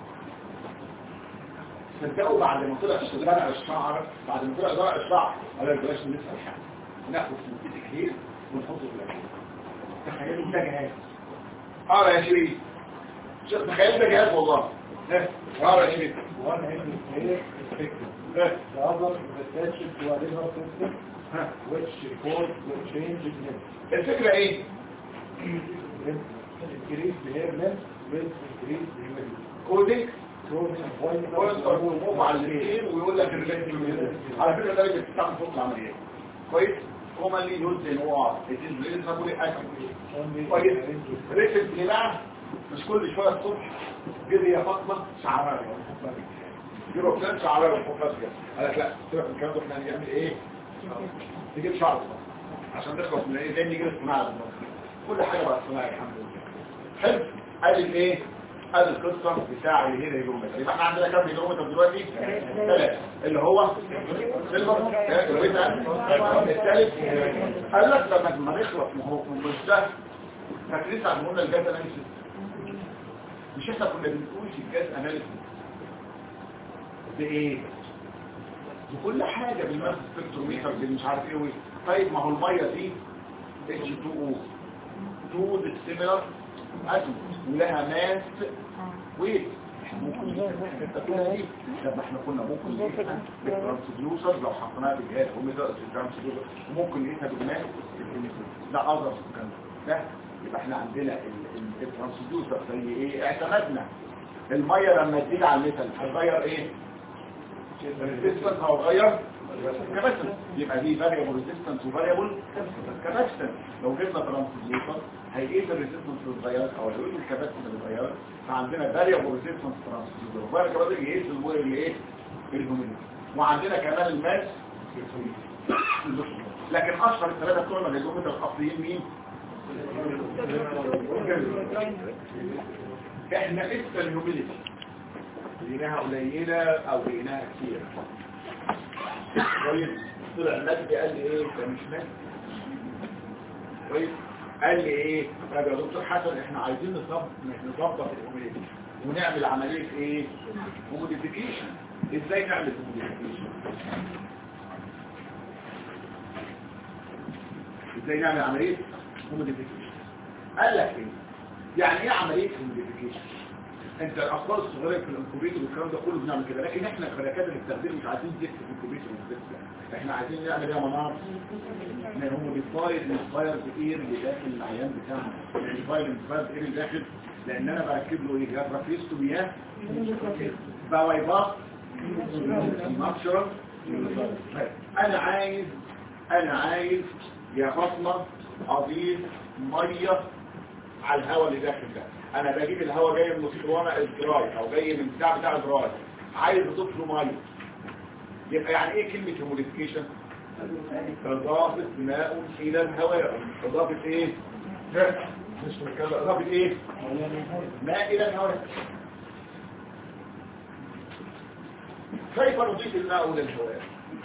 صدقوا بعد ما طلع زرع الشعر بعد ما طلع زرع الشعر قال لك بلاش نسال حاجه ناخد سنتيتك هير ونحطه في الاكل تخيلوا ده جهاز اه يا شريف شوف تخيل ده جهاز والله ها اه يا شريف One end is here effective. ها The other is attached to a river system ها which records the change in length. الفكره ايه Increase the hair length كودينج ويقوم على الاثنين ويقول لك الريلاتيف على فكره ده اللي بتستعمل فوق العمليه كويس commonly used in OR it is reasonably accurate كويس recently بقى مش كل شويه الصبح جري يا فاطمه شعراوي يروح فلان شعراوي فوق راسك قال لك لا سيبك من الكلام ده احنا هنعمل ايه تجيب شعر عشان تخلص من ايه زي نيجي الصناعه كل حاجه بقى صناعه الحمد لله حلو ادي الايه ادي القصه بتاع الهيرا هيدرومتر يبقى احنا عندنا كام هيدرومتر دلوقتي ثلاثه اللي هو سيلفر الثالث قال لك لما ما نخلص ما هو مش ده فاكرين عن قلنا الجاز اناليسيس مش احنا كنا بنقول في الجاز اناليسيس بايه بكل حاجه بالماس سبكتروميتر مش عارف ايه وايه طيب ما هو الميه دي H2O تو ديسيميلر اتوم ولها ماس ويت ممكن طب احنا كنا ممكن بالترانسديوسر لو حطيناها بالجهاز وميزر الترانسديوسر وممكن نقيسها بالماس لا اقدر كان ده يبقى احنا عندنا الترانسديوسر زي ايه اعتمدنا الميه لما تزيد على المثل هتغير ايه الريزيستنس هتغير كباسنس يبقى دي فاريبل ريزيستنس وفاريبل كباسنس لو جبنا ترانسديوسر هيقيس الريزيستنس اتغيرت او هيقيس الكباسنس اتغيرت فعندنا فاريبل ريزيستنس ترانسديوسر وبعد كده يقيس الوير اللي ايه الهوميديتي وعندنا كمان الماس لكن اشهر الثلاثه بتوع الهيدرومتر الاصليين مين احنا قسنا الهوميديتي لقيناها قليله او لقيناها كتير كويس طلع المجدي قال لي ايه ده مش مجدي كويس قال لي ايه طب يا دكتور حسن احنا عايزين نظبط نظبط الهوميديتي ونعمل عمليه ايه موديفيكيشن ازاي نعمل موديفيكيشن ازاي نعمل عمليه موديفيكيشن قال لك ايه يعني ايه عمليه موديفيكيشن انت الاطفال الصغيره في الانكوبيتور والكلام ده كله بنعمل كده لكن احنا الشركات اللي بتستخدم مش عايزين زفت في الانكوبيتور والزفت احنا عايزين نعمل ايه يا منار ان هم بيفايل الفاير اير اللي داخل العيان بتاعنا الفايل الفاير اير اللي داخل لان انا بركب له ايه يا ترافيستو بياه بوايباط ناتشرال انا عايز انا عايز يا فاطمه اضيف ميه على الهواء اللي داخل ده انا بجيب الهواء جاي من اسطوانه الدراي او جاي من بتاع بتاع الدراي عايز اضيف له ميه يبقى يعني ايه كلمه موديفيكيشن اضافه ماء الى الهواء اضافه ايه لا، مش متكلم اضافه ايه ماء الى الهواء كيف نضيف الماء الى الهواء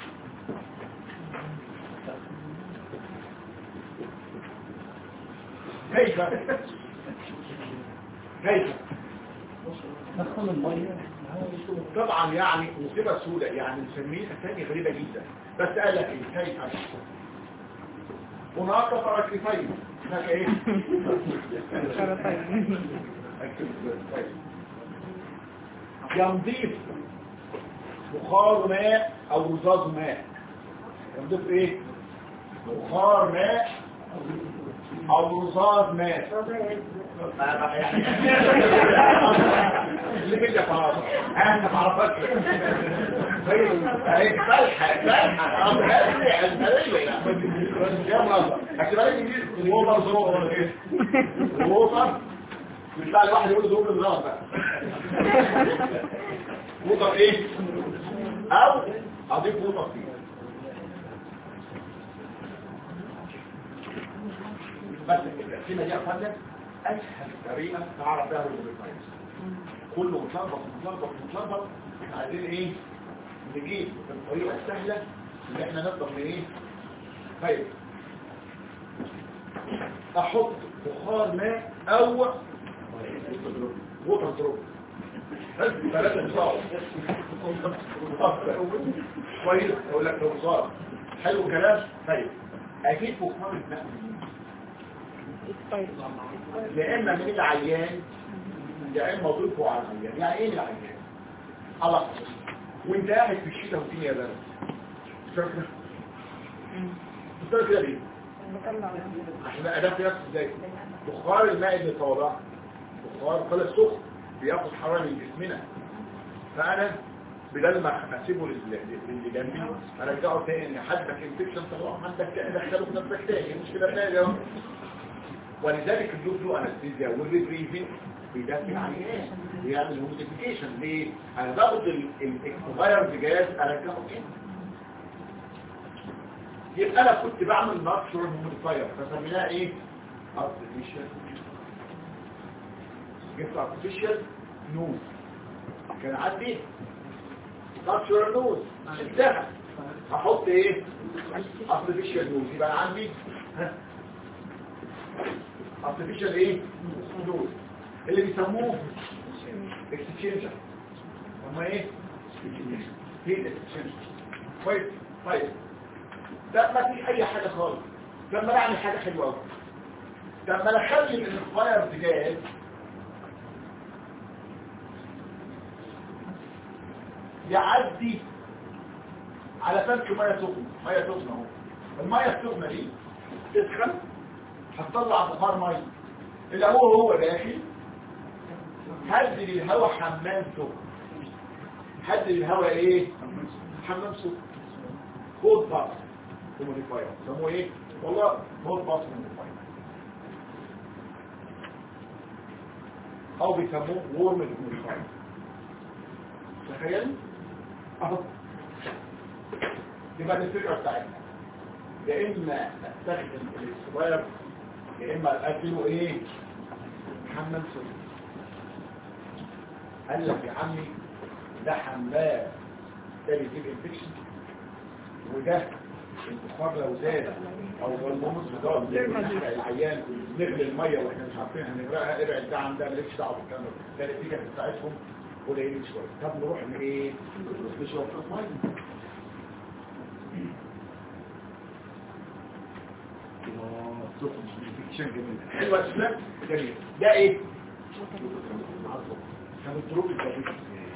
كيف كيف ندخل الميه طبعا يعني مصيبة سوداء يعني نسميه ثانية غريبة جدا بس قال لك ايه كيف هناك فرقتين هناك ايه ينضيف بخار ماء او رذاذ ماء ينضيف ايه بخار ماء او رذاذ ماء اللي بدك تعرفه انا ما اعرفكش هي فالحه فالحه اه هذه البليه يا مرضى اكتبها لي انجليزي ووتر زروب ولا ايه ووتر بيطلع لي واحد يقول زروب النار بقى ووتر ايه او اضيف ووتر فيه بس التقسيمه دي يا فندم اسهل طريقه تعرف بها الروبوتايز كله متلخبط متلخبط متلخبط احنا عايزين ايه نجيب الطريقه السهله اللي احنا نقدر من ايه طيب احط بخار ماء او ووتر دروب ثلاثة بصار كويس اقول لك لو بصار حلو الكلام طيب اجيب بخار الماء يا اما من العيان يا اما اضيفه على العيان يعني ايه العيان الله وانت قاعد في الشتاء والدنيا برد فاكر بتقول كده ليه عشان اداه نفس ازاي بخار الماء اللي طوالع هو القلب سخن بياخد حرارة من جسمنا فانا بدل ما اسيبه لل- لل- للي جنبي ارجعه تاني حدك انفكشن طبعا عندك دخله في نفسك تاني مش كده تاني اهو ولذلك اللوب له انستيزيا والريبريزنج بيدفن عليه بيعمل موديفيكيشن ليه؟ انا باخد الاكسبايرد جاز ارجعه تاني يبقى انا كنت بعمل ناتشورال موديفاير فسميناها ايه؟ artificial جبت artificial نوز كان عندي ناتشورال نوز شلتها هحط ايه؟ artificial نوز يبقى أنا عندي ها؟ artificial ايه؟ نوز اللي بيسموه اكستشينجر هم ايه؟ هيت اكستشينجر كويس طيب ده ما فيش اي حاجة خالص لما انا اعمل حاجة حلوة قوي لما انا اخلي الانسباير جاز يعدي على تنك ميه سخنه ميه سخنه اهو الميه السخنه دي تسخن هتطلع بخار ميه اللي هو هو داخل هدي للهواء حمام سخن هدي للهواء ايه حمام سخن كود باس موديفاير سموه ايه والله كود باس موديفاير او بيسموه وورم موديفاير تخيل اهو يبقى دي الفكره بتاعتنا يا اما استخدم الاكسباير يا اما اديله ايه حمام سخن قال لك يا عمي ده حمام ده بيجيب انفكشن وده البخار لو زاد او الهرمون زاد بنحرق العيان نغلي الميه واحنا مش عارفين هنغرقها ابعد ده عن ده مالكش دعوه بالكلام ده ده النتيجه بتاعتهم قليلين شويه طب نروح لايه؟ نشرب ميه حلوة السلام جميل ده ايه كان الظروف الجديدة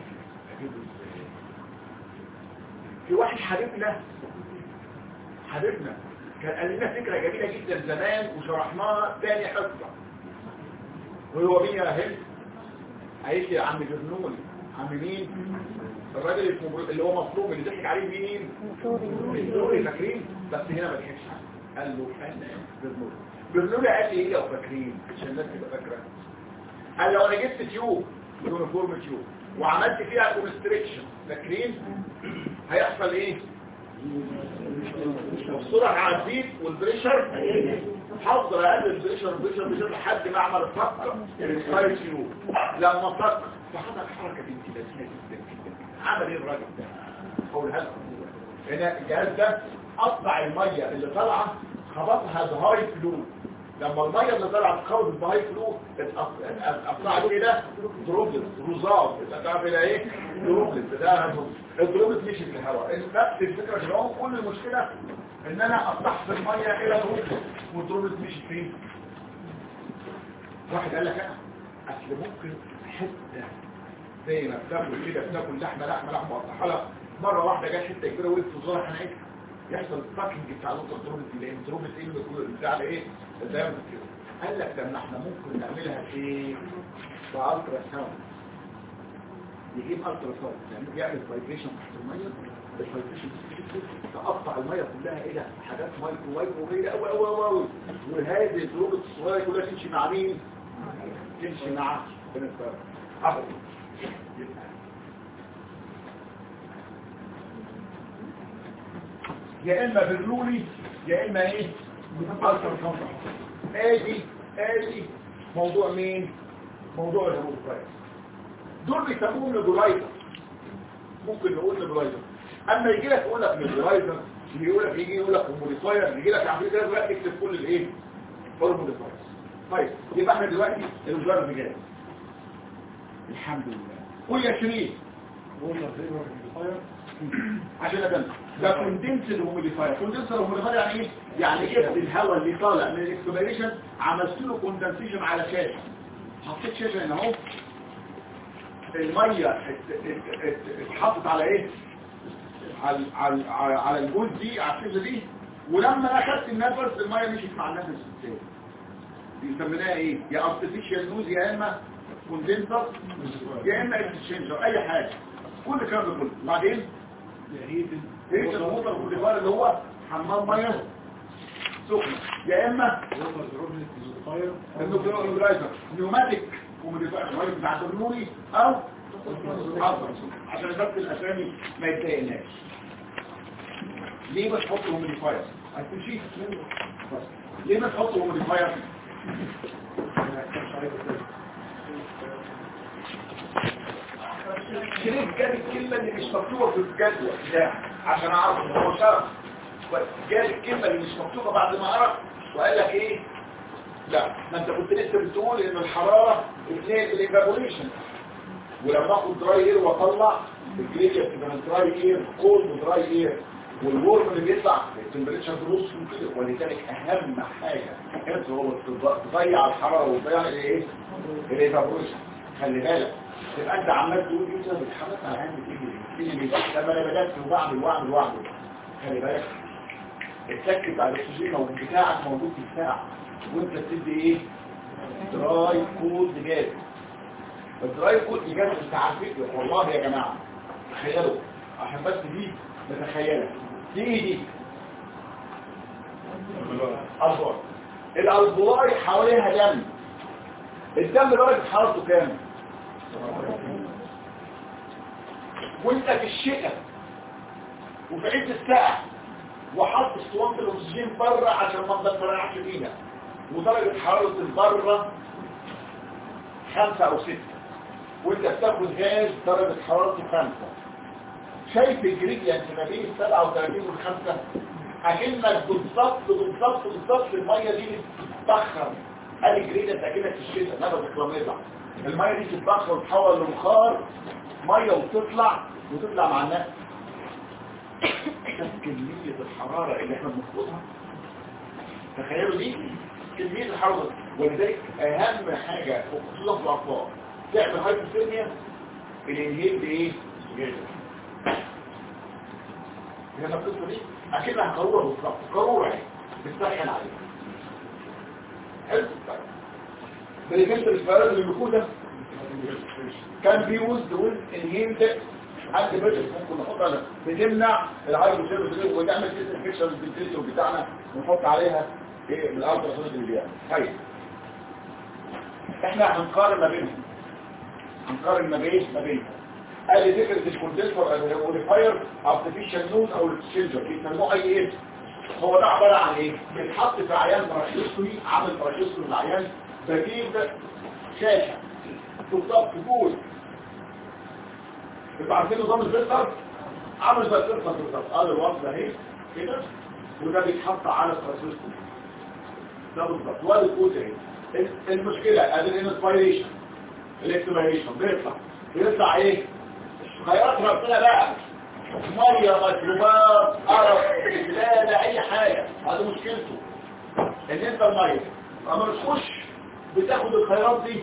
في واحد حبيبنا حبيبنا كان قال لنا فكرة جميلة جدا زمان وشرحناها تاني حصة وهو مين يا هند قالت لي يا عم جرنول عم مين الراجل اسمه بر- اللي هو مصروف اللي ضحك عليه مين برنولي فاكرين بس هنا ما ضحكش عليه. قال له انا برنولي برنولي قال لي ايه لو فاكرين عشان الناس تبقى فاكره قال لو انا جبت تيوب يونيفورم تيوب وعملت فيها كونستريكشن فاكرين هيحصل ايه الصورة هتزيد والبريشر هفضل اقلل البريشر البريشر البريشر لحد ما اعمل الفقر السايد تيوب لما فقر فحصل حركة بنت لذيذة جدا جدا عمل ايه الراجل ده هقولها لكم هنا الجهاز ده قطع المية اللي طالعة خبطها بهاي فلو لما المية اللي طالعة تخبط بهاي فلو قطعت كده دروبلت رزاز تعرف الى ايه دروبلت ده الدروبلت مشي في الهواء نفس الفكرة في العمق كل المشكلة ان انا قطعت المية الى دروبلت والدروبلت مشي فين واحد قال لك لا اصل ممكن حتة زي ما بتاكل كده بتاكل لحمه لحمه لحمه وقطعها مره واحده جت حته كبيره وقفت في زورها حنقتها يحصل الباكينج بتاع نقطه الدروب دي لان الدروب دي اللي بيقول بتاع ايه زي ما كده قال لك طب ما احنا ممكن نعملها في بالترا ساوند يجيب الترا ساوند يعني يعمل فايبريشن تحت الميه الفايبريشن تقطع الميه كلها الى حاجات مايكروويف وغيرها قوي قوي قوي وهذه الدروب الصغيره كلها تمشي مع مين تمشي مع بنفسها اهو يا اما برلولي يا اما ايه التر كونتر ادي ادي موضوع مين موضوع الهبوط كويس دول بيسموهم نيبولايزر ممكن نقول نيبولايزر اما يجي لك يقول لك نيبولايزر يقول لك يجي يقول لك موديفاير يجي لك عمليه كده دلوقتي اكتب كل الايه كل الموديفاير طيب يبقى احنا دلوقتي الوزاره بجاز الحمد لله قول يا شريف عشان ادم ده كوندنس الهوميديفاير كوندنس الهوميديفاير يعني ايه يعني جبت الهواء اللي طالع من الاكسبيريشن عملت له كوندنسيشن على شاشه حطيت شاشه هنا اهو الميه ات- ات- ات- اتحطت على ايه على على على الجوز دي على الشاشه دي ولما انا اخدت النفس الميه مشيت مع النفس الثاني دي سميناها ايه يا ارتفيشال نوز يا اما كوندنسر يا اما اكسشينجر اي حاجه كل الكلام ده كله بعدين هيك الموتر والديفاير اللي هو حمام ميه سخنه يا اما النيوكلايزر نيوماتيك وموديفاير بتاع النوري او عصر عشان بس الاسامي ما يتضايقناش ليه بتحط هوموديفاير هتمشي بس. ليه بتحط هوموديفاير شريف جاب الكلمة اللي مش مكتوبة في الجدول ده عشان اعرف ان هو شرف جاب الكلمة اللي مش مكتوبة بعد ما عرف وقال لك ايه لا ما انت كنت لسه بتقول ان الحرارة اثنين الايفابوريشن ولما اخد دراي اير واطلع الجريديا بتبقى من دراي اير كولد ودراي اير والورم اللي بيطلع التمبريتشر دروس كده ولذلك اهم حاجه انت هو تضيع الحراره وتضيع الايه الايفابوريشن خلي بالك تبقى انت عمال تقول انت بتحرك على عندي تيجي تيجي لما انا بدات واعمل واعمل واعمل خلي بالك التك بتاع الاكسجين موجود بتاعك موجود في الساعه وانت بتدي ايه دراي كود جاز الدراي كود جاز انت عارفين والله يا جماعه تخيلوا عشان بس دي نتخيلها دي ايه دي البولاي الالبولاي حواليها دم الدم درجه حرارته كام وانت في الشتاء وفي عز الساعة وحط اسطوانة الاكسجين بره عشان ما تضيعش فيها ودرجة حرارة البره خمسة او ستة وانت بتاخد غاز درجة حرارته خمسة شايف الجريديانت ما بين السبعة وثلاثين والخمسة اكنك بالظبط بالظبط بالظبط المية دي بتتبخر قال الجريديانت اكنك في الشتاء نبض كلاميزع المية دي تتبخر وتحول لبخار مية وتطلع وتطلع مع الناس شوف كمية الحرارة اللي احنا بنفقدها تخيلوا دي كمية الحرارة ولذلك اهم حاجة خصوصا في الاطفال تعمل هايبوثيرميا الانهيل بايه؟ جدا هنا القصة دي اكنها قارورة بالظبط قارورة اهي بتسخن عليها حلو بالجنس الفراغ اللي بيكون ده كان بيوز ويز انهيلد عند بيتس ممكن نحطها بتمنع العيب وسيرفس وتعمل تيست انفكشن بالفلتر بتاعنا ونحط عليها ايه بالالترا سونيك اللي بيعمل طيب احنا هنقارن ما بينهم هنقارن ما بين ما بينهم قال لي فكره الكوندنسر موديفاير ارتفيشال نوز او الاكسشينجر بيسموه اي ايه هو ده عباره عن ايه بيتحط في عيان تراكيوستومي عامل تراكيوستومي العيان بجيب شاشه بالظبط جول انتوا عارفين نظام الفلتر عامل زي الفلتر بالظبط قال الوصل اهي كده وده بيتحط على التراكيوستومي ده بالظبط وادي الجول اهي المشكله ادي الانسبيريشن الاكسبيريشن بيطلع بيطلع ايه خيارات ربنا بقى ميه مشروبات قرف لا اي حاجه هذا مشكلته ان انت الميه اما بتخش بتاخد الخيارات دي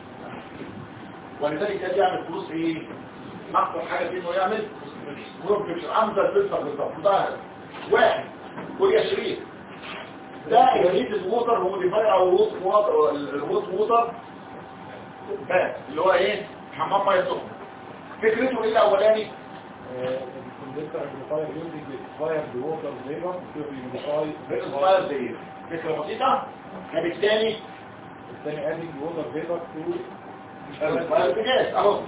ولذلك ده يعمل فلوس ايه اكتر حاجه فيه انه يعمل بروفيشن عامل الفلتر بالظبط ظاهر واحد ويا شريك ده جديد الووتر هو ديفاير او الووت ووتر الووت ووتر بس اللي هو ايه حمام ميه سخنه فكرته ايه الاولاني الكوندنسر امبليفاير يوزنج اكسباير بووتر فيبر تو امبليفاي الصغير دي فكره بسيطه كان الثاني الثاني ادنج ووتر فيبر تو الصغير بجاز اهو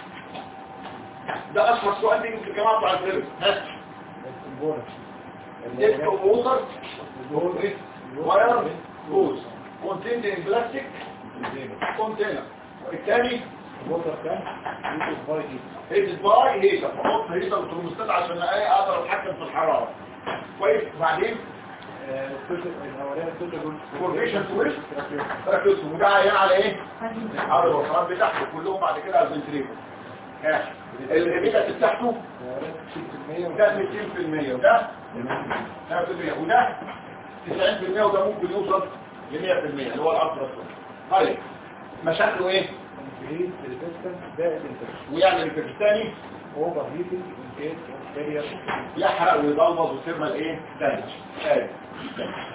ده اشهر سؤال بيجي في الجامعه بتاع الفيلم ها البونس ديسك ووتر واير بوز كونتيند ان بلاستيك كونتينر الثاني الووتر كان يوزنج باي هيت باي هيت بحط هيت الترموستات عشان ايه اقدر اتحكم في الحراره كويس وبعدين الاولاني كله فورميشن تويست ركزوا وده عيان على ايه على الوصلات بتاعته كلهم بعد كده على الفنتريكو الريبيتا بتاعته ده 200% وده 100% وده 90% وده ممكن يوصل ل 100% اللي هو الالترا طيب مشاكله ايه increase resistance زائد انترست ويعمل الباكستاني اوفر هيتنج ان كيس اوف كارير يحرق ويضلمظ ويسيرمال ايه دامج ادي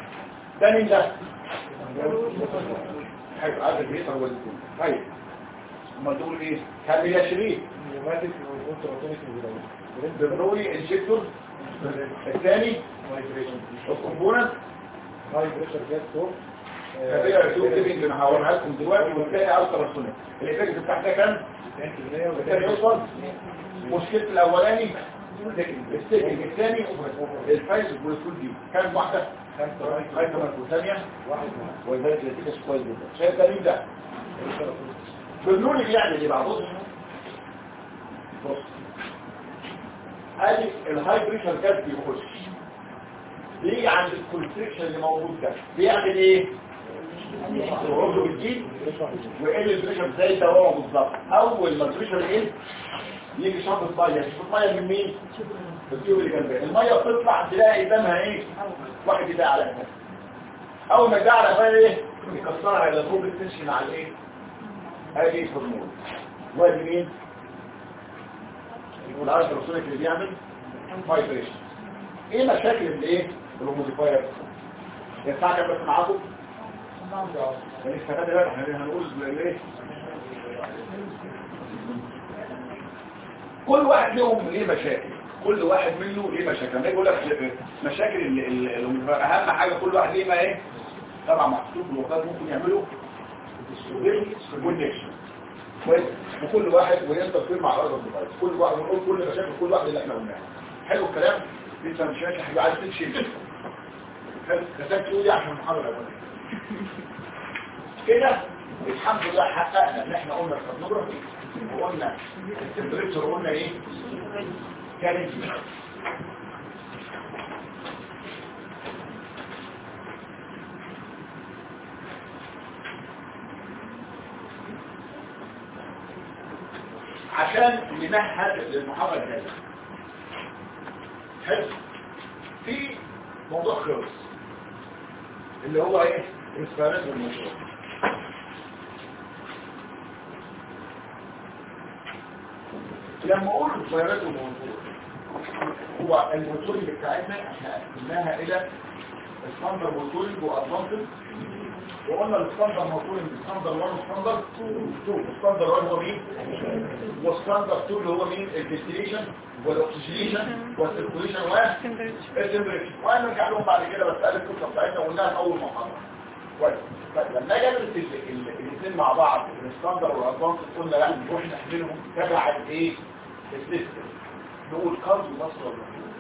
ده مين ده حلو هذا الهيتر هو الاثنين طيب امال تقول ايه كمل يا شريف نيوماتيك والكونتراتونيك برنولي انجكتور الثاني الكومبوننت هاي بريشر جاز فور هذه رسوم تبين اللي هوريها لكم دلوقتي والثاني الترا سونيك الايفكت بتاعتها كام 90% الثاني يوصل مشكلة الاولاني السكن الثاني الفايز والفول دي كام واحدة خمسة والثانية واحد ولذلك النتيجة كويس جدا شايف ده مين ده برنولي بيعمل ايه بقى بص بص ادي الهاي بريشر جاز بيخش بيجي عند الكونستريكشن اللي موجود ده بيعمل ايه الرجل بتجيب وقل البريشر زي الدواء بالظبط اول ما البريشر يقل يجي شنطه ميه شنطه ميه من مين التيوب اللي جنبها الميه بتطلع تلاقي قدامها ايه واحد يدعي على قفاها اول ما يدعي على قفاها ايه يكسرها على فوق التنشن على ايه ادي هرمون وادي مين العرض الرسولي اللي بيعمل فايبريشن ايه مشاكل الايه الهوموديفاير ينفع كده بس معاكم يعني استفاد بقى احنا هنقول ليه كل واحد لهم ليه مشاكل كل واحد منه ليه مشاكل لما يقول لك مشاكل ال- ال- الهوموديفاير اهم حاجه كل واحد ليه ما ايه طبعا محطوط بلوكات ممكن يعملوا كونكشن كويس وكل واحد وينتظر مع الارض الديفايس كل واحد ونقول كل مشاكل كل واحد اللي احنا قلناها حلو الكلام لسه مش ماشي حاجه عايز تمشي حلو كتبت تقول ايه عشان المحاضره الاولانيه كده الحمد لله حققنا ان احنا قلنا الكارنوجرافي وقلنا التمبريتشر وقلنا ايه كانت عشان نمهد للمحاضره الجايه حلو في موضوع خلص اللي هو ايه الاسفارات والموتور لما اقول الاسفارات والموتور هو الموتور اللي بتاعتنا احنا قسمناها الى ستاندر موتورنج وادفانتج وقلنا الستاندر موتورنج ستاندر 1 وستاندر 2 ستاندر 1 هو مين والستاندر 2 اللي هو مين الفنتيليشن والاكسجينيشن والسيركوليشن والتمبريتشر وهنرجع لهم بعد كده بس قال القصه بتاعتنا قلناها في اول محاضره كويس طيب لما اجي ادرس الاثنين مع بعض الستاندر والادفانس قلنا لا نروح نحملهم تبع الايه السيستم نقول كارديو مصر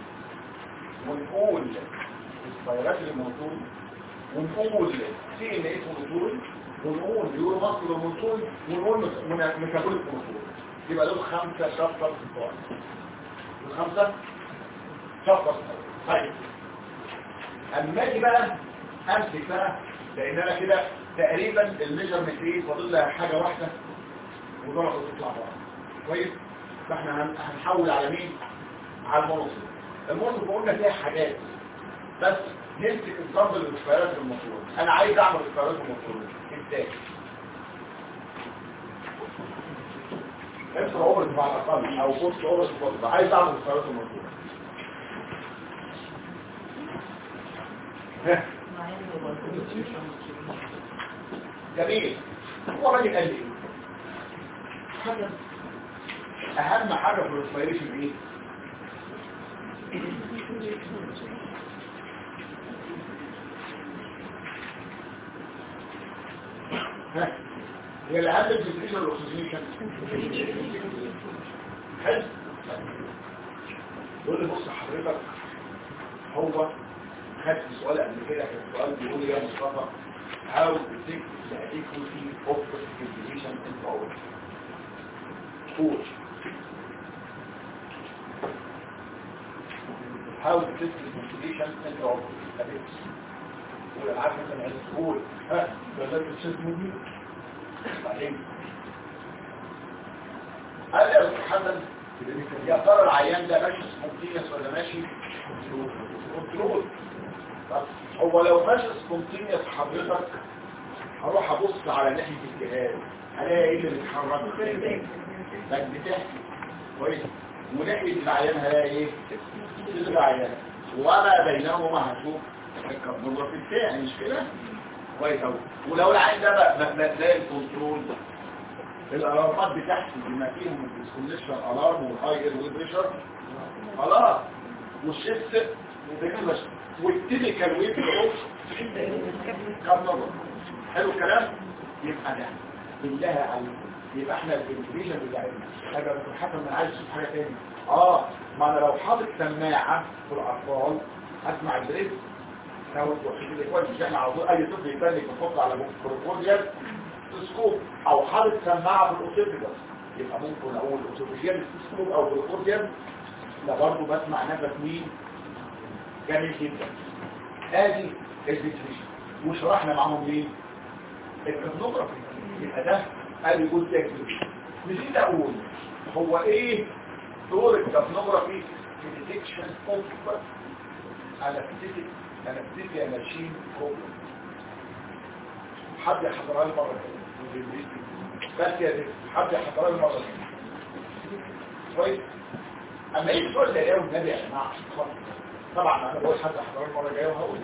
ونقول السبايرات الموتور ونقول سي ان اس موتور ونقول يورو مصر الموتور ونقول ميتابوليك موتور يبقى دول خمسه شابتر بتوع الخمسه شابتر طيب اما اجي بقى امسك بقى لان انا كده تقريبا الميجرمنت ايه فاضل لها حاجه واحده ودرجه تطلع بره كويس فاحنا هن- هنحول على مين على المنصب المنصب قلنا فيها حاجات بس نمسك نظام الاختيارات الموتور انا عايز اعمل اختيارات الموتور ازاي انتر اوفر مع الاقل او بوست اوفر عايز اعمل اختيارات الموتور ها جميل هو راجل قال لي ايه حاجة اهم حاجة في الانسبيريشن ايه ها هي اللي اهم الفيزيشن والاكسجينيشن حلو يقول لي بص حضرتك هو خدت سؤال قبل كده كان سؤال بيقول لي يا مصطفى how to take the adequacy of precipitation in power قول how to take the precipitation in power قول انا عارف انت عايز تقول ها ده ده الشيء مهم بعدين قال لي يا استاذ حسن يا ترى العيان ده ماشي سبونتينيوس ولا ماشي كنترول طب هو لو ماشي سبونتينيوس حضرتك هروح ابص على ناحيه الجهاز الاقي ايه اللي بيتحرك ده بتحكي كويس وناحيه العيان هلاقي ايه صدر العيان وما بينهما هشوف الكربونات بتاعي مش كده كويس قوي ولو العين ده بقى ما تلاقي الكنترول الالارمات بتاعتي بما فيهم الديسكونكشن الارم والهاي اير بريشر خلاص والشيست ريكلش والتيبيكال ويف اوف كام نظر حلو الكلام يبقى ده بالله عليك يبقى احنا الانتليجن بتاعتنا هذا بكون حسن من عايز اشوف حاجه تاني اه ما انا لو حاطط سماعه في الاطفال اسمع الدريس ساوند وحيد الاخوان مش احنا على طول اي طفل يتنك بنحط على بروكورديال سكوب او حاطط سماعه في الاوسيفيكس يبقى ممكن اقول اوسيفيكال سكوب او بروكورديال لا برضه بسمع نفس مين جميل جدا ادي الفيتريشن وشرحنا معاهم مين الكرنوجرافي يبقى ده قال يقول تكتب نسيت اقول هو ايه دور الكرنوجرافي في ديتكشن اوف انستيتيك انستيتيا ماشين بروبلم حد يحضرها لي مره تانية. بس يا دكتور حد يحضرها لي مره تانية. كويس اما يجي سؤال زي ده والنبي يا جماعه طبعا انا بقول حد يحضرها لي المره الجايه وهقول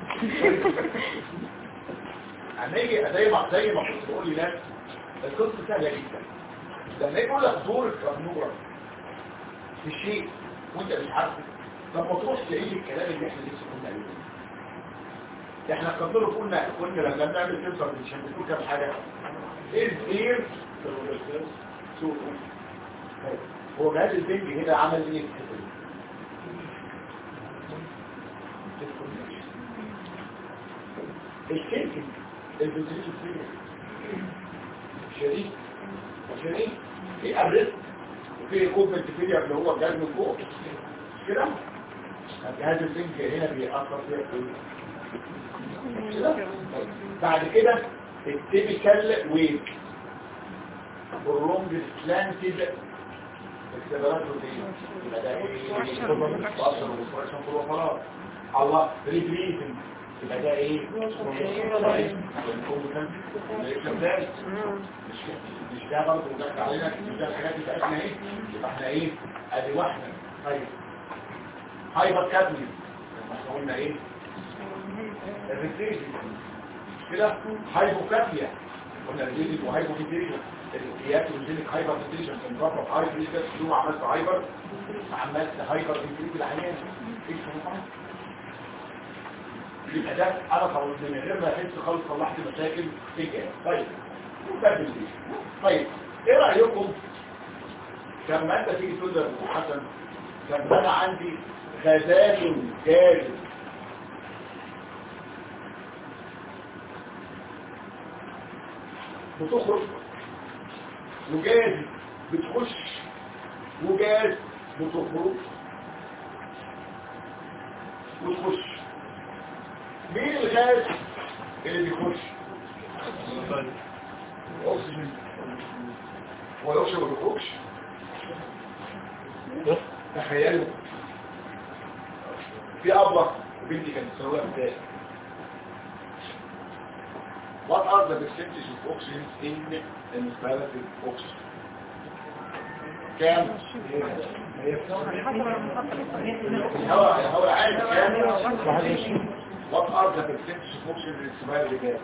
اما يجي زي ما زي ما كنت بقول لناس القصه سهله جدا لما يقول لك دور الكرنوره في شيء وانت مش عارفه طب ما تروح تعيد الكلام اللي احنا لسه كنا قايلينه احنا قبله قلنا قلنا لما بنعمل سنسور مش بنقول كام حاجه ايه ايه هو جهاز البنج هنا عمل ايه في الحتة دي؟ الشركة البنزين شريك شريك في أبرز وفي كوبنت فيليا اللي هو الجهاز من فوق مش كده الجهاز البنج هنا بيأثر فيها كله كده طيب. بعد كده التيبيكال ويك والرونج سلانتد اختبارات روتين يبقى ده ايه بصر وفرشن كله خلاص الله ريبريزنج يبقى ده ايه مش مش ده برضه دخل علينا مش ده الحاجات بتاعتنا ايه يبقى احنا ايه ادي واحده طيب هايبر كادميوم احنا قلنا ايه الريتريشن كده هايبوكافيا قلنا الريتريشن وهايبوكافيا القياس والجينيك هايبر ريتريشن كان ضرب هاي ريتريشن شو عملت هايبر عملت هايبر ريتريشن العيان ايه يبقى ده انا طبعا من غير ما احس خالص صلحت مشاكل في الجهاز طيب وكمل دي طيب ايه رايكم لما انت تيجي تقول لي حسن لما انا عندي غازات جاري بتخرج وجاز بتخش وجاز بتخرج وتخش مين الغاز اللي بيخش الاكسجين هو الاكسجين ما بيخرجش تخيلوا في ابله وبنتي كانت سنوات بتاعي What are the percentages of oxygen in inspirative oxygen? كام؟ الهواء الهواء عالي كام؟ What are the percentages of oxygen in inspirative gas?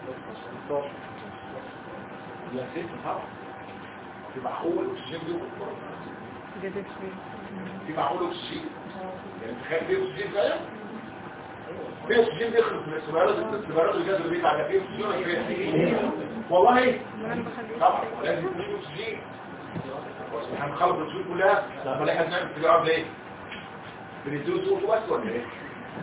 يا ست طبعا في معقول اكسجين بيخرج في معقول اكسجين يعني تخيل في اكسجين فعلا في اكسجين بيخرج من السبارات السبارات الجاز اللي بيطلع ده فيه اكسجين ولا فيه والله طبعا لازم يكون فيه اكسجين احنا بنخلص الاكسجين كلها لما احنا بنعمل في الارض ليه بندوس صوت بس ولا ايه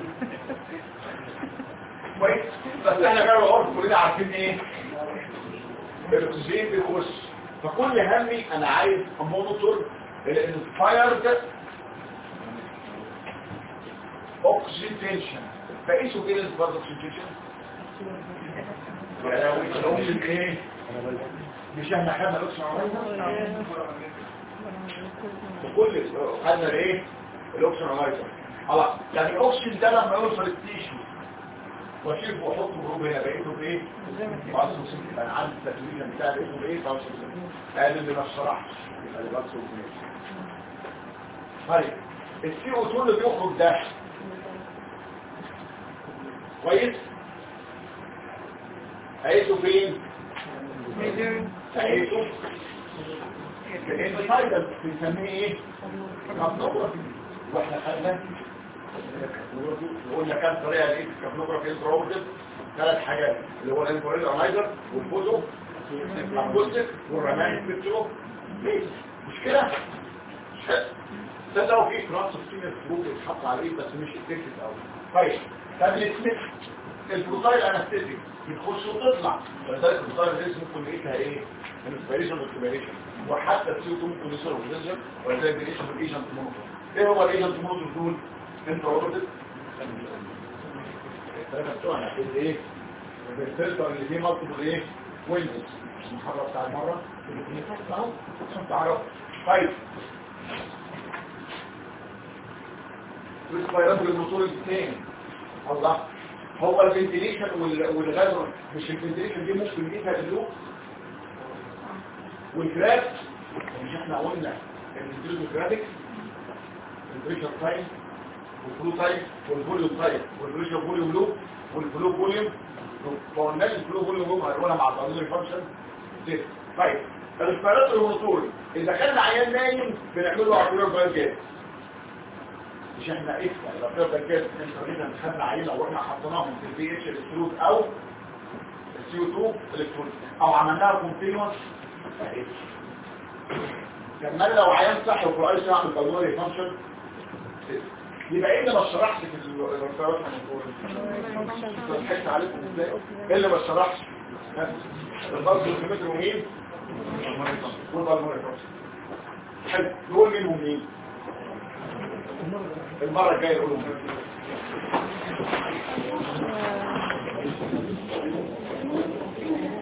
كويس بس احنا بقى الارض كلنا عارفين ايه الاكسجين بيخش فكل همي انا عايز امونيتور الانسبايرد اوكسجين تنشن فايشوا كده الانسبايرد اوكسجين تنشن الاوكسجين ايه مش احنا خدنا الاوكسجين وكل خدنا الايه الاوكسجين رايزر خلاص يعني الاوكسجين ده لما يوصل التيشو واشيله واحطه جروب هنا بقيته بايه باصو سيمبل انا عندي التكوين بتاع بقيته بايه باصو سيمبل هذا اللي ما شرحش يبقى اللي باصو سيمبل طيب السي او 2 اللي بيخرج ده كويس هيته فين هيته الانسايدر بنسميه ايه؟ كابنوجرافي واحنا خدنا وقلنا كام طريقه لايه الكابنوجرافي انتراوردد ثلاث حاجات اللي هو الانفراريد انايزر والفوتو البوستيك والرماني بيكتشرو ليه؟ مش كده؟ مش كده ده لو في ترانس ستينر جروب يتحط عليه بس مش افكتيف قوي طيب طب السميك البروتايل انستيتيك بتخش وتطلع ولذلك البروتايل ليس ممكن نقيتها ايه؟ انسبيريشن واكتيفيشن وحتى السي 2 ممكن يوصل وينزل ولذلك بنقيسه بالايجنت مونوتور ايه هو الايجنت مونوتور دول؟ انت اوردت الثلاثه بتوعنا ايه؟ الفلتر اللي فيه مالتيبل ايه؟ ويندوز المحاضره بتاع المره الاثنين اهو عشان تعرفوا طيب ريسبيراتوري الموتور الاثنين الله هو الفنتيليشن والغاز مش الفنتيليشن دي ممكن نجيبها اللوب والجراف مش احنا قلنا ان الجرافيك البريشر تايم والفلو تايم والفوليوم تايم والبريشر فوليوم لوب والفلو فوليوم ما قلناش الفلو فوليوم لوب هنقولها مع الضروري فانكشن طيب الريسبيراتوري الموتور اذا كان العيان نايم بنعمله ارتيريال بايوجاز مش احنا ايه الرابطه الجاز انت خدنا عينه ورحنا حطيناهم في البي اتش الكترود او السي او 2 الكترود او عملناها كونتينوس كمان لو عيان صح وقرأي ساعة من الضروري فانكشن يبقى ايه اللي ما شرحش في الرابطات هنقول تحس عليكم ازاي ايه اللي ما شرحش الضغط الكيلومتر ومين والبالمونري فانكشن حلو نقول مين ومين المرة الجاية يقولوا